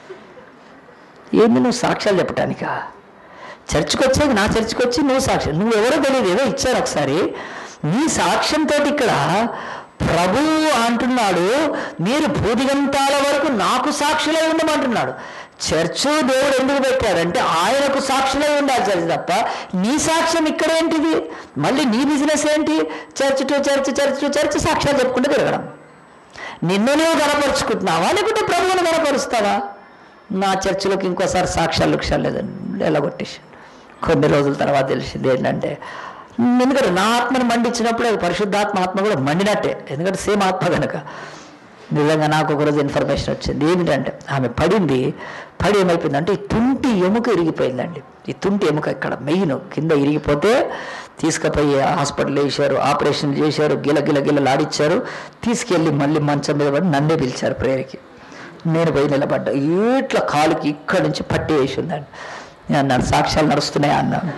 ఏంది నువ్వు సాక్ష్యాలు చెప్పటానికా చర్చికి వచ్చేది నా చర్చికి వచ్చి నువ్వు సాక్ష్యం నువ్వు ఎవరో తెలియదు ఏదో ఇచ్చారు ఒకసారి నీ సాక్ష్యంతో ఇక్కడ ప్రభు అంటున్నాడు మీరు భూదిగంతాల వరకు నాకు సాక్షులై ఉండమంటున్నాడు చర్చు దేవుడు ఎందుకు పెట్టాడంటే ఆయనకు సాక్షులై ఉండాలి చర్చ్ తప్ప నీ సాక్ష్యం ఇక్కడ ఏంటిది మళ్ళీ నీ బిజినెస్ ఏంటి church to church church to church సాక్ష్యాలు చెప్పుకుంటూ తిరగడం నిన్ను నువ్వు కనపరుచుకుంటున్నావా లేకుంటే ప్రభువును కనపరుస్తావా నా చర్చిలోకి ఇంకోసారి సాక్ష్యాలు లక్ష్యాలు లేదండి ఎలాగొట్టేసి కొన్ని రోజుల తర్వాత తెలిసింది ఏంటంటే ఎందుకంటే నా ఆత్మను మండించినప్పుడు అది పరిశుద్ధాత్మ ఆత్మ కూడా మండినట్టే ఎందుకంటే సేమ్ ఆత్మ కనుక నిజంగా నాకు ఒకరోజు ఇన్ఫర్మేషన్ వచ్చింది ఏమిటంటే ఆమె పడింది పడి ఏమైపోయిందంటే ఈ తుంటి ఎముక ఇరిగిపోయిందండి ఈ తుంటి ఎముక ఇక్కడ మెయిన్ కింద ఇరిగిపోతే తీసుకుపోయి హాస్పిటల్ వేసారు ఆపరేషన్ చేశారు గిల గిల గిలలాడిచ్చారు తీసుకెళ్ళి మళ్ళీ మంచం మీద పడి నన్నే పిలిచారు ప్రేయర్కి నేను పోయి నిలబడ్డా ఇట్లా కాలుకి ఇక్కడి నుంచి పట్టి వేసి ఉందండి నేను అన్నాను సాక్ష్యాలు నడుస్తున్నాయి అన్నాను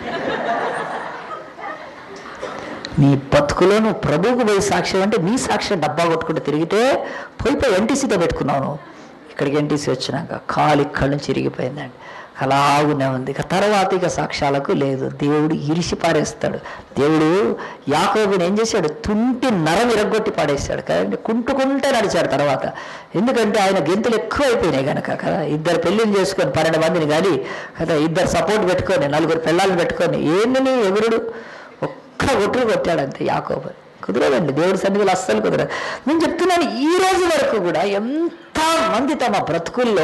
నీ బతుకులో నువ్వు ప్రభువుకు పోయి సాక్ష్యం అంటే నీ సాక్ష్యం డబ్బా కొట్టుకుంటూ తిరిగితే పోయి పోయి ఎన్టీసీతో పెట్టుకున్నావు నువ్వు ఇక్కడికి ఎన్టీసీ వచ్చినాక కాలు ఇక్కడి నుంచి ఇరిగిపోయిందండి అలాగునే ఉంది ఇక తర్వాత ఇక సాక్ష్యాలకు లేదు దేవుడు ఇరిసి పారేస్తాడు దేవుడు యాకోబుని ఏం చేశాడు తుంటి నరం ఇరగొట్టి పాడేశాడు కదండి కుంటుకుంటే నడిచాడు తర్వాత ఎందుకంటే ఆయన గెంతులు ఎక్కువ అయిపోయినాయి కనుక కదా ఇద్దరు పెళ్ళిళ్ళు చేసుకొని పన్నెండు మందిని కానీ కదా ఇద్దరు సపోర్ట్ పెట్టుకొని నలుగురు పిల్లల్ని పెట్టుకొని ఏంది నీ ఎగురుడు ఒక్క ఒట్టులు కొట్టాడు అంతే యాకోబు కుదరదండి దేవుడి సన్నిధిలో అస్సలు కుదరదు నేను చెప్తున్నాను ఈ రోజు వరకు కూడా ఎంత మంది తమ బ్రతుకుల్లో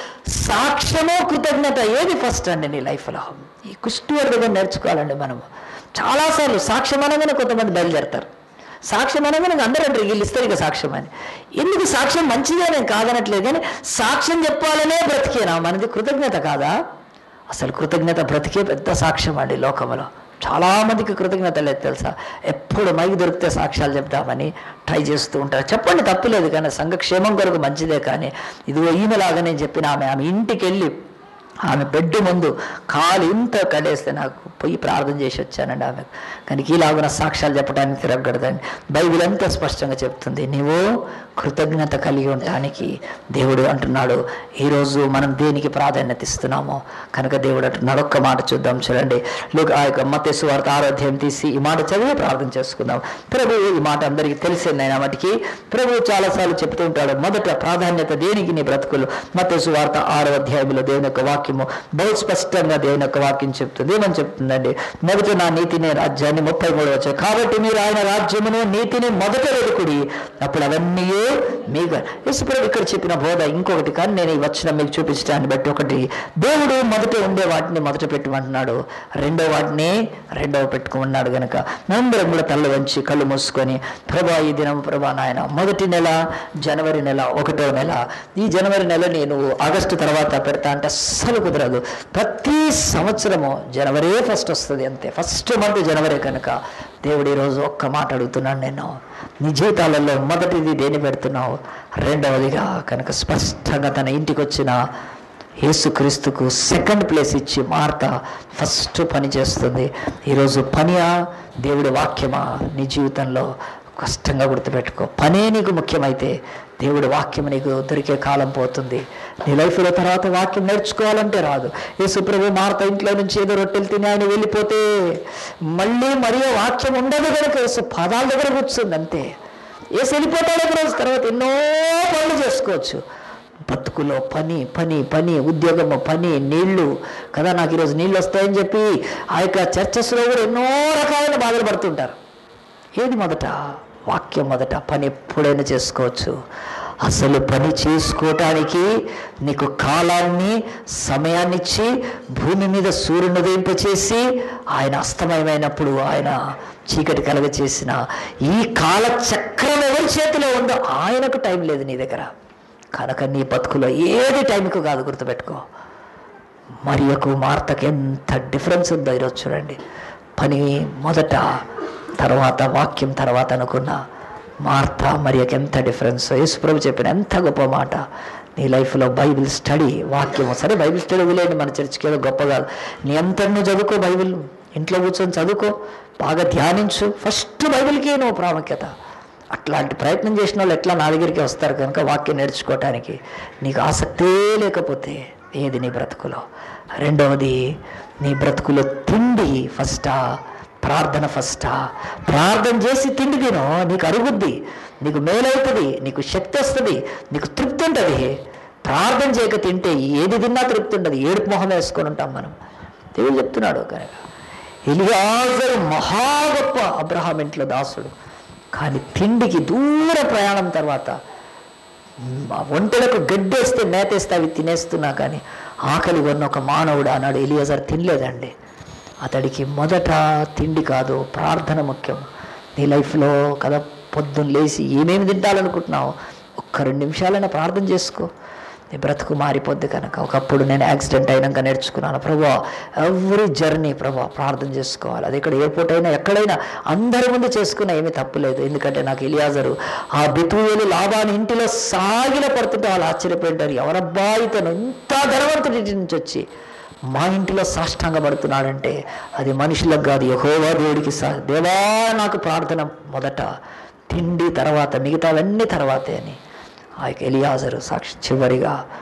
సాక్ష్యమో కృతజ్ఞత ఏది ఫస్ట్ అండి నీ లైఫ్లో ఈ కుష్టివాడి దగ్గర నేర్చుకోవాలండి మనము చాలాసార్లు సాక్ష్యం అనగానే కొంతమంది బయలుదేరతారు సాక్ష్యం అనగానే అందరూ అంటారు వీళ్ళు ఇస్తారు ఇక సాక్ష్యం అని ఎందుకు సాక్ష్యం మంచిదే నేను కాదనట్లేదు కానీ సాక్ష్యం చెప్పాలనే బ్రతికేనా మనది కృతజ్ఞత కాదా అసలు కృతజ్ఞత బ్రతికే పెద్ద సాక్ష్యం అండి లోకంలో చాలా మందికి కృతజ్ఞత లేదు తెలుసా ఎప్పుడు మైకి దొరికితే సాక్ష్యాలు చెప్తామని ట్రై చేస్తూ ఉంటారు చెప్పండి తప్పులేదు కానీ సంఘక్షేమం కొరకు మంచిదే కానీ ఇదిగో ఈమెలాగానే చెప్పిన ఆమె ఆమె ఇంటికి వెళ్ళి ఆమె బెడ్ ముందు కాలు ఇంత కడేస్తే నాకు పోయి ప్రార్థన చేసి వచ్చానండి ఆమె కానీ ఈలాగున సాక్ష్యాలు చెప్పడానికి తిరగకూడదండి బైబిల్ ఎంత స్పష్టంగా చెప్తుంది నీవు కృతజ్ఞత కలిగి ఉండటానికి దేవుడు అంటున్నాడు ఈరోజు మనం దేనికి ప్రాధాన్యత ఇస్తున్నామో కనుక దేవుడు అంటున్నాడు ఒక్క మాట చూద్దాం చూడండి లోక ఆ యొక్క మత్స్సు వార్త ఆరోధ్యం తీసి ఈ మాట చదివి ప్రార్థన చేసుకుందాం ప్రభు ఈ మాట అందరికీ తెలిసింది అయినా మటుకి ప్రభు చాలాసార్లు చెప్తూ ఉంటాడు మొదట ప్రాధాన్యత దేనికి నీ బ్రతుకులు మత్స్సు వార్త ఆరో అధ్యాయంలో దేవుని యొక్క వాక్యము బహు స్పష్టంగా దేవుని యొక్క వాక్యం చెప్తుంది ఏమని చెప్తుందండి మొదట నా నీతిని రాజ్యాన్ని ముప్పై మూడు వచ్చాయి కాబట్టి మీరు ఆయన రాజ్యమును నీతిని మొదట వెతుకుడి అప్పుడు అవన్నీ మీకు యేసుప్రభు ఇక్కడ చెప్పిన బోధ ఇంకొకటి కానీ నేను ఈ వచ్చిన మీకు చూపించడాన్ని బట్టి ఒకటి దేవుడు మొదట ఉండే వాటిని మొదట పెట్టమంటున్నాడు రెండో వాటిని రెండవ పెట్టుకున్నాడు గనక మనందరం కూడా తల్ల వంచి కళ్ళు మూసుకొని ప్రభా ఈ దినం ప్రభా నాయన మొదటి నెల జనవరి నెల ఒకటో నెల ఈ జనవరి నెల నేను ఆగస్టు తర్వాత పెడతా అంటే అస్సలు కుదరదు ప్రతి సంవత్సరము జనవరి ఫస్ట్ వస్తుంది అంతే ఫస్ట్ మంత్ జనవరి కనుక దేవుడు ఈరోజు ఒక్క మాట అడుగుతున్నాను నేను నీ జీవితాలలో మొదటిది దేని పెడుతున్నావు రెండవదిగా కనుక స్పష్టంగా తన ఇంటికి వచ్చిన యేసుక్రీస్తుకు సెకండ్ ప్లేస్ ఇచ్చి మార్త ఫస్ట్ పని చేస్తుంది ఈరోజు పనియా దేవుడి వాక్యమా నీ జీవితంలో కష్టంగా గుర్తుపెట్టుకో పనే నీకు ముఖ్యమైతే దేవుడి వాక్యం నీకు దొరికే కాలం పోతుంది నీ లైఫ్లో తర్వాత వాక్యం నేర్చుకోవాలంటే రాదు యేసుప్రభు మార్త ఇంట్లో నుంచి ఏదో రొట్టెలు తిని ఆయన వెళ్ళిపోతే మళ్ళీ మరియు వాక్యం ఉండదు కనుక యేసు పాదాల దగ్గర కూర్చుంది అంతే ఏసు వెళ్ళిపోతాడు ఒక రోజు తర్వాత ఎన్నో పనులు చేసుకోవచ్చు బతుకులో పని పని పని ఉద్యోగము పని నీళ్లు కదా నాకు ఈరోజు నీళ్ళు వస్తాయని చెప్పి ఆ యొక్క చర్చస్లో కూడా ఎన్నో రకాలైన బాధలు పడుతుంటారు ఏది మొదట వాక్యం మొదట పని ఎప్పుడైనా చేసుకోవచ్చు అసలు పని చేసుకోవటానికి నీకు కాలాన్ని సమయాన్ని ఇచ్చి భూమి మీద సూర్యుని ఉదయింపచేసి ఆయన అస్తమయమైనప్పుడు ఆయన చీకటి కలగ చేసిన ఈ కాల చక్రం ఎవరి చేతిలో ఉందో ఆయనకు టైం లేదు నీ దగ్గర కనుక నీ బతుకులో ఏది టైంకు కాదు గుర్తుపెట్టుకో మరియకు మార్తకు ఎంత డిఫరెన్స్ ఉందో ఈరోజు చూడండి పని మొదట తర్వాత వాక్యం తర్వాత అనుకున్న మార్త మరియకు ఎంత డిఫరెన్స్ యేసుప్రభు చెప్పిన ఎంత గొప్ప మాట నీ లైఫ్లో బైబిల్ స్టడీ వాక్యము సరే బైబిల్ స్టడీ వదిలేండి మన చర్చికి ఏదో గొప్ప కాదు నీ అంతా నువ్వు చదువుకో బైబిల్ ఇంట్లో కూర్చొని చదువుకో బాగా ధ్యానించు ఫస్ట్ బైబిల్కి నువ్వు ప్రాముఖ్యత అట్లాంటి ప్రయత్నం చేసిన వాళ్ళు ఎట్లా నా దగ్గరికి వస్తారు కనుక వాక్యం నేర్చుకోవటానికి నీకు ఆసక్తే లేకపోతే ఏది నీ బ్రతుకులో రెండవది నీ బ్రతుకులో తిండి ఫస్టా ప్రార్థన ఫస్టా ప్రార్థన చేసి తిండి తిను నీకు అరుగుద్ది నీకు మేలవుతుంది నీకు శక్తి వస్తుంది నీకు తృప్తి ఉంటుంది ప్రార్థన చేయక తింటే ఏది తిన్నా తృప్తి ఉండదు ఏడుపు మొహం వేసుకొని ఉంటాం మనం దేవుడు చెప్తున్నాడు కనుక ఎలియాజరు మహా గొప్ప అబ్రహాం ఇంట్లో దాసుడు కానీ తిండికి దూర ప్రయాణం తర్వాత ఆ ఒంటెలకు గడ్డేస్తే మేతేస్తే అవి తినేస్తున్నా కానీ ఆకలి ఉన్న ఒక మానవుడు అన్నాడు ఎలియజర్ తినలేదండి అతడికి మొదట తిండి కాదు ప్రార్థన ముఖ్యం నీ లైఫ్లో కదా పొద్దున్న లేచి ఏమేమి తింటాలనుకుంటున్నావు ఒక్క రెండు నిమిషాలైనా ప్రార్థన చేసుకో నీ బ్రతుకు మారిపోద్ది కనుక ఒకప్పుడు నేను యాక్సిడెంట్ అయినాక నేర్చుకున్నాను ప్రభా ఎవ్రీ జర్నీ ప్రభా ప్రార్థన చేసుకోవాలి అది ఇక్కడ ఎయిర్పోర్ట్ అయినా ఎక్కడైనా అందరి ముందు చేసుకున్నా ఏమీ తప్పులేదు ఎందుకంటే నాకు ఎలియాజరు ఆ బితువేలు లాభాన్ని ఇంటిలో సాగిల పడుతుంటే వాళ్ళు ఆశ్చర్యపోయింటారు ఎవరబ్బా ఇతను ఇంత ధనవంతుడి ఇంటి నుంచి వచ్చి మా ఇంటిలో సాష్టాంగ పడుతున్నాడంటే అది మనుషులకు కాదు యహోవా దేవుడికి సా దేవా నాకు ప్రార్థన మొదట తిండి తర్వాత మిగతావన్నీ తర్వాతే అని ఆ యొక్క ఎలియాజరు సాక్షి చివరిగా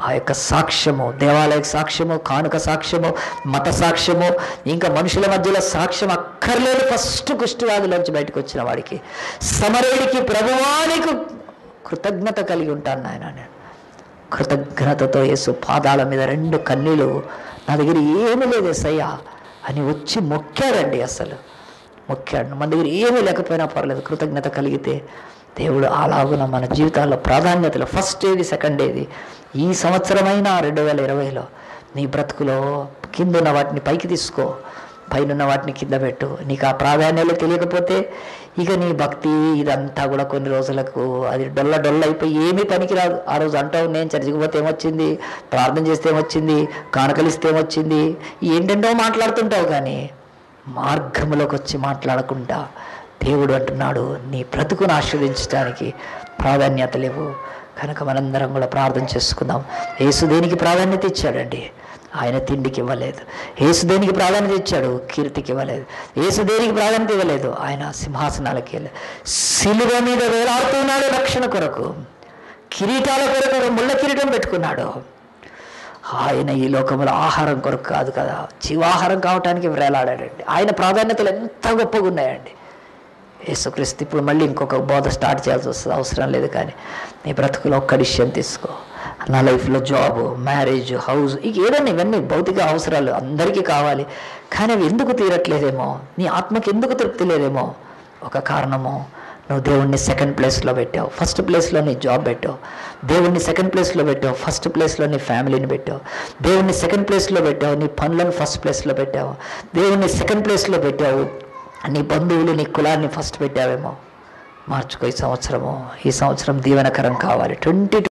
ఆ యొక్క సాక్ష్యము దేవాలయ సాక్ష్యము కానుక సాక్ష్యము మత సాక్ష్యము ఇంకా మనుషుల మధ్యలో సాక్ష్యం అక్కర్లేదు ఫస్ట్ కుష్టివాదిలోంచి బయటకు వచ్చిన వాడికి సమరేడికి ప్రభువానికి కృతజ్ఞత కలిగి ఉంటాను నాయన నేను కృతజ్ఞతతో యేసు పాదాల మీద రెండు కన్నీళ్ళు నా దగ్గర ఏమీ లేదు ఎసయ్యా అని వచ్చి మొక్కాడండి అసలు మొక్కాడు మన దగ్గర ఏమీ లేకపోయినా పర్లేదు కృతజ్ఞత కలిగితే దేవుడు అలాగున మన జీవితాల్లో ప్రాధాన్యతలు ఫస్ట్ ఏది సెకండ్ ఏది ఈ సంవత్సరమైనా రెండు వేల ఇరవైలో నీ బ్రతుకులో కింద ఉన్న వాటిని పైకి తీసుకో పైన వాటిని కింద పెట్టు నీకు ఆ ప్రాధాన్యాలు తెలియకపోతే ఇక నీ భక్తి ఇదంతా కూడా కొన్ని రోజులకు అది డొల్ల డొల్ల అయిపోయి ఏమీ పనికిరాదు ఆ రోజు అంటావు నేను చర్చికి పోతే ఏమొచ్చింది ప్రార్థన చేస్తే ఏమొచ్చింది కానుకలిస్తే ఏమొచ్చింది ఏంటంటో మాట్లాడుతుంటావు కానీ మార్గంలోకి వచ్చి మాట్లాడకుండా దేవుడు అంటున్నాడు నీ బ్రతుకును ఆస్వాదించడానికి ప్రాధాన్యత లేవు కనుక మనందరం కూడా ప్రార్థన చేసుకుందాం యేసు దేనికి ప్రాధాన్యత ఇచ్చాడండి ఆయన తిండికి ఇవ్వలేదు యేసు దేనికి ప్రాధాన్యత ఇచ్చాడు కీర్తికి ఇవ్వలేదు యేసు దేనికి ప్రాధాన్యత ఇవ్వలేదు ఆయన సింహాసనాలకి వెళ్ళలేదు సిలువ మీద వేలాడుతున్నాడు రక్షణ కొరకు కిరీటాల కొరకు ఒక ముళ్ళ కిరీటం పెట్టుకున్నాడు ఆయన ఈ లోకంలో ఆహారం కొరకు కాదు కదా జీవాహారం కావటానికి వేలాడాడండి ఆయన ప్రాధాన్యతలు ఎంత గొప్పగా ఉన్నాయండి యేసుక్రీస్తు ఇప్పుడు మళ్ళీ ఇంకొక బోధ స్టార్ట్ చేయాల్సి వస్తుంది అవసరం లేదు కానీ నీ బ్రతుకులో ఒక్క డిసిషన్ తీసుకో నా లైఫ్లో జాబ్ మ్యారేజ్ హౌస్ ఇక ఏదైనా ఇవన్నీ భౌతిక అవసరాలు అందరికీ కావాలి కానీ అవి ఎందుకు తీరట్లేదేమో నీ ఆత్మకి ఎందుకు తృప్తి లేదేమో ఒక కారణము నువ్వు దేవుణ్ణి సెకండ్ ప్లేస్లో పెట్టావు ఫస్ట్ ప్లేస్లో నీ జాబ్ పెట్టావు దేవుణ్ణి సెకండ్ ప్లేస్లో పెట్టావు ఫస్ట్ ప్లేస్లో నీ ఫ్యామిలీని పెట్టావు దేవుణ్ణి సెకండ్ ప్లేస్లో పెట్టావు నీ పనులను ఫస్ట్ ప్లేస్లో పెట్టావు దేవుణ్ణి సెకండ్ ప్లేస్లో పెట్టావు నీ బంధువులు నీ కులాన్ని ఫస్ట్ పెట్టావేమో మార్చుకో ఈ సంవత్సరము ఈ సంవత్సరం దీవెనకరం కావాలి ట్వంటీ